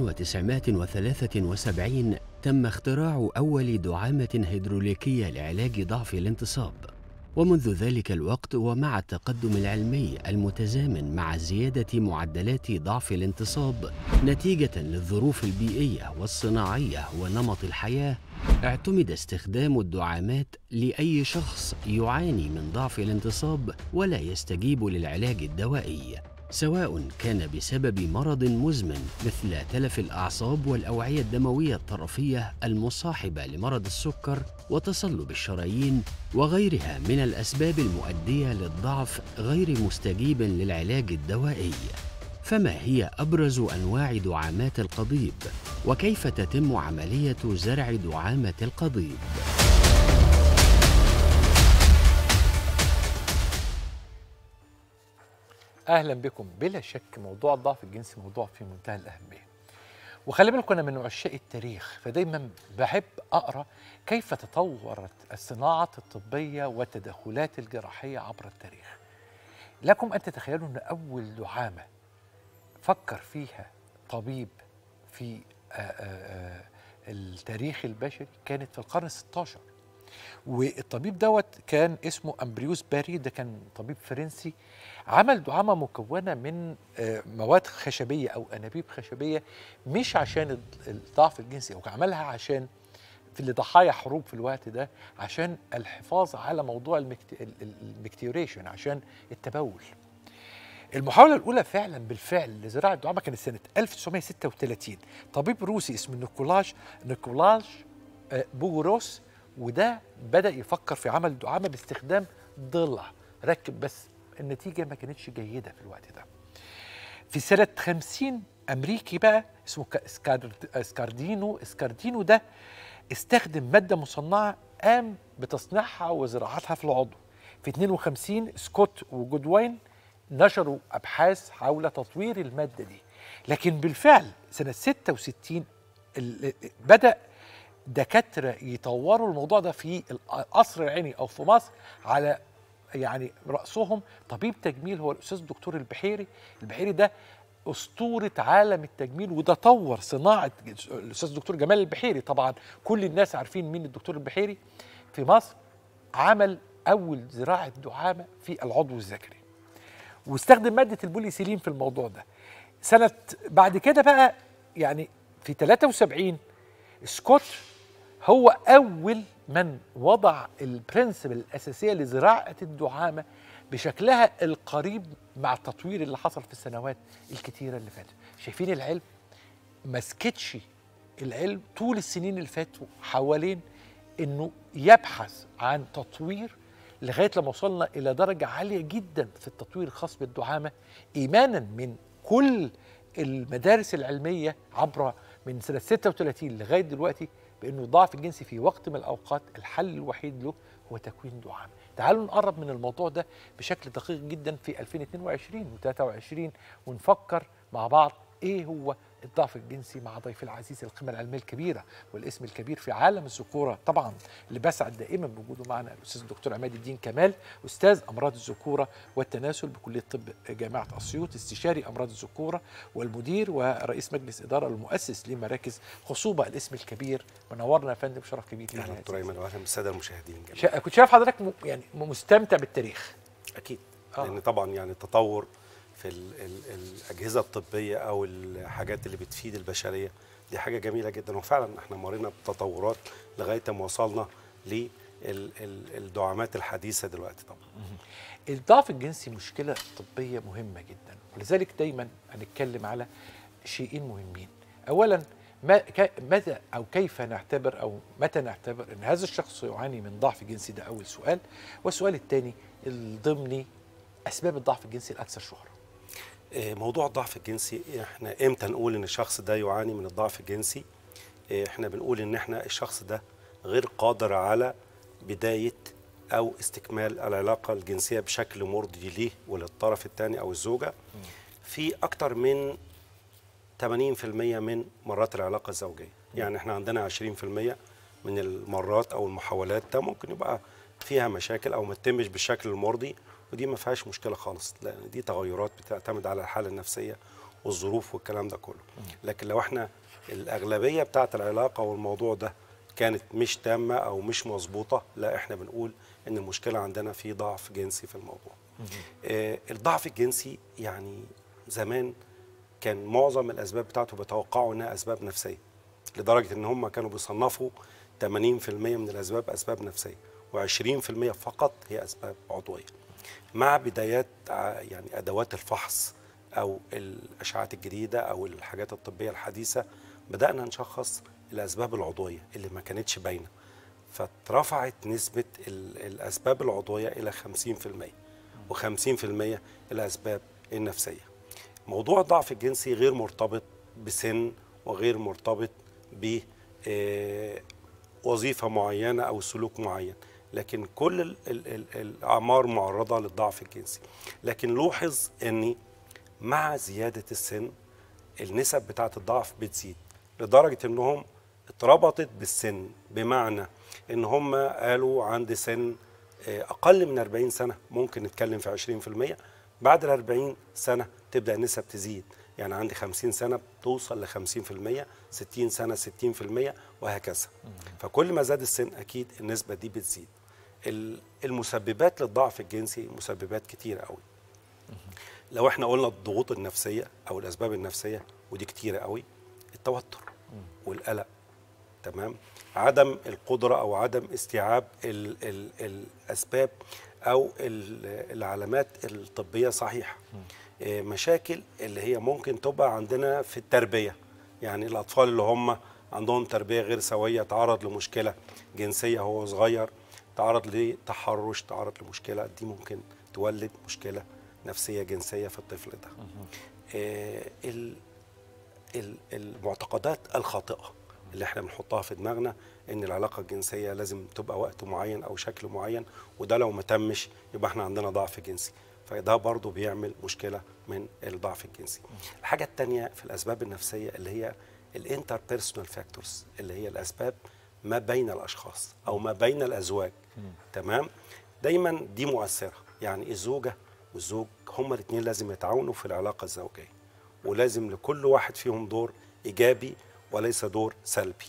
1973 تم اختراع أول دعامة هيدروليكية لعلاج ضعف الانتصاب ومنذ ذلك الوقت ومع التقدم العلمي المتزامن مع زيادة معدلات ضعف الانتصاب نتيجة للظروف البيئية والصناعية ونمط الحياة اعتمد استخدام الدعامات لأي شخص يعاني من ضعف الانتصاب ولا يستجيب للعلاج الدوائي سواء كان بسبب مرض مزمن مثل تلف الاعصاب والاوعيه الدمويه الطرفيه المصاحبه لمرض السكر وتصلب الشرايين وغيرها من الاسباب المؤديه للضعف غير مستجيب للعلاج الدوائي فما هي ابرز انواع دعامات القضيب وكيف تتم عمليه زرع دعامه القضيب اهلا بكم بلا شك موضوع الضعف الجنسي موضوع في منتهى الاهميه وخلي بالكم انا من عشاق التاريخ فدايما بحب اقرا كيف تطورت الصناعه الطبيه والتدخلات الجراحيه عبر التاريخ لكم ان تتخيلوا ان اول دعامه فكر فيها طبيب في آآ آآ التاريخ البشري كانت في القرن 16 والطبيب دوت كان اسمه امبريوس باري ده كان طبيب فرنسي عمل دعامه مكونه من مواد خشبيه او انابيب خشبيه مش عشان الضعف الجنسي هو عملها عشان في اللي ضحايا حروب في الوقت ده عشان الحفاظ على موضوع المكتيوريشن عشان التبول المحاولة الأولى فعلا بالفعل لزراعة الدعامة كانت سنة 1936 طبيب روسي اسمه نيكولاش نيكولاش بوغروس وده بدأ يفكر في عمل دعامة باستخدام ضلع ركب بس النتيجة ما كانتش جيدة في الوقت ده في سنة 50 أمريكي بقى اسمه سكاردينو سكاردينو ده استخدم مادة مصنعة قام بتصنيعها وزراعتها في العضو في 52 سكوت وجودوين نشروا أبحاث حول تطوير المادة دي لكن بالفعل سنة 66 ال- بدا دكاتره يطوروا الموضوع ده في القصر العيني او في مصر على يعني راسهم طبيب تجميل هو الاستاذ الدكتور البحيري البحيري ده اسطوره عالم التجميل وده طور صناعه الاستاذ الدكتور جمال البحيري طبعا كل الناس عارفين مين الدكتور البحيري في مصر عمل اول زراعه دعامه في العضو الذكري واستخدم ماده البوليسيلين في الموضوع ده سنه بعد كده بقى يعني في 73 سكوت هو اول من وضع البرنسبل الاساسيه لزراعه الدعامه بشكلها القريب مع التطوير اللي حصل في السنوات الكتيره اللي فاتت شايفين العلم ما سكتش العلم طول السنين اللي فاتوا حوالين انه يبحث عن تطوير لغايه لما وصلنا الى درجه عاليه جدا في التطوير الخاص بالدعامه ايمانا من كل المدارس العلميه عبر من سنه 36 لغايه دلوقتي بانه الضعف الجنسي في وقت من الاوقات الحل الوحيد له هو تكوين دعامه. تعالوا نقرب من الموضوع ده بشكل دقيق جدا في 2022 و23 ونفكر مع بعض ايه هو الضعف الجنسي مع ضيف العزيز القيمه العلميه الكبيره والاسم الكبير في عالم الذكوره طبعا اللي بسعد دائما بوجوده معنا الاستاذ الدكتور عماد الدين كمال استاذ امراض الذكوره والتناسل بكليه طب جامعه اسيوط استشاري امراض الذكوره والمدير ورئيس مجلس اداره المؤسس لمراكز خصوبه الاسم الكبير منورنا يا فندم شرف كبير لينا اهلا يا دكتور عزيز. ايمن واهلا بالساده المشاهدين جميعا شا- كنت شايف حضرتك م... يعني مستمتع بالتاريخ اكيد آه. لان طبعا يعني التطور في ال ال الاجهزه الطبيه او الحاجات اللي بتفيد البشريه دي حاجه جميله جدا وفعلا احنا مرينا بتطورات لغايه ما وصلنا للدعامات الحديثه دلوقتي طبعا الضعف الجنسي مشكلة طبية مهمة جدا ولذلك دايما هنتكلم على شيئين مهمين أولا ما ك- متى أو كيف نعتبر أو متى نعتبر أن هذا الشخص يعاني من ضعف جنسي ده أول سؤال والسؤال الثاني الضمني أسباب الضعف الجنسي الأكثر شهرة آه، موضوع الضعف الجنسي احنا امتى نقول ان الشخص ده يعاني من الضعف الجنسي آه، احنا بنقول ان احنا الشخص ده غير قادر على بدايه او استكمال العلاقه الجنسيه بشكل مرضي ليه وللطرف الثاني او الزوجه في اكتر من 80% من مرات العلاقه الزوجيه يعني احنا عندنا 20% من المرات او المحاولات ده ممكن يبقى فيها مشاكل او ما تتمش بالشكل المرضي ودي ما فيهاش مشكله خالص لان دي تغيرات بتعتمد على الحاله النفسيه والظروف والكلام ده كله لكن لو احنا الاغلبيه بتاعه العلاقه والموضوع ده كانت مش تامه او مش مظبوطه لا احنا بنقول ان المشكله عندنا في ضعف جنسي في الموضوع آه الضعف الجنسي يعني زمان كان معظم الاسباب بتاعته بيتوقعوا انها اسباب نفسيه لدرجه ان هم كانوا بيصنفوا 80% من الاسباب اسباب نفسيه و20% فقط هي اسباب عضويه مع بدايات ع- يعني ادوات الفحص او الاشعاعات الجديده او الحاجات الطبيه الحديثه بدانا نشخص الاسباب العضويه اللي ما كانتش باينه فاترفعت نسبه ال- الاسباب العضويه الى 50% و50% الاسباب النفسيه موضوع الضعف الجنسي غير مرتبط بسن وغير مرتبط ب آه، وظيفة معينة أو سلوك معين لكن كل ال ال ال الأعمار معرضة للضعف الجنسي لكن لوحظ أن مع زيادة السن النسب بتاعة الضعف بتزيد لدرجة أنهم اتربطت بالسن بمعنى أن هم قالوا عند سن آه، أقل من 40 سنة ممكن نتكلم في 20% بعد ال 40 سنة تبدأ النسب تزيد يعني عندي 50 سنة بتوصل ل 50% 60 سنة 60% وهكذا فكل ما زاد السن أكيد النسبة دي بتزيد ال- المسببات للضعف الجنسي مسببات كتيرة قوي لو احنا قلنا الضغوط النفسية أو الأسباب النفسية ودي كتيرة قوي التوتر والقلق تمام عدم القدرة أو عدم استيعاب ال ال الأسباب أو ال- العلامات الطبية صحيحة آه، مشاكل اللي هي ممكن تبقى عندنا في التربية يعني الأطفال اللي هم عندهم تربية غير سوية تعرض لمشكلة جنسية وهو صغير تعرض لتحرش تعرض لمشكلة دي ممكن تولد مشكلة نفسية جنسية في الطفل ده آه، ال- ال- المعتقدات الخاطئه اللي احنا بنحطها في دماغنا ان العلاقه الجنسيه لازم تبقى وقت معين او شكل معين وده لو ما تمش يبقى احنا عندنا ضعف جنسي فده برضو بيعمل مشكله من الضعف الجنسي الحاجه الثانيه في الاسباب النفسيه اللي هي الانتربيرسونال فاكتورز اللي هي الاسباب ما بين الاشخاص او ما بين الازواج تمام دايما دي مؤثره يعني الزوجه والزوج هما الاثنين لازم يتعاونوا في العلاقه الزوجيه ولازم لكل واحد فيهم دور ايجابي وليس دور سلبي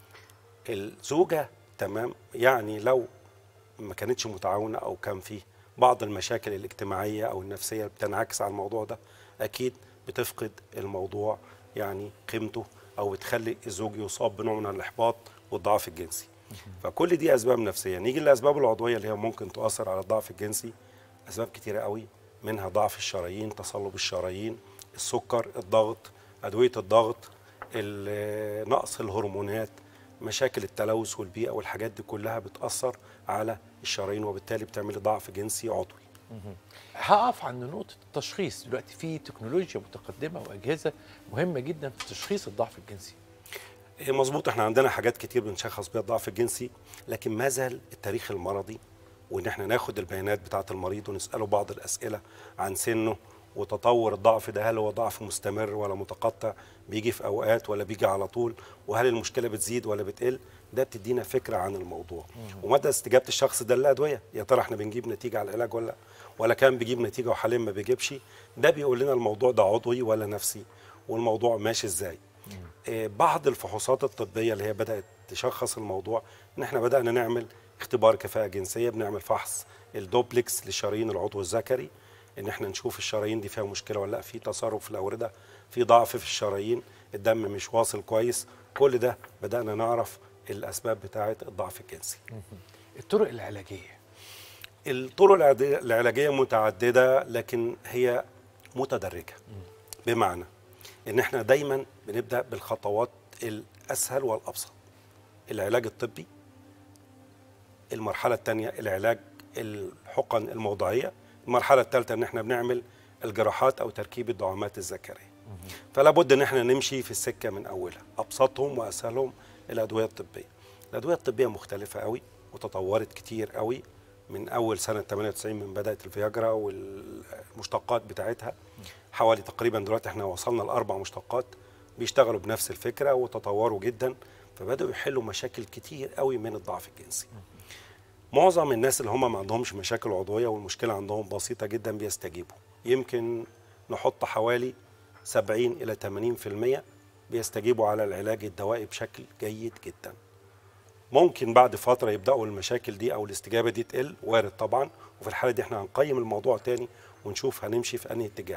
الزوجه تمام يعني لو ما كانتش متعاونه او كان فيه بعض المشاكل الاجتماعيه او النفسيه بتنعكس على الموضوع ده اكيد بتفقد الموضوع يعني قيمته او بتخلي الزوج يصاب بنوع من الاحباط والضعف الجنسي فكل دي اسباب نفسيه نيجي للاسباب العضويه اللي هي ممكن تؤثر على الضعف الجنسي اسباب كتيره قوي منها ضعف الشرايين تصلب الشرايين السكر الضغط ادويه الضغط ال- نقص الهرمونات مشاكل التلوث والبيئه والحاجات دي كلها بتاثر على الشرايين وبالتالي بتعمل ضعف جنسي عضوي هقف عند نقطة التشخيص دلوقتي في تكنولوجيا متقدمة وأجهزة مهمة جدا في تشخيص الضعف الجنسي إيه مظبوط احنا عندنا حاجات كتير بنشخص بيها الضعف الجنسي لكن ما زال التاريخ المرضي وان احنا ناخد البيانات بتاعه المريض ونساله بعض الاسئله عن سنه وتطور الضعف ده هل هو ضعف مستمر ولا متقطع بيجي في اوقات ولا بيجي على طول وهل المشكله بتزيد ولا بتقل ده بتدينا فكره عن الموضوع ومدى استجابه الشخص ده للادويه يا ترى احنا بنجيب نتيجه على العلاج ولا لا ولا كان بيجيب نتيجه وحاليا ما بيجيبش ده بيقول لنا الموضوع ده عضوي ولا نفسي والموضوع ماشي ازاي آه، بعض الفحوصات الطبيه اللي هي بدات تشخص الموضوع ان احنا بدانا نعمل اختبار كفاءه جنسيه بنعمل فحص الدوبلكس لشرايين العضو الذكري ان احنا نشوف الشرايين دي فيها مشكله ولا لا في تصرف في الاورده في ضعف في الشرايين الدم مش واصل كويس كل ده بدانا نعرف الاسباب بتاعه الضعف الجنسي الطرق العلاجية الطرق العد- العلاجيه متعدده لكن هي متدرجه بمعنى ان احنا دايما بنبدا بالخطوات الاسهل والابسط العلاج الطبي المرحله الثانيه العلاج الحقن الموضعيه المرحله الثالثه ان احنا بنعمل الجراحات او تركيب الدعامات الذكريه فلا بد ان احنا نمشي في السكه من اولها ابسطهم واسهلهم الادويه الطبيه الادويه الطبيه مختلفه قوي وتطورت كتير قوي من اول سنه 98 من بدات الفياجرا والمشتقات بتاعتها حوالي تقريبا دلوقتي احنا وصلنا لاربع مشتقات بيشتغلوا بنفس الفكره وتطوروا جدا فبداوا يحلوا مشاكل كتير قوي من الضعف الجنسي معظم الناس اللي هم ما عندهمش مشاكل عضويه والمشكله عندهم بسيطه جدا بيستجيبوا يمكن نحط حوالي 70 الى 80% بيستجيبوا على العلاج الدوائي بشكل جيد جدا ممكن بعد فتره يبداوا المشاكل دي او الاستجابه دي تقل وارد طبعا وفي الحاله دي احنا هنقيم الموضوع تاني ونشوف هنمشي في انهي اتجاه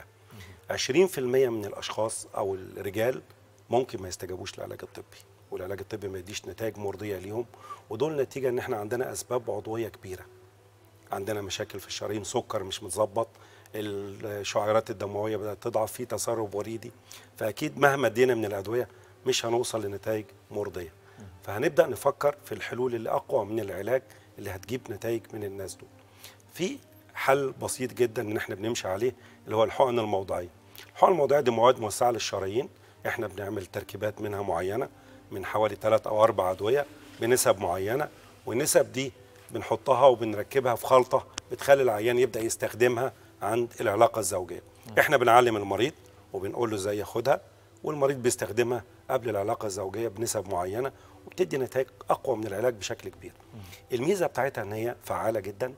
20% من الاشخاص او الرجال ممكن ما يستجابوش للعلاج الطبي والعلاج الطبي ما يديش نتائج مرضيه ليهم ودول نتيجه ان احنا عندنا اسباب عضويه كبيره عندنا مشاكل في الشرايين سكر مش متظبط الشعيرات الدمويه بدات تضعف في تسرب وريدي فاكيد مهما ادينا من الادويه مش هنوصل لنتائج مرضيه فهنبدا نفكر في الحلول اللي اقوى من العلاج اللي هتجيب نتائج من الناس دول في حل بسيط جدا ان احنا بنمشي عليه اللي هو الحقن الموضعيه الحقن الموضعيه دي مواد موسعه للشرايين احنا بنعمل تركيبات منها معينه من حوالي ثلاث او اربع ادويه بنسب معينه والنسب دي بنحطها وبنركبها في خلطه بتخلي العيان يبدا يستخدمها عند العلاقه الزوجيه احنا بنعلم المريض وبنقول له ازاي ياخدها والمريض بيستخدمها قبل العلاقه الزوجيه بنسب معينه وبتدي نتائج اقوى من العلاج بشكل كبير الميزه بتاعتها ان هي فعاله جدا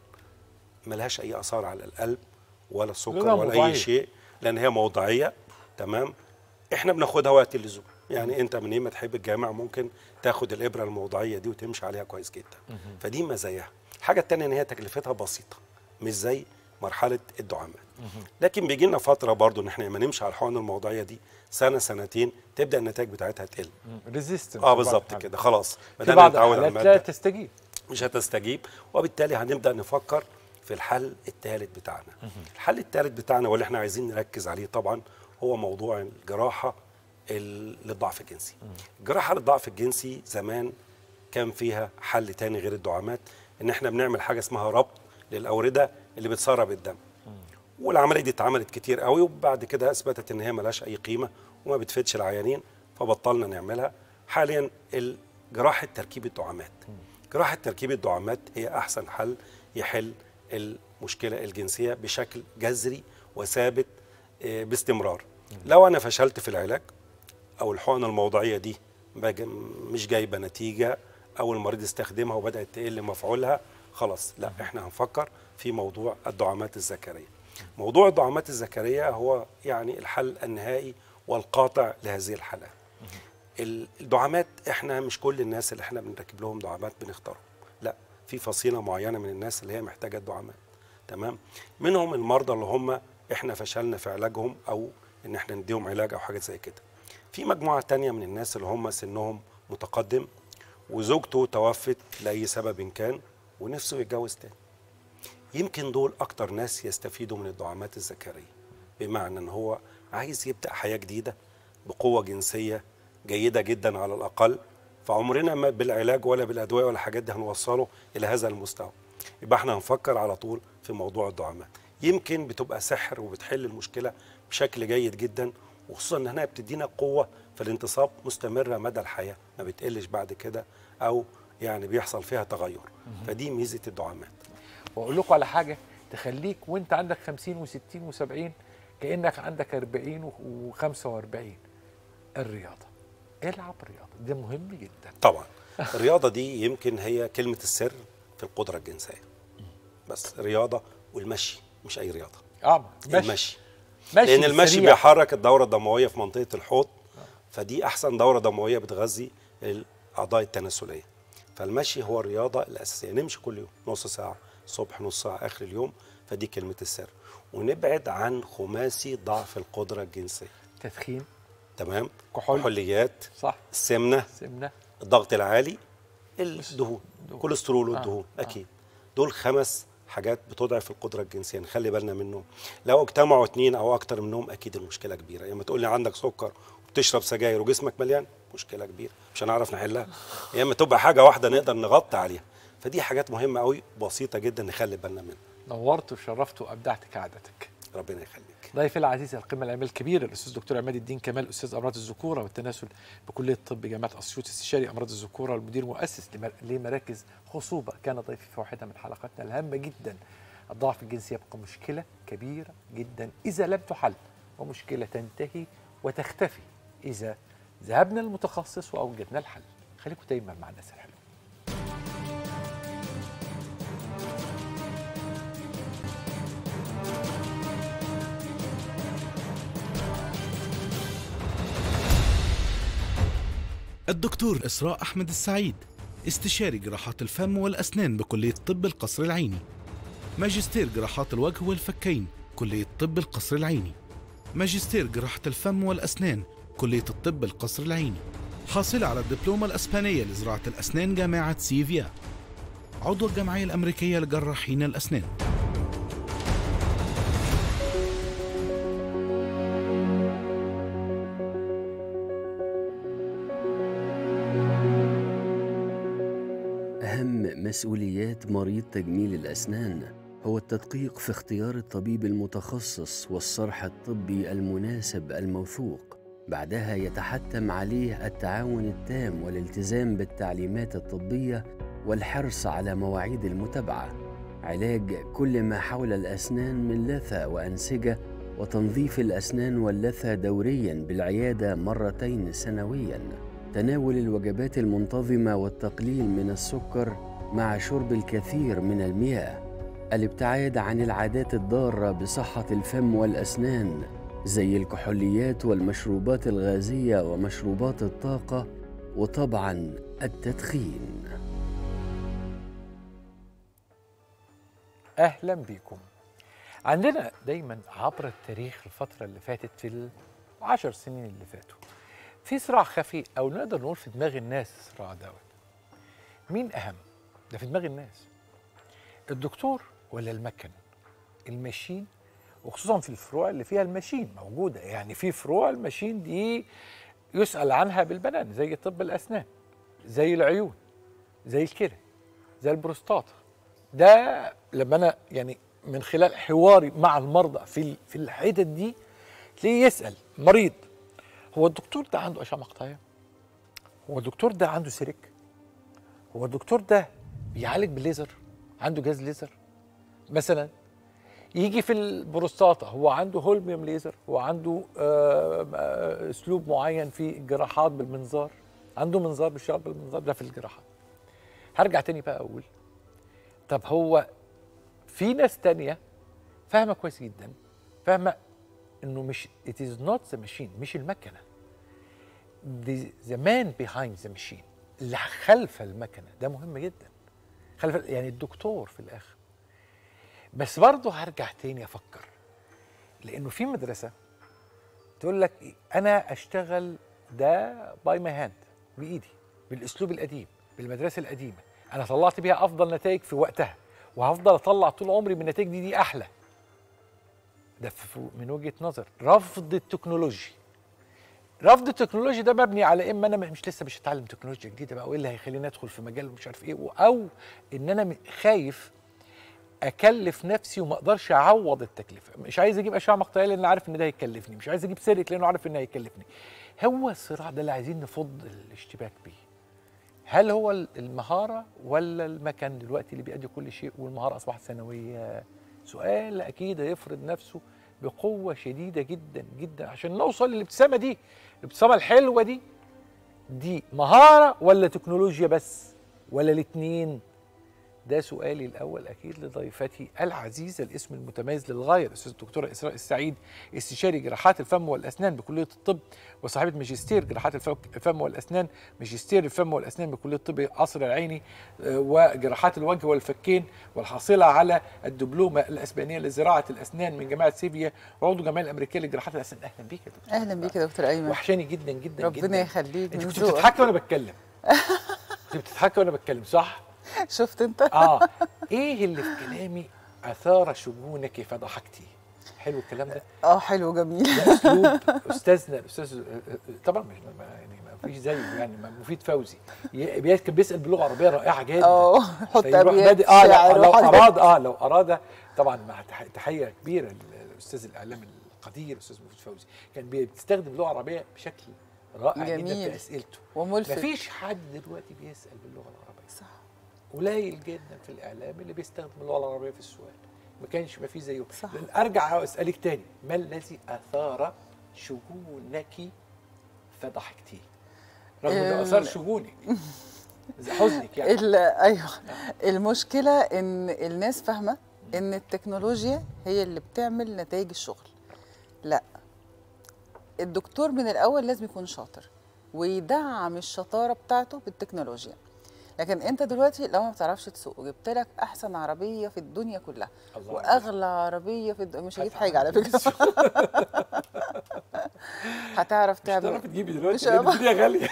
ملهاش اي اثار على القلب ولا السكر لأنها ولا موضعية. اي شيء لان هي موضعيه تمام احنا بناخدها وقت اللزوم يعني انت من ما تحب الجامع ممكن تاخد الابره الموضعيه دي وتمشي عليها كويس جدا فدي مزاياها الحاجه الثانيه ان هي تكلفتها بسيطه مش زي مرحله الدعامات لكن بيجي لنا فتره برضو ان احنا لما نمشي على الحقن الموضعيه دي سنه سنتين تبدا النتائج بتاعتها تقل ريزيستنس اه بالظبط كده خلاص في بدانا بعض نتعود على الحالات لا الماده تستجيب مش هتستجيب وبالتالي هنبدا نفكر في الحل الثالث بتاعنا الحل الثالث بتاعنا واللي احنا عايزين نركز عليه طبعا هو موضوع الجراحه ال- للضعف الجنسي الجراحه للضعف الجنسي زمان كان فيها حل تاني غير الدعامات ان احنا بنعمل حاجه اسمها ربط للاورده اللي بتسرب الدم والعمليه دي اتعملت كتير قوي وبعد كده اثبتت ان هي ملهاش اي قيمه وما بتفيدش العيانين فبطلنا نعملها حاليا ال- جراحه تركيب الدعامات جراحه تركيب الدعامات هي احسن حل يحل المشكله الجنسيه بشكل جذري وثابت آه، باستمرار لو انا فشلت في العلاج او الحقنه الموضعيه دي ما جا- مش جايبه نتيجه او المريض استخدمها وبدات تقل مفعولها خلاص لا احنا هنفكر في موضوع الدعامات الذكريه موضوع الدعامات الذكريه هو يعني الحل النهائي والقاطع لهذه الحالات ال- الدعامات احنا مش كل الناس اللي احنا بنركب لهم دعامات بنختارهم لا في فصيله معينه من الناس اللي هي محتاجه الدعامات تمام منهم المرضى اللي هم احنا فشلنا في علاجهم او ان احنا نديهم علاج او حاجه زي كده في مجموعه تانية من الناس اللي هم سنهم متقدم وزوجته توفت لاي سبب كان ونفسه يتجوز تاني يمكن دول اكتر ناس يستفيدوا من الدعامات الذكريه بمعنى ان هو عايز يبدا حياه جديده بقوه جنسيه جيده جدا على الاقل فعمرنا ما بالعلاج ولا بالادويه ولا الحاجات دي هنوصله الى هذا المستوى يبقى احنا هنفكر على طول في موضوع الدعامات يمكن بتبقى سحر وبتحل المشكله بشكل جيد جدا وخصوصا انها بتدينا قوه في الانتصاب مستمره مدى الحياه ما بتقلش بعد كده او يعني بيحصل فيها تغير فدي ميزه الدعامات واقول لكم على حاجه تخليك وانت عندك 50 و60 و70 كانك عندك 40 و45 الرياضه العب رياضه ده مهم جدا طبعا الرياضه دي يمكن هي كلمه السر في القدره الجنسيه بس رياضه والمشي مش اي رياضه اه المشي مشي لان المشي سريع. بيحرك الدوره الدمويه في منطقه الحوض فدي احسن دوره دمويه بتغذي الاعضاء التناسليه فالمشي هو الرياضه الاساسيه نمشي كل يوم نص ساعه الصبح نص ساعه اخر اليوم فدي كلمه السر ونبعد عن خماسي ضعف القدره الجنسيه تدخين تمام كحول. كحوليات صح السمنه سمنه الضغط العالي الدهون كوليسترول والدهون آه. اكيد دول خمس حاجات بتضعف القدره الجنسيه نخلي بالنا منهم لو اجتمعوا اتنين او اكتر منهم اكيد المشكله كبيره يا اما تقول لي عندك سكر وبتشرب سجاير وجسمك مليان مشكله كبيره مش هنعرف نحلها يا اما تبقى حاجه واحده نقدر نغطي عليها فدي حاجات مهمه قوي بسيطه جدا نخلي بالنا منها نورت وشرفت وابدعت كعادتك ربنا يخليك ضيفي العزيز القيمه العلميه الكبيره الاستاذ دكتور عماد الدين كمال استاذ امراض الذكوره والتناسل بكليه الطب جامعه اسيوط استشاري امراض الذكوره والمدير مؤسس لمر- لمراكز خصوبه كان ضيفي في واحده من حلقاتنا الهامه جدا الضعف الجنسي يبقى مشكله كبيره جدا اذا لم تحل ومشكله تنتهي وتختفي اذا ذهبنا للمتخصص واوجدنا الحل خليكم دايما مع الناس الحلوه الدكتور إسراء أحمد السعيد استشاري جراحات الفم والأسنان بكلية طب القصر العيني ماجستير جراحات الوجه والفكين كلية طب القصر العيني ماجستير جراحة الفم والأسنان كلية الطب القصر العيني حاصلة على الدبلومة الأسبانية لزراعة الأسنان جامعة سيفيا عضو الجمعية الأمريكية لجراحين الأسنان أهم مسؤوليات مريض تجميل الأسنان هو التدقيق في اختيار الطبيب المتخصص والصرح الطبي المناسب الموثوق بعدها يتحتم عليه التعاون التام والالتزام بالتعليمات الطبية والحرص على مواعيد المتابعة علاج كل ما حول الأسنان من لثة وأنسجة وتنظيف الأسنان واللثة دوريا بالعيادة مرتين سنويا تناول الوجبات المنتظمة والتقليل من السكر مع شرب الكثير من المياه الابتعاد عن العادات الضارة بصحة الفم والأسنان زي الكحوليات والمشروبات الغازية ومشروبات الطاقة وطبعا التدخين اهلا بيكم عندنا دايما عبر التاريخ الفتره اللي فاتت في العشر سنين اللي فاتوا في صراع خفي او نقدر نقول في دماغ الناس الصراع دوت مين اهم ده في دماغ الناس الدكتور ولا المكن الماشين وخصوصا في الفروع اللي فيها الماشين موجوده يعني في فروع الماشين دي يسال عنها بالبنان زي طب الاسنان زي العيون زي الكلى زي البروستاتا ده لما انا يعني من خلال حواري مع المرضى في ال- في الحتت دي تلاقيه يسال مريض هو الدكتور ده عنده اشعه مقطعيه؟ هو الدكتور ده عنده سيرك؟ هو الدكتور ده بيعالج بالليزر؟ عنده جهاز ليزر؟ مثلا يجي في البروستاتا هو عنده هولميوم ليزر هو عنده آه، آه، اسلوب معين في الجراحات بالمنظار عنده منظار بيشتغل بالمنظار ده في الجراحات هرجع تاني بقى اقول طب هو في ناس تانية فاهمه كويس جدا فاهمه انه مش it is not the machine مش المكنه the, the man behind the machine اللي خلف المكنه ده مهم جدا خلف يعني الدكتور في الاخر بس برضه هرجع تاني افكر لانه في مدرسه تقول لك إيه، انا اشتغل ده باي ماي هاند بايدي بالاسلوب القديم بالمدرسه القديمه انا طلعت بيها افضل نتائج في وقتها وهفضل اطلع طول عمري من النتائج دي دي احلى ده في- من وجهه نظر رفض التكنولوجي رفض التكنولوجي ده مبني على اما انا مش لسه مش هتعلم تكنولوجيا جديده بقى وايه اللي هيخليني ادخل في مجال مش عارف ايه او ان انا م- خايف اكلف نفسي وما اقدرش اعوض التكلفه مش عايز اجيب اشعه مقطعيه لان عارف ان ده هيكلفني مش عايز اجيب سيرك لانه عارف ان هيكلفني هو الصراع ده اللي عايزين نفض الاشتباك بيه هل هو ال- المهاره ولا المكان دلوقتي اللي بيأدي كل شيء والمهاره اصبحت ثانويه سؤال اكيد هيفرض نفسه بقوه شديده جدا جدا عشان نوصل للابتسامه دي الابتسامه الحلوه دي دي مهاره ولا تكنولوجيا بس ولا الاثنين ده سؤالي الاول اكيد لضيفتي العزيزه الاسم المتميز للغايه الاستاذ الدكتوره اسراء السعيد استشاري جراحات الفم والاسنان بكليه الطب وصاحبه ماجستير جراحات الف- الفم والاسنان ماجستير الفم والاسنان بكليه الطب قصر العيني آه، وجراحات الوجه والفكين والحاصله على الدبلومه الاسبانيه لزراعه الاسنان من جامعه سيفيا وعضو الجمعيه الامريكيه لجراحات الاسنان اهلا بيك يا دكتور اهلا بيك يا دكتور ايمن وحشاني جدا جدا ربنا جدا يخليك انت من كنت ذوقك. بتضحكي وانا بتكلم كنت بتضحكي وانا بتكلم صح شفت انت اه ايه اللي في كلامي اثار شجونك فضحكتي حلو الكلام ده اه حلو جميل ده اسلوب استاذنا الاستاذ طبعا مش ما يعني ما فيش زيه يعني مفيد فوزي ي- بي- كان بيسال بلغه عربيه رائعه جدا اه حط فيروح ابيات بادئ- اه شعر لو, لو وحاجات. اراد اه لو اراد طبعا مع تح- تحيه كبيره للاستاذ الاعلام القدير الاستاذ مفيد فوزي كان بيستخدم اللغه العربيه بشكل رائع جدا جميل. في اسئلته وملفت مفيش حد دلوقتي بيسال باللغه العربيه صح قليل جدا في الاعلام اللي بيستخدم اللغه العربيه في السؤال ما كانش ما في زيه صح. لأن ارجع اسالك تاني ما الذي اثار شجونك فضحكتيه رغم انه ال- اثار شجونك زي حزنك يعني ال- ايوه المشكله ان الناس فاهمه ان التكنولوجيا هي اللي بتعمل نتائج الشغل لا الدكتور من الاول لازم يكون شاطر ويدعم الشطاره بتاعته بالتكنولوجيا لكن انت دلوقتي لو ما بتعرفش تسوق وجبت لك احسن عربيه في الدنيا كلها الله واغلى عربيه في الدنيا مش هجيب هدفع حاجه على فكره هتعرف مش تعمل هتعرف تجيبي دلوقتي مش لأن هبقى- الدنيا غاليه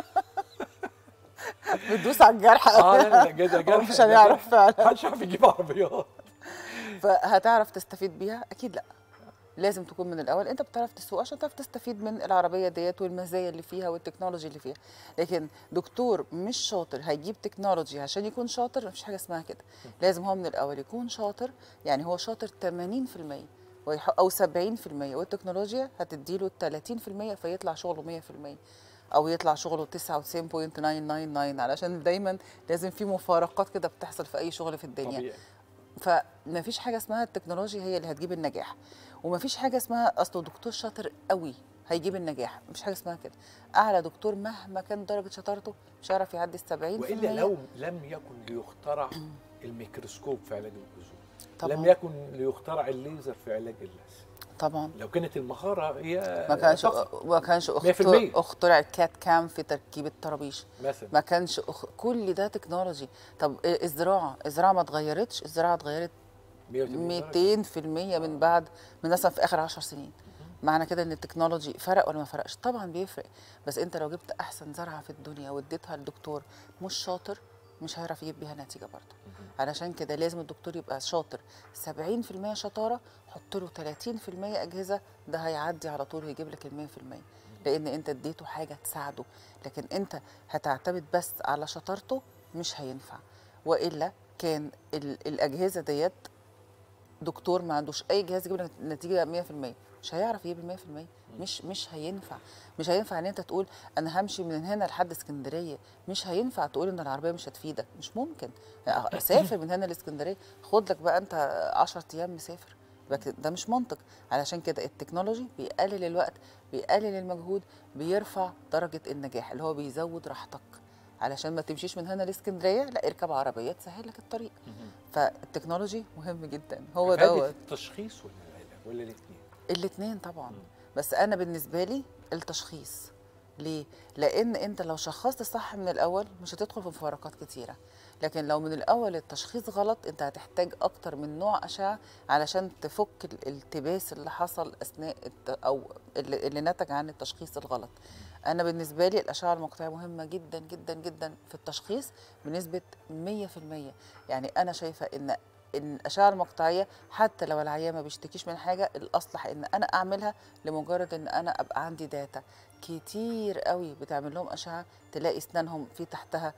بتدوس على الجرح اه قوي لا لا جدا جدا مش هنعرف فعلا محدش عارف يجيب عربيات فهتعرف تستفيد بيها اكيد لا لازم تكون من الاول انت بتعرف تسوق عشان تعرف تستفيد من العربيه ديت والمزايا اللي فيها والتكنولوجي اللي فيها لكن دكتور مش شاطر هيجيب تكنولوجي عشان يكون شاطر مفيش حاجه اسمها كده لازم هو من الاول يكون شاطر يعني هو شاطر 80% ويح- او 70% والتكنولوجيا هتديله 30% فيطلع شغله 100% او يطلع شغله 99.999 علشان دايما لازم في مفارقات كده بتحصل في اي شغل في الدنيا طبيعي فمفيش حاجه اسمها التكنولوجيا هي اللي هتجيب النجاح ومفيش حاجه اسمها اصله دكتور شاطر قوي هيجيب النجاح مفيش حاجه اسمها كده اعلى دكتور مهما كان درجه شطارته مش هيعرف يعدي ال 70% والا لو لم يكن ليخترع الميكروسكوب في علاج الجذور طبعاً. لم يكن ليخترع الليزر في علاج اللثه طبعا لو كانت المهاره هي ما كانش فقط ما كانش 100%. اخترع, اخترع الكات كام في تركيب الطرابيش مثلا ما كانش أخ... كل ده تكنولوجي طب إيه الزراعه الزراعه ما اتغيرتش الزراعه اتغيرت 180 درجة. 200% من بعد من مثلا في اخر 10 سنين معنى كده ان التكنولوجي فرق ولا ما فرقش طبعا بيفرق بس انت لو جبت احسن زرعه في الدنيا واديتها للدكتور مش شاطر مش هيعرف يجيب بيها نتيجه برضه علشان كده لازم الدكتور يبقى شاطر 70% شطاره حط له 30% اجهزه ده هيعدي على طول ويجيب لك ال 100% لان انت اديته حاجه تساعده لكن انت هتعتمد بس على شطارته مش هينفع والا كان ال- الاجهزه ديت دكتور ما عندوش اي جهاز يجيب لك نتيجه 100% مش هيعرف يجيب ال 100% مش مش هينفع مش هينفع ان انت تقول انا همشي من هنا لحد اسكندريه مش هينفع تقول ان العربيه مش هتفيدك مش ممكن سافر من هنا لاسكندريه خد لك بقى انت 10 ايام مسافر لكن ده مش منطق علشان كده التكنولوجي بيقلل الوقت بيقلل المجهود بيرفع درجه النجاح اللي هو بيزود راحتك علشان ما تمشيش من هنا لاسكندريه لا اركب عربيه تسهل لك الطريق فالتكنولوجي مهم جدا هو إفادة دوت التشخيص ولا العلاج ولا الاثنين الاثنين طبعا بس انا بالنسبه لي التشخيص ليه لان انت لو شخصت صح من الاول مش هتدخل في مفارقات كتيره لكن لو من الاول التشخيص غلط انت هتحتاج اكتر من نوع اشعه علشان تفك الالتباس اللي حصل اثناء الت... او اللي, اللي نتج عن التشخيص الغلط انا بالنسبه لي الاشعه المقطعيه مهمه جدا جدا جدا في التشخيص بنسبه 100% يعني انا شايفه ان ان الاشعه المقطعيه حتى لو العيان ما بيشتكيش من حاجه الاصلح ان انا اعملها لمجرد ان انا ابقى عندي داتا كتير قوي بتعمل لهم اشعه تلاقي اسنانهم في تحتها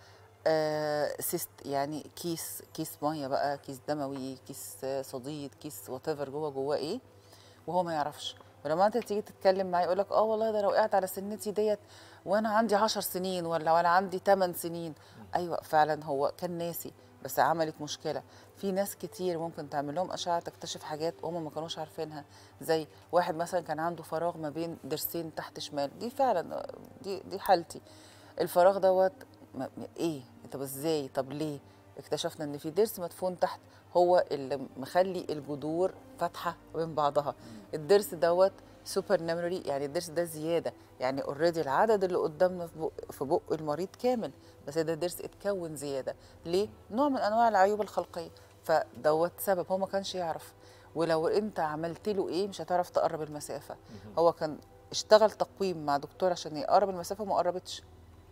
آه سيست يعني كيس كيس ميه بقى كيس دموي كيس آه، صديد كيس وات ايفر جوه جواه ايه وهو ما يعرفش ولما انت تيجي تتكلم معاه يقول لك اه والله ده لو وقعت على سنتي ديت وانا عندي 10 سنين ولا وانا عندي 8 سنين ايوه فعلا هو كان ناسي بس عملت مشكله في ناس كتير ممكن تعمل لهم اشعه تكتشف حاجات هم ما كانوش عارفينها زي واحد مثلا كان عنده فراغ ما بين ضرسين تحت شمال دي فعلا دي دي حالتي الفراغ دوت ما- ما- ايه طب ازاي طب ليه اكتشفنا ان في ضرس مدفون تحت هو اللي مخلي الجذور فاتحه بين بعضها الضرس دوت سوبر نمري يعني الضرس ده زياده يعني اوريدي العدد اللي قدامنا في بق, في بق المريض كامل بس ده ضرس اتكون زياده ليه نوع من انواع العيوب الخلقيه فدوت سبب هو ما كانش يعرف ولو انت عملت له ايه مش هتعرف تقرب المسافه هو كان اشتغل تقويم مع دكتور عشان يقرب المسافه وما قربتش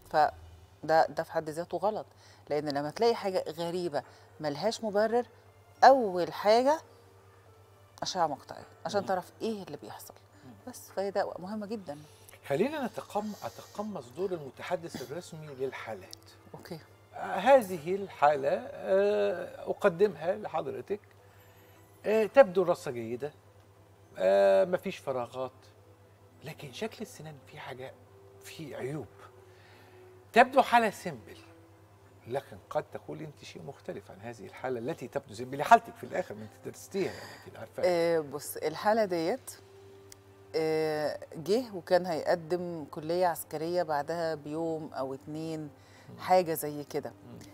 فده ده في حد ذاته غلط لان لما تلاقي حاجه غريبه ملهاش مبرر اول حاجه اشعه مقطعيه عشان تعرف ايه اللي بيحصل بس فهي ده مهمه جدا خلينا نتقم اتقمص دور المتحدث الرسمي للحالات اوكي آه، هذه الحالة آه، أقدمها لحضرتك آه، تبدو الرصة جيدة آه، مفيش فراغات لكن شكل السنان في حاجة في عيوب تبدو حالة سيمبل لكن قد تقول أنت شيء مختلف عن هذه الحالة التي تبدو سيمبل حالتك في الآخر ما أنت درستيها يعني أكيد عارفاها آه بص الحاله ديت آه جه وكان هيقدم كليه عسكريه بعدها بيوم او اتنين حاجه زي كده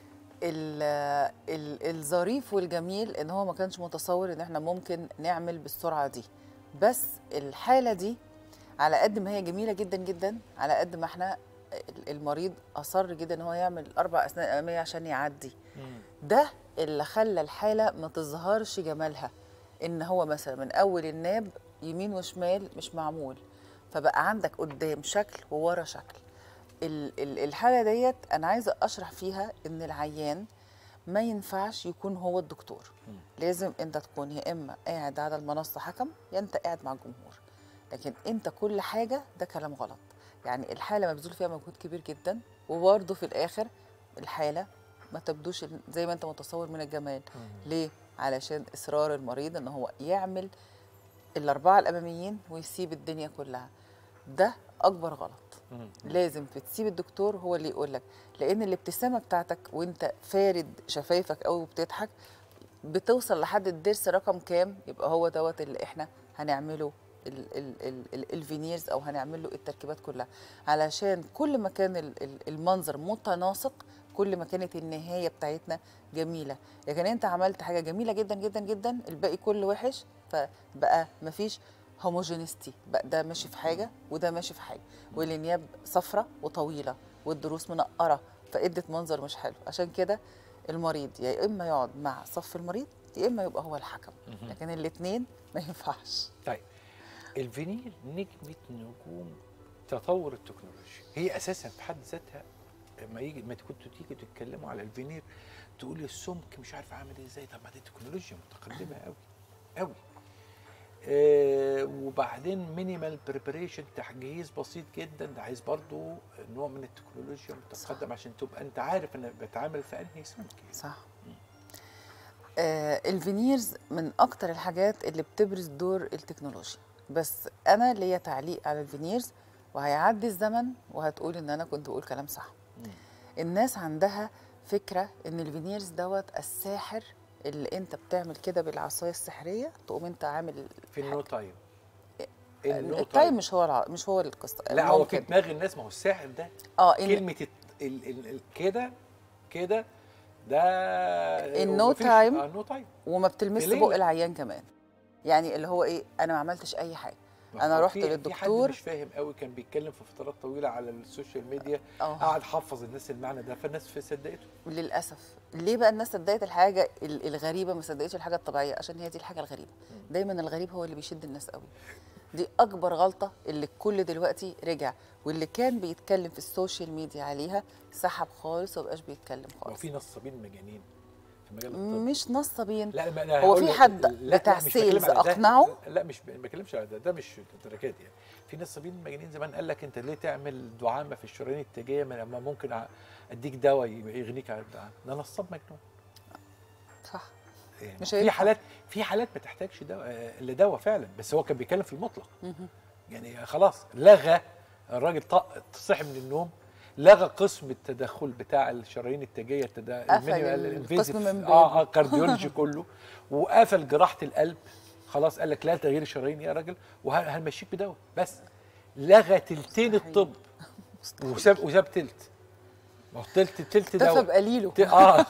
ال- ال- الظريف والجميل ان هو ما كانش متصور ان احنا ممكن نعمل بالسرعه دي بس الحاله دي على قد ما هي جميله جدا جدا على قد ما احنا ال- المريض اصر جدا ان هو يعمل اربع اسنان اماميه عشان يعدي ده اللي خلى الحاله ما تظهرش جمالها ان هو مثلا من اول الناب يمين وشمال مش معمول فبقى عندك قدام شكل وورا شكل ال- ال- الحاله ديت انا عايزه اشرح فيها ان العيان ما ينفعش يكون هو الدكتور لازم انت تكون يا اما قاعد على المنصه حكم يا انت قاعد مع الجمهور لكن انت كل حاجه ده كلام غلط يعني الحاله مبذول فيها مجهود كبير جدا وبرضه في الاخر الحاله ما تبدوش زي ما انت متصور من الجمال ليه علشان اصرار المريض ان هو يعمل الاربعه الاماميين ويسيب الدنيا كلها ده اكبر غلط لازم تسيب الدكتور هو اللي يقول لك لان الابتسامه بتاعتك وانت فارد شفايفك قوي وبتضحك بتوصل لحد الضرس رقم كام يبقى هو دوت اللي احنا هنعمله ال- ال- ال- ال- الفينيرز او هنعمل له التركيبات كلها علشان كل ما كان ال- ال- المنظر متناسق كل ما كانت النهايه بتاعتنا جميله لكن انت عملت حاجه جميله جدا جدا جدا الباقي كله وحش فبقى مفيش هوموجينيستي بقى ده ماشي في حاجه وده ماشي في حاجه والانياب صفرة وطويله والضروس منقره فادت منظر مش حلو عشان كده المريض يا اما يقعد مع صف المريض يا اما يبقى هو الحكم لكن الاثنين ما ينفعش طيب الفينيل نجمة نجوم تطور التكنولوجيا هي اساسا في حد ذاتها لما يجي ما كنتوا تيجي تتكلموا على الفينير تقول السمك مش عارف عامل ازاي طب ما دي تكنولوجيا متقدمه قوي قوي آه وبعدين مينيمال بريبريشن تجهيز بسيط جدا ده عايز برضو نوع من التكنولوجيا متقدم عشان تبقى انت عارف انا بتعامل في انهي سمك يعني. صح آه الفينيرز من اكتر الحاجات اللي بتبرز دور التكنولوجيا بس انا ليا تعليق على الفينيرز وهيعدي الزمن وهتقول ان انا كنت بقول كلام صح الناس عندها فكره ان الفينيرز دوت الساحر اللي انت بتعمل كده بالعصايه السحريه تقوم انت عامل في النو تايم التايم مش هو الع... مش هو القصه لا هو في ممكن. دماغ الناس ما هو الساحر ده اه إن- كلمه الت- ال- ال- ال- كده كده ده النو مفيش- تايم آه، النو تايم وما بتلمس في بق ليلة. العيان كمان يعني اللي هو ايه انا ما عملتش اي حاجه انا هو رحت في- في حد للدكتور مش فاهم قوي كان بيتكلم في فترات طويله على السوشيال ميديا اه قعد حفظ الناس المعنى ده فالناس في صدقته للاسف ليه بقى الناس صدقت الحاجه ال- الغريبه ما صدقتش الحاجه الطبيعيه عشان هي دي الحاجه الغريبه دايما الغريب هو اللي بيشد الناس قوي دي اكبر غلطه اللي الكل دلوقتي رجع واللي كان بيتكلم في السوشيال ميديا عليها سحب خالص ومبقاش بيتكلم هو خالص في نصابين مجانين في مجال الطب مش نصابين لا ما لا هو هقول في لك- حد لا، بتاع لا، مش بتكلم سيلز على ده. اقنعه لا مش ب- ما بتكلمش على ده ده مش الدرجات يعني في نصابين مجانين زمان قال لك انت ليه تعمل دعامه في الشرايين التاجيه ما لما ممكن ع- اديك دواء يغنيك عن الدعامه ده نصاب مجنون صح يعني مش في هينفع. حالات في حالات ما تحتاجش دواء آه، لدواء فعلا بس هو كان بيتكلم في المطلق مهم. يعني خلاص لغى الراجل طق صحي من النوم لغى قسم التدخل بتاع الشرايين التاجيه التدا... قفل المينيمال القسم الانفيزيف من اه بابه. اه كارديولوجي كله وقفل جراحه القلب خلاص قال لك لا تغيير الشرايين يا راجل وهنمشيك بدواء بس لغى تلتين الطب وساب وساب تلت ما هو تلت تلت اكتفى دواء بقليله ت- اه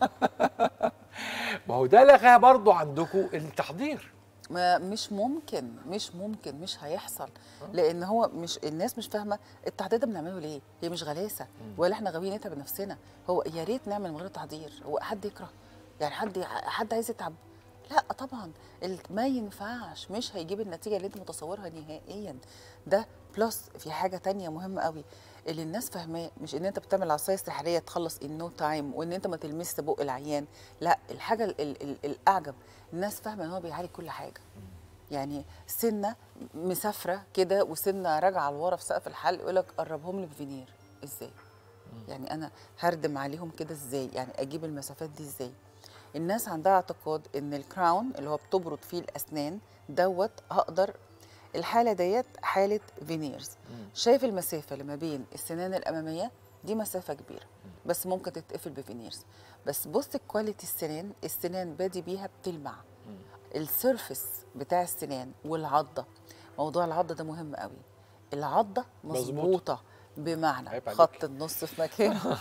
ما هو ده لغى برضو عندكم التحضير ما مش ممكن مش ممكن مش هيحصل لان هو مش الناس مش فاهمه التحضير ده بنعمله ليه هي مش غلاسه ولا احنا غاويين نتعب نفسنا هو يا ريت نعمل من غير تحضير هو حد يكره يعني حد حد عايز يتعب لا طبعا ال- ما ينفعش مش هيجيب النتيجه اللي انت متصورها نهائيا ده بلس في حاجه تانية مهمه قوي اللي الناس فاهماه مش ان انت بتعمل عصايه سحريه تخلص ان نو تايم وان انت ما تلمسش بق العيان لا الحاجه ال ال ال الاعجب الناس فاهمه ان هو بيعالج كل حاجه يعني سنه مسافره كده وسنه راجعه لورا في سقف الحلق يقول لك قربهم لي بفينير ازاي يعني انا هردم عليهم كده ازاي يعني اجيب المسافات دي ازاي الناس عندها اعتقاد ان الكراون اللي هو بتبرد فيه الاسنان دوت هقدر الحاله ديت حاله فينيرز شايف المسافه اللي ما بين السنان الاماميه دي مسافه كبيره بس ممكن تتقفل بفينيرز بس بص كواليتي السنان السنان بادي بيها بتلمع السيرفس بتاع السنان والعضه موضوع العضه ده مهم قوي العضه مظبوط. مظبوطه بمعنى عيب عليك. خط النص في مكانه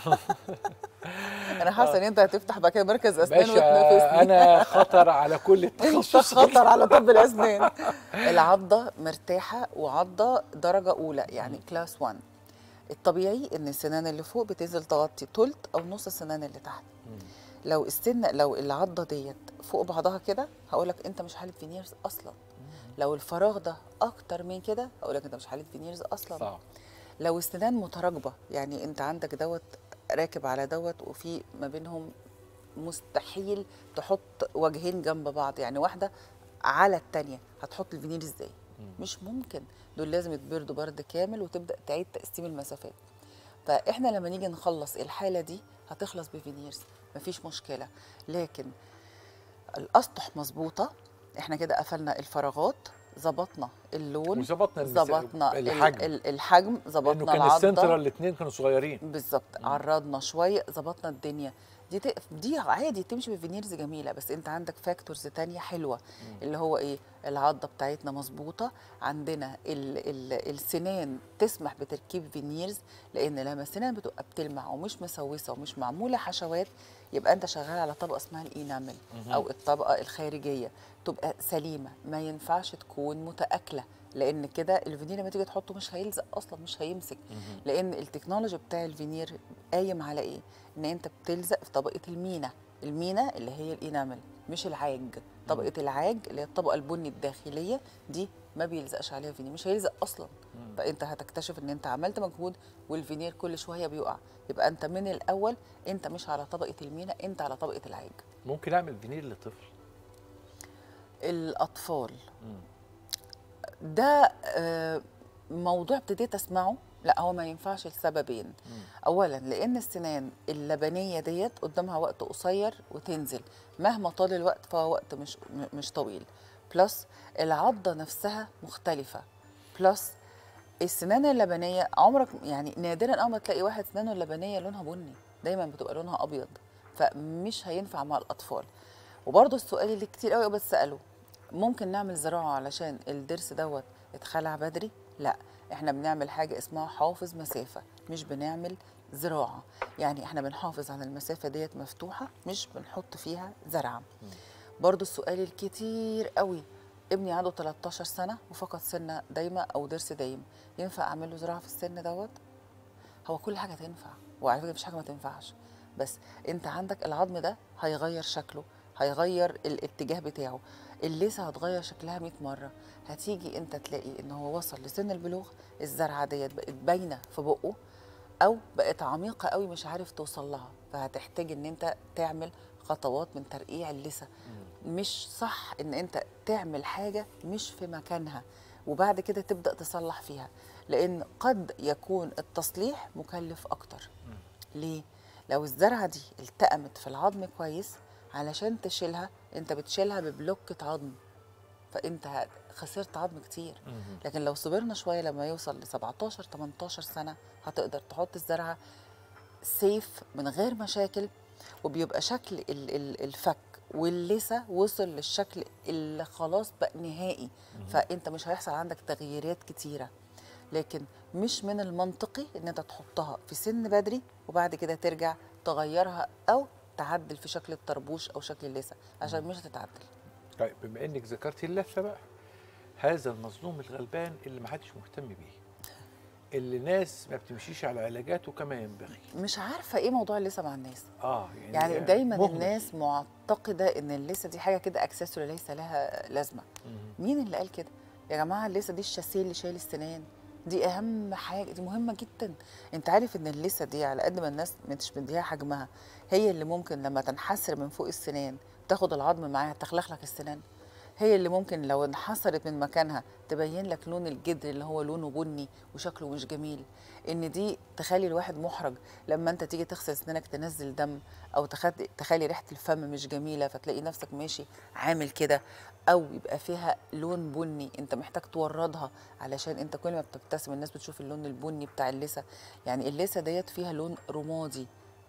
انا حاسه ان انت هتفتح بقى كده مركز اسنان باشا وتنافسني انا خطر على كل انت التخصصات خطر على طب الاسنان العضه مرتاحه وعضه درجه اولى يعني كلاس 1 الطبيعي ان السنان اللي فوق بتنزل تغطي تلت او نص السنان اللي تحت لو السن لو العضه ديت فوق بعضها كده هقول لك انت مش حاله فينيرز اصلا لو الفراغ ده اكتر من كده هقول لك انت مش حاله فينيرز اصلا صعب لو السنان متراكبه يعني انت عندك دوت راكب على دوت وفي ما بينهم مستحيل تحط وجهين جنب بعض يعني واحده على التانية هتحط الفينير ازاي مش ممكن دول لازم يتبردوا برد كامل وتبدا تعيد تقسيم المسافات فاحنا لما نيجي نخلص الحاله دي هتخلص بفينيرز مفيش مشكله لكن الاسطح مظبوطه احنا كده قفلنا الفراغات ظبطنا اللون وظبطنا المس- ظبطنا ال- الحجم. ال- الحجم لانه ظبطنا كان العضه السنترال الاثنين كانوا صغيرين بالظبط عرضنا شويه ظبطنا الدنيا دي ت... دي عادي تمشي بفينيرز جميله بس انت عندك فاكتورز تانية حلوه اللي هو ايه العضه بتاعتنا مظبوطه عندنا ال... ال... السنان تسمح بتركيب فينيرز لان لما السنان بتبقى بتلمع ومش مسوسه ومش معموله حشوات يبقى انت شغال على طبقه اسمها الانامل او الطبقه الخارجيه تبقى سليمه ما ينفعش تكون متاكله لان كده الفينير لما تيجي تحطه مش هيلزق اصلا مش هيمسك لان التكنولوجي بتاع الفينير قايم على ايه ان انت بتلزق في طبقه المينا المينا اللي هي الانامل مش العاج طبقه العاج اللي هي الطبقه البني الداخليه دي ما بيلزقش عليها فينير مش هيلزق اصلا فانت هتكتشف ان انت عملت مجهود والفينير كل شويه بيقع يبقى انت من الاول انت مش على طبقه المينا انت على طبقه العاج ممكن اعمل فينير لطفل الاطفال ده آه، موضوع ابتديت اسمعه لا هو ما ينفعش لسببين اولا لان السنان اللبنيه ديت قدامها وقت قصير وتنزل مهما طال الوقت فهو وقت مش م- مش طويل بلس العضه نفسها مختلفه بلس السنان اللبنيه عمرك يعني نادرا اول ما تلاقي واحد سنانه اللبنيه لونها بني دايما بتبقى لونها ابيض فمش هينفع مع الاطفال وبرضه السؤال اللي كتير قوي بتساله ممكن نعمل زراعه علشان الضرس دوت اتخلع بدري لا احنا بنعمل حاجه اسمها حافظ مسافه مش بنعمل زراعه يعني احنا بنحافظ على المسافه ديت مفتوحه مش بنحط فيها زرعه برضو السؤال الكتير قوي ابني عنده 13 سنه وفقد سنه دايمه او ضرس دايم ينفع اعمل له زراعه في السن دوت هو كل حاجه تنفع وعلى فكره مفيش حاجه ما تنفعش بس انت عندك العظم ده هيغير شكله هيغير الاتجاه بتاعه اللثه هتغير شكلها 100 مره هتيجي انت تلاقي ان هو وصل لسن البلوغ الزرعه ديت بقت باينه في بقه او بقت عميقه قوي مش عارف توصل لها فهتحتاج ان انت تعمل خطوات من ترقيع اللثه مش صح ان انت تعمل حاجه مش في مكانها وبعد كده تبدا تصلح فيها لان قد يكون التصليح مكلف اكتر ليه لو الزرعه دي التأمت في العظم كويس علشان تشيلها انت بتشيلها ببلوكة عظم فانت خسرت عظم كتير لكن لو صبرنا شويه لما يوصل ل 17 18 سنه هتقدر تحط الزرعه سيف من غير مشاكل وبيبقى شكل ال- ال- الفك واللثه وصل للشكل اللي خلاص بقى نهائي فانت مش هيحصل عندك تغييرات كتيره لكن مش من المنطقي ان انت تحطها في سن بدري وبعد كده ترجع تغيرها او تعدل في شكل الطربوش او شكل اللثه عشان مش هتتعدل طيب بما انك ذكرتي اللثه بقى هذا المظلوم الغلبان اللي ما حدش مهتم بيه اللي ناس ما بتمشيش على علاجاته كما ينبغي مش عارفه ايه موضوع اللثه مع الناس اه يعني, يعني دايما مهمل. الناس معتقده ان اللثه دي حاجه كده اكسسوري ليس لها لازمه مين اللي قال كده يا جماعه اللثه دي الشاسيه اللي شايل السنان دي اهم حاجه دي مهمه جدا انت عارف ان اللثه دي على قد ما الناس مش مديها حجمها هي اللي ممكن لما تنحسر من فوق السنان تاخد العظم معاها تخلخ لك السنان هي اللي ممكن لو انحسرت من مكانها تبين لك لون الجدر اللي هو لونه بني وشكله مش جميل ان دي تخلي الواحد محرج لما انت تيجي تغسل اسنانك تنزل دم او تخد- تخلي ريحه الفم مش جميله فتلاقي نفسك ماشي عامل كده او يبقى فيها لون بني انت محتاج توردها علشان انت كل ما بتبتسم الناس بتشوف اللون البني بتاع اللثه يعني اللثه ديت فيها لون رمادي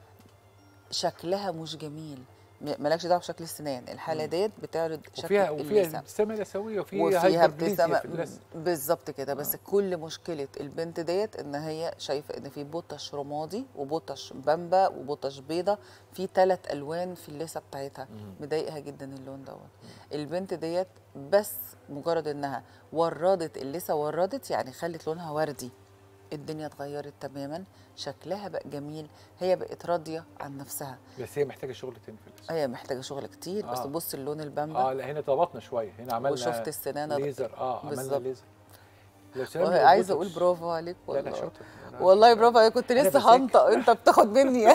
شكلها مش جميل م- مالكش دعوه بشكل السنان الحاله ديت بتعرض شكل وفيها وفيها اللثه ابتسامه نسويه وفيها وفيها هايبربليزيا ابتسامه في اللثه بالظبط كده بس كل مشكله البنت ديت ان هي شايفه ان في بوتش رمادي وبوتش بامبا وبوتش بيضه في ثلاث الوان في اللثه بتاعتها مضايقها جدا اللون دوت البنت ديت بس مجرد انها وردت اللثه وردت يعني خلت لونها وردي الدنيا اتغيرت تماما شكلها بقى جميل هي بقت راضيه عن نفسها بس هي محتاجه شغل تاني في اللثه هي محتاجه شغل كتير بس آه. بص اللون البامبا اه لا هنا ضبطنا شويه هنا عملنا وشفت السنانة ليزر اه عملنا بالظبط. ليزر لو سلام والله عايزه اقول برافو عليك لا لا والله شاطر أنا والله عارف. برافو عليك كنت أنا لسه بذاكر. هنطق انت بتاخد مني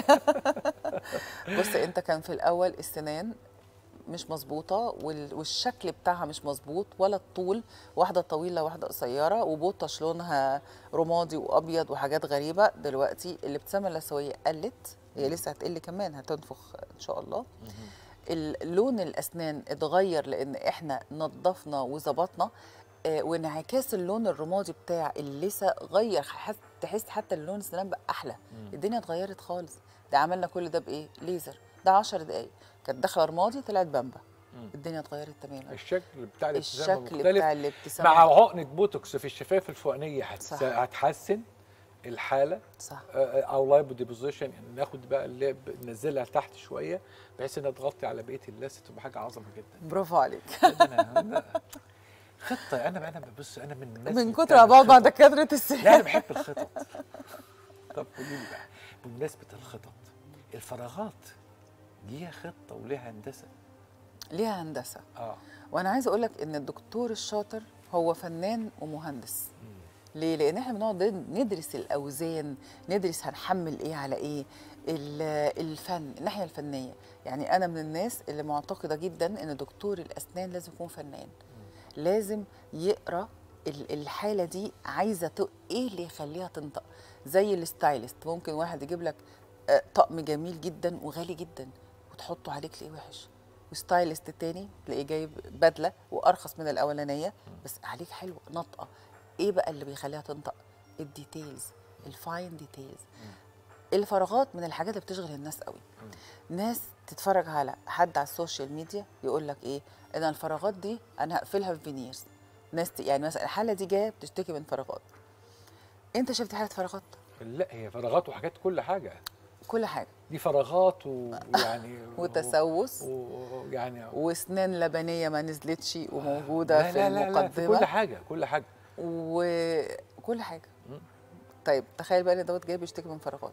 بص انت كان في الاول السنان مش مظبوطه وال- والشكل بتاعها مش مظبوط ولا الطول واحده طويله واحده قصيره وبوطش لونها رمادي وابيض وحاجات غريبه دلوقتي الابتسامه اللثويه قلت هي لسه هتقل كمان هتنفخ ان شاء الله ال- لون الاسنان اتغير لان احنا نظفنا وظبطنا آه، وانعكاس اللون الرمادي بتاع اللثه غير حس- تحس حتى اللون السنان بقى احلى الدنيا اتغيرت خالص ده عملنا كل ده بايه ليزر ده 10 دقايق كانت داخله رمادي طلعت بامبا الدنيا اتغيرت تماما الشكل بتاع الابتسامه الشكل مختلف بتاع الابتسامه مع عقنه بوتوكس في الشفايف الفوقانيه هتس... صح. هتحسن الحاله صح آه، او لايبو ديبوزيشن يعني ناخد بقى اللي ننزلها لتحت شويه بحيث انها تغطي على بقيه اللثه تبقى حاجه عظمه جدا برافو عليك أنا- أنا خطه انا انا ببص انا من الناس من اللي كتر بتعمل ما بقعد مع خطط. دكاتره لا انا السنان بحب الخطط طب قولي لي بقى بمناسبه الخطط الفراغات ليها خطه وليها هندسه ليها هندسه اه وانا عايزه اقول لك ان الدكتور الشاطر هو فنان ومهندس ليه لان احنا بنقعد ندرس الاوزان ندرس هنحمل ايه على ايه ال- الفن الناحيه الفنيه يعني انا من الناس اللي معتقده جدا ان دكتور الاسنان لازم يكون فنان لازم يقرا ال- الحاله دي عايزه ت- ايه اللي يخليها تنطق زي الستايلست ممكن واحد يجيب لك آه، طقم جميل جدا وغالي جدا وتحطه عليك تلاقيه وحش وستايلست تاني تلاقيه جايب بدله وارخص من الاولانيه بس عليك حلوه ناطقه ايه بقى اللي بيخليها تنطق الديتيلز الفاين ديتيلز الفراغات من الحاجات اللي بتشغل الناس قوي ناس تتفرج على حد على السوشيال ميديا يقول لك ايه ان الفراغات دي انا هقفلها بفينيرز ناس ت- يعني مثلا الحاله دي جايه بتشتكي من فراغات انت شفت حاله فراغات لا هي فراغات وحاجات كل حاجه كل حاجه دي فراغات ويعني وتسوس ويعني واسنان لبنيه ما نزلتش وموجوده لا في لا لا, لا في المقدمه كل حاجه كل حاجه وكل حاجه طيب تخيل بقى ان دوت جاي بيشتكي من فراغات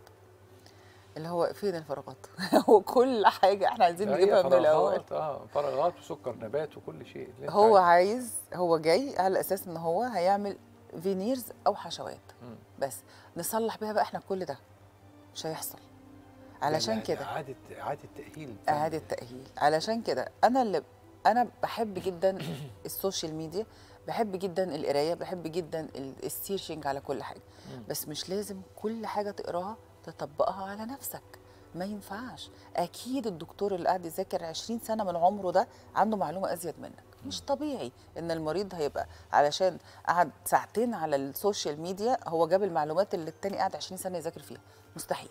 اللي هو فين الفراغات هو كل حاجه احنا عايزين هي نجيبها من الاول فراغات اه فراغات وسكر نبات وكل شيء اللي أنت هو عايزه. عايز هو جاي على اساس ان هو هيعمل فينيرز او حشوات مم. بس نصلح بيها بقى احنا كل ده مش هيحصل علشان يعني كده اعاده اعاده تاهيل اعاده تاهيل علشان كده انا اللي انا بحب جدا السوشيال ميديا بحب جدا القرايه بحب جدا ال- السيرشنج على كل حاجه بس مش لازم كل حاجه تقراها تطبقها على نفسك ما ينفعش اكيد الدكتور اللي قاعد يذاكر 20 سنه من عمره ده عنده معلومه ازيد منك مش طبيعي ان المريض هيبقى علشان قعد ساعتين على السوشيال ميديا هو جاب المعلومات اللي التاني قاعد 20 سنه يذاكر فيها مستحيل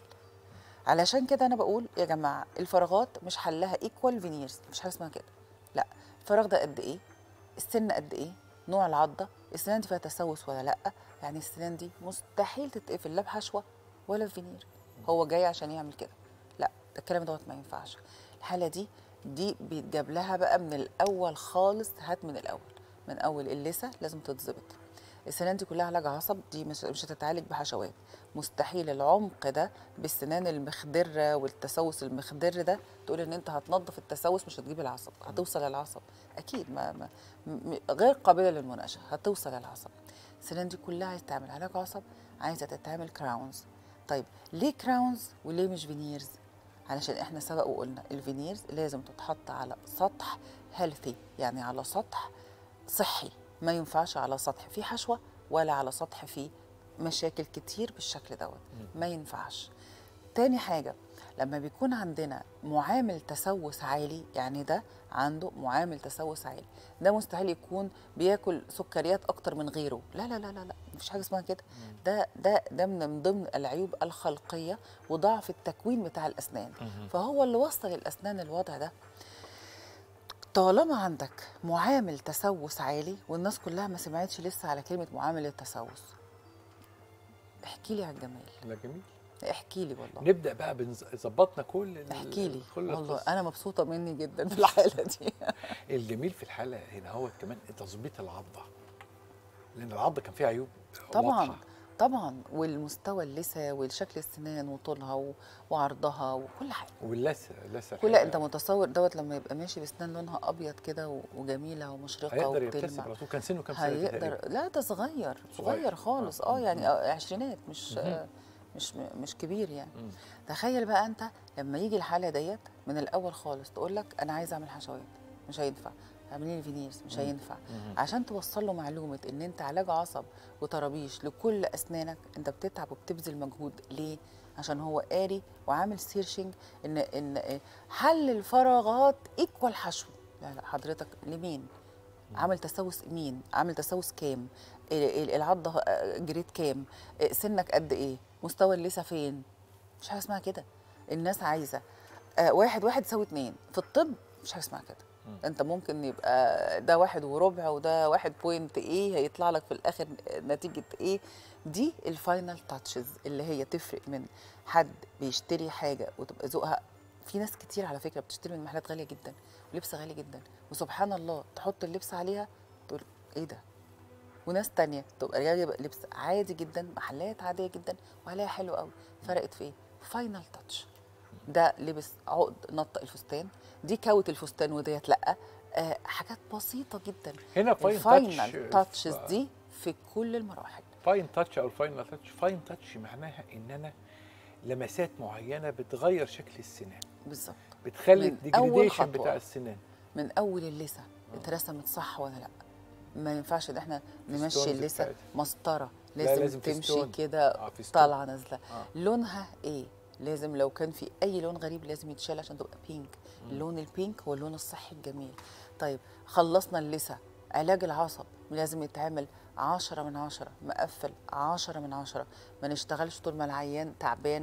علشان كده انا بقول يا جماعه الفراغات مش حلها ايكوال فينيرز مش حاجه اسمها كده لا الفراغ ده قد ايه السن قد ايه نوع العضه السنان دي فيها تسوس ولا لا يعني السنان دي مستحيل تتقفل لا بحشوه ولا بفينير هو جاي عشان يعمل كده لا ده الكلام دوت ما ينفعش الحاله دي دي بيتجاب لها بقى من الاول خالص هات من الاول من اول اللثه لازم تتظبط السنان دي كلها علاج عصب دي مش مش هتتعالج بحشوات مستحيل العمق ده بالسنان المخضره والتسوس المخضر ده تقول ان انت هتنظف التسوس مش هتجيب العصب هتوصل للعصب اكيد ما, ما م- غير قابله للمناقشه هتوصل للعصب السنان دي كلها عايزه تعمل علاج عصب عايزه تتعمل كراونز طيب ليه كراونز وليه مش فينيرز علشان احنا سبق وقلنا الفينيرز لازم تتحط على سطح هيلثي يعني على سطح صحي ما ينفعش على سطح فيه حشوه ولا على سطح فيه مشاكل كتير بالشكل دوت ما ينفعش تاني حاجه لما بيكون عندنا معامل تسوس عالي يعني ده عنده معامل تسوس عالي ده مستحيل يكون بياكل سكريات اكتر من غيره لا لا لا لا لا مفيش حاجه اسمها كده ده ده ده من ضمن العيوب الخلقيه وضعف التكوين بتاع الاسنان فهو اللي وصل الاسنان الوضع ده طالما عندك معامل تسوس عالي والناس كلها ما سمعتش لسه على كلمه معامل التسوس احكي لي على الجمال لا جميل احكي لي والله نبدا بقى بنظبطنا كل ال- احكي لي كل والله القصة. انا مبسوطه مني جدا في الحاله دي الجميل في الحلقه هنا هو كمان تظبيط العضه لان العضه كان فيها عيوب طبعا واضحة. طبعا والمستوى اللثه والشكل السنان وطولها و- وعرضها وكل حاجه واللثه اللثه كل الحقيقة انت متصور دوت لما يبقى ماشي بسنان لونها ابيض كده و- وجميله ومشرقه هيقدر يبتسم وبتلمع على طول كان سنه كام سنه هيقدر تقريباً؟ لا ده صغير صغير. صغير خالص آه. اه يعني آه، عشرينات مش آه، مش مش كبير يعني تخيل بقى انت لما يجي الحاله ديت من الاول خالص تقول لك انا عايز اعمل حشوات مش هينفع اعملي لي فينيرز مش هينفع عشان توصل له معلومه ان انت علاج عصب وطرابيش لكل اسنانك انت بتتعب وبتبذل مجهود ليه عشان هو قاري وعامل سيرشنج ان ان حل الفراغات ايكوال حشو لا لا حضرتك لمين عامل تسوس مين عامل تسوس كام ال- ال- العضه آه، جريد كام آه، سنك قد ايه مستوى اللثه فين مش حاجه اسمها كده الناس عايزه آه، واحد واحد يساوي اتنين في الطب مش حاجه اسمها كده انت ممكن يبقى ده واحد وربع وده واحد بوينت ايه هيطلع لك في الاخر نتيجه ايه دي الفاينل تاتشز اللي هي تفرق من حد بيشتري حاجه وتبقى ذوقها في ناس كتير على فكره بتشتري من محلات غاليه جدا ولبس غالي جدا وسبحان الله تحط اللبس عليها تقول ايه ده وناس تانية تبقى جايبه لبس عادي جدا محلات عاديه جدا وعليها حلو قوي فرقت في ايه فاينل تاتش ده لبس عقد نطق الفستان دي كوت الفستان وديت لا آه حاجات بسيطه جدا هنا فاين الفاينل تاتش تاتشز دي في كل المراحل فاين تاتش او الفاينل تاتش فاين تاتش معناها ان انا لمسات معينه بتغير شكل السنان بالظبط بتخلي من أول الديجريديشن خطوة. بتاع السنان من اول اللثه اترسمت صح ولا لا ما ينفعش ان احنا نمشي ستونز اللثه بتاعتها. مسطره لا، لازم, لازم في تمشي ستون. كده آه، في ستون. طالعه نازله آه. لونها ايه لازم لو كان في اي لون غريب لازم يتشال عشان تبقى بينك اللون البينك هو اللون الصحي الجميل طيب خلصنا اللثه علاج العصب لازم يتعمل عشرة من عشرة مقفل عشرة من عشرة ما نشتغلش طول ما العيان تعبان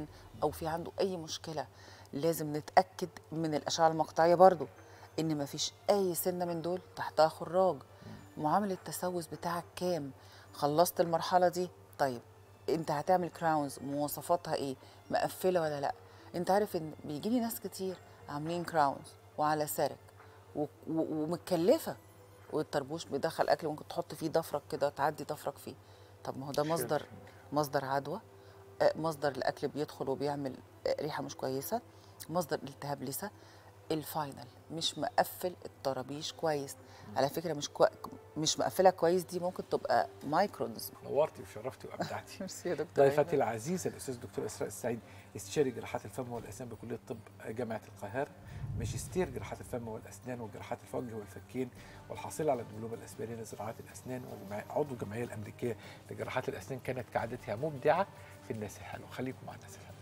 او في عنده اي مشكله لازم نتاكد من الاشعه المقطعيه برضو ان مفيش اي سنه من دول تحتها خراج معامل التسوس بتاعك كام خلصت المرحله دي طيب انت هتعمل كراونز مواصفاتها ايه مقفله ولا لا انت عارف ان بيجي لي ناس كتير عاملين كراونز وعلى سرك و- و- ومتكلفه والطربوش بيدخل اكل ممكن تحط فيه ضفرك كده تعدي ضفرك فيه طب ما هو ده مصدر مصدر عدوى آه، مصدر الاكل بيدخل وبيعمل آه، ريحه مش كويسه مصدر التهاب لسه الفاينل مش مقفل الطرابيش كويس على فكره مش كوي... مش مقفلها كويس دي ممكن تبقى مايكرونز نورتي وشرفتي وابدعتي ميرسي يا دكتور ضيفتي أيمن. العزيزه الاستاذ دكتور اسراء السعيد استشاري جراحات الفم والاسنان بكليه الطب جامعه القاهره ماجستير جراحات الفم والاسنان وجراحات الوجه والفكين والحاصله على الدبلوم الاسباني لزراعه الاسنان وعضو الجمعيه الامريكيه لجراحات الاسنان كانت كعادتها مبدعه في الناس الحلوه خليكم مع الناس الحلوه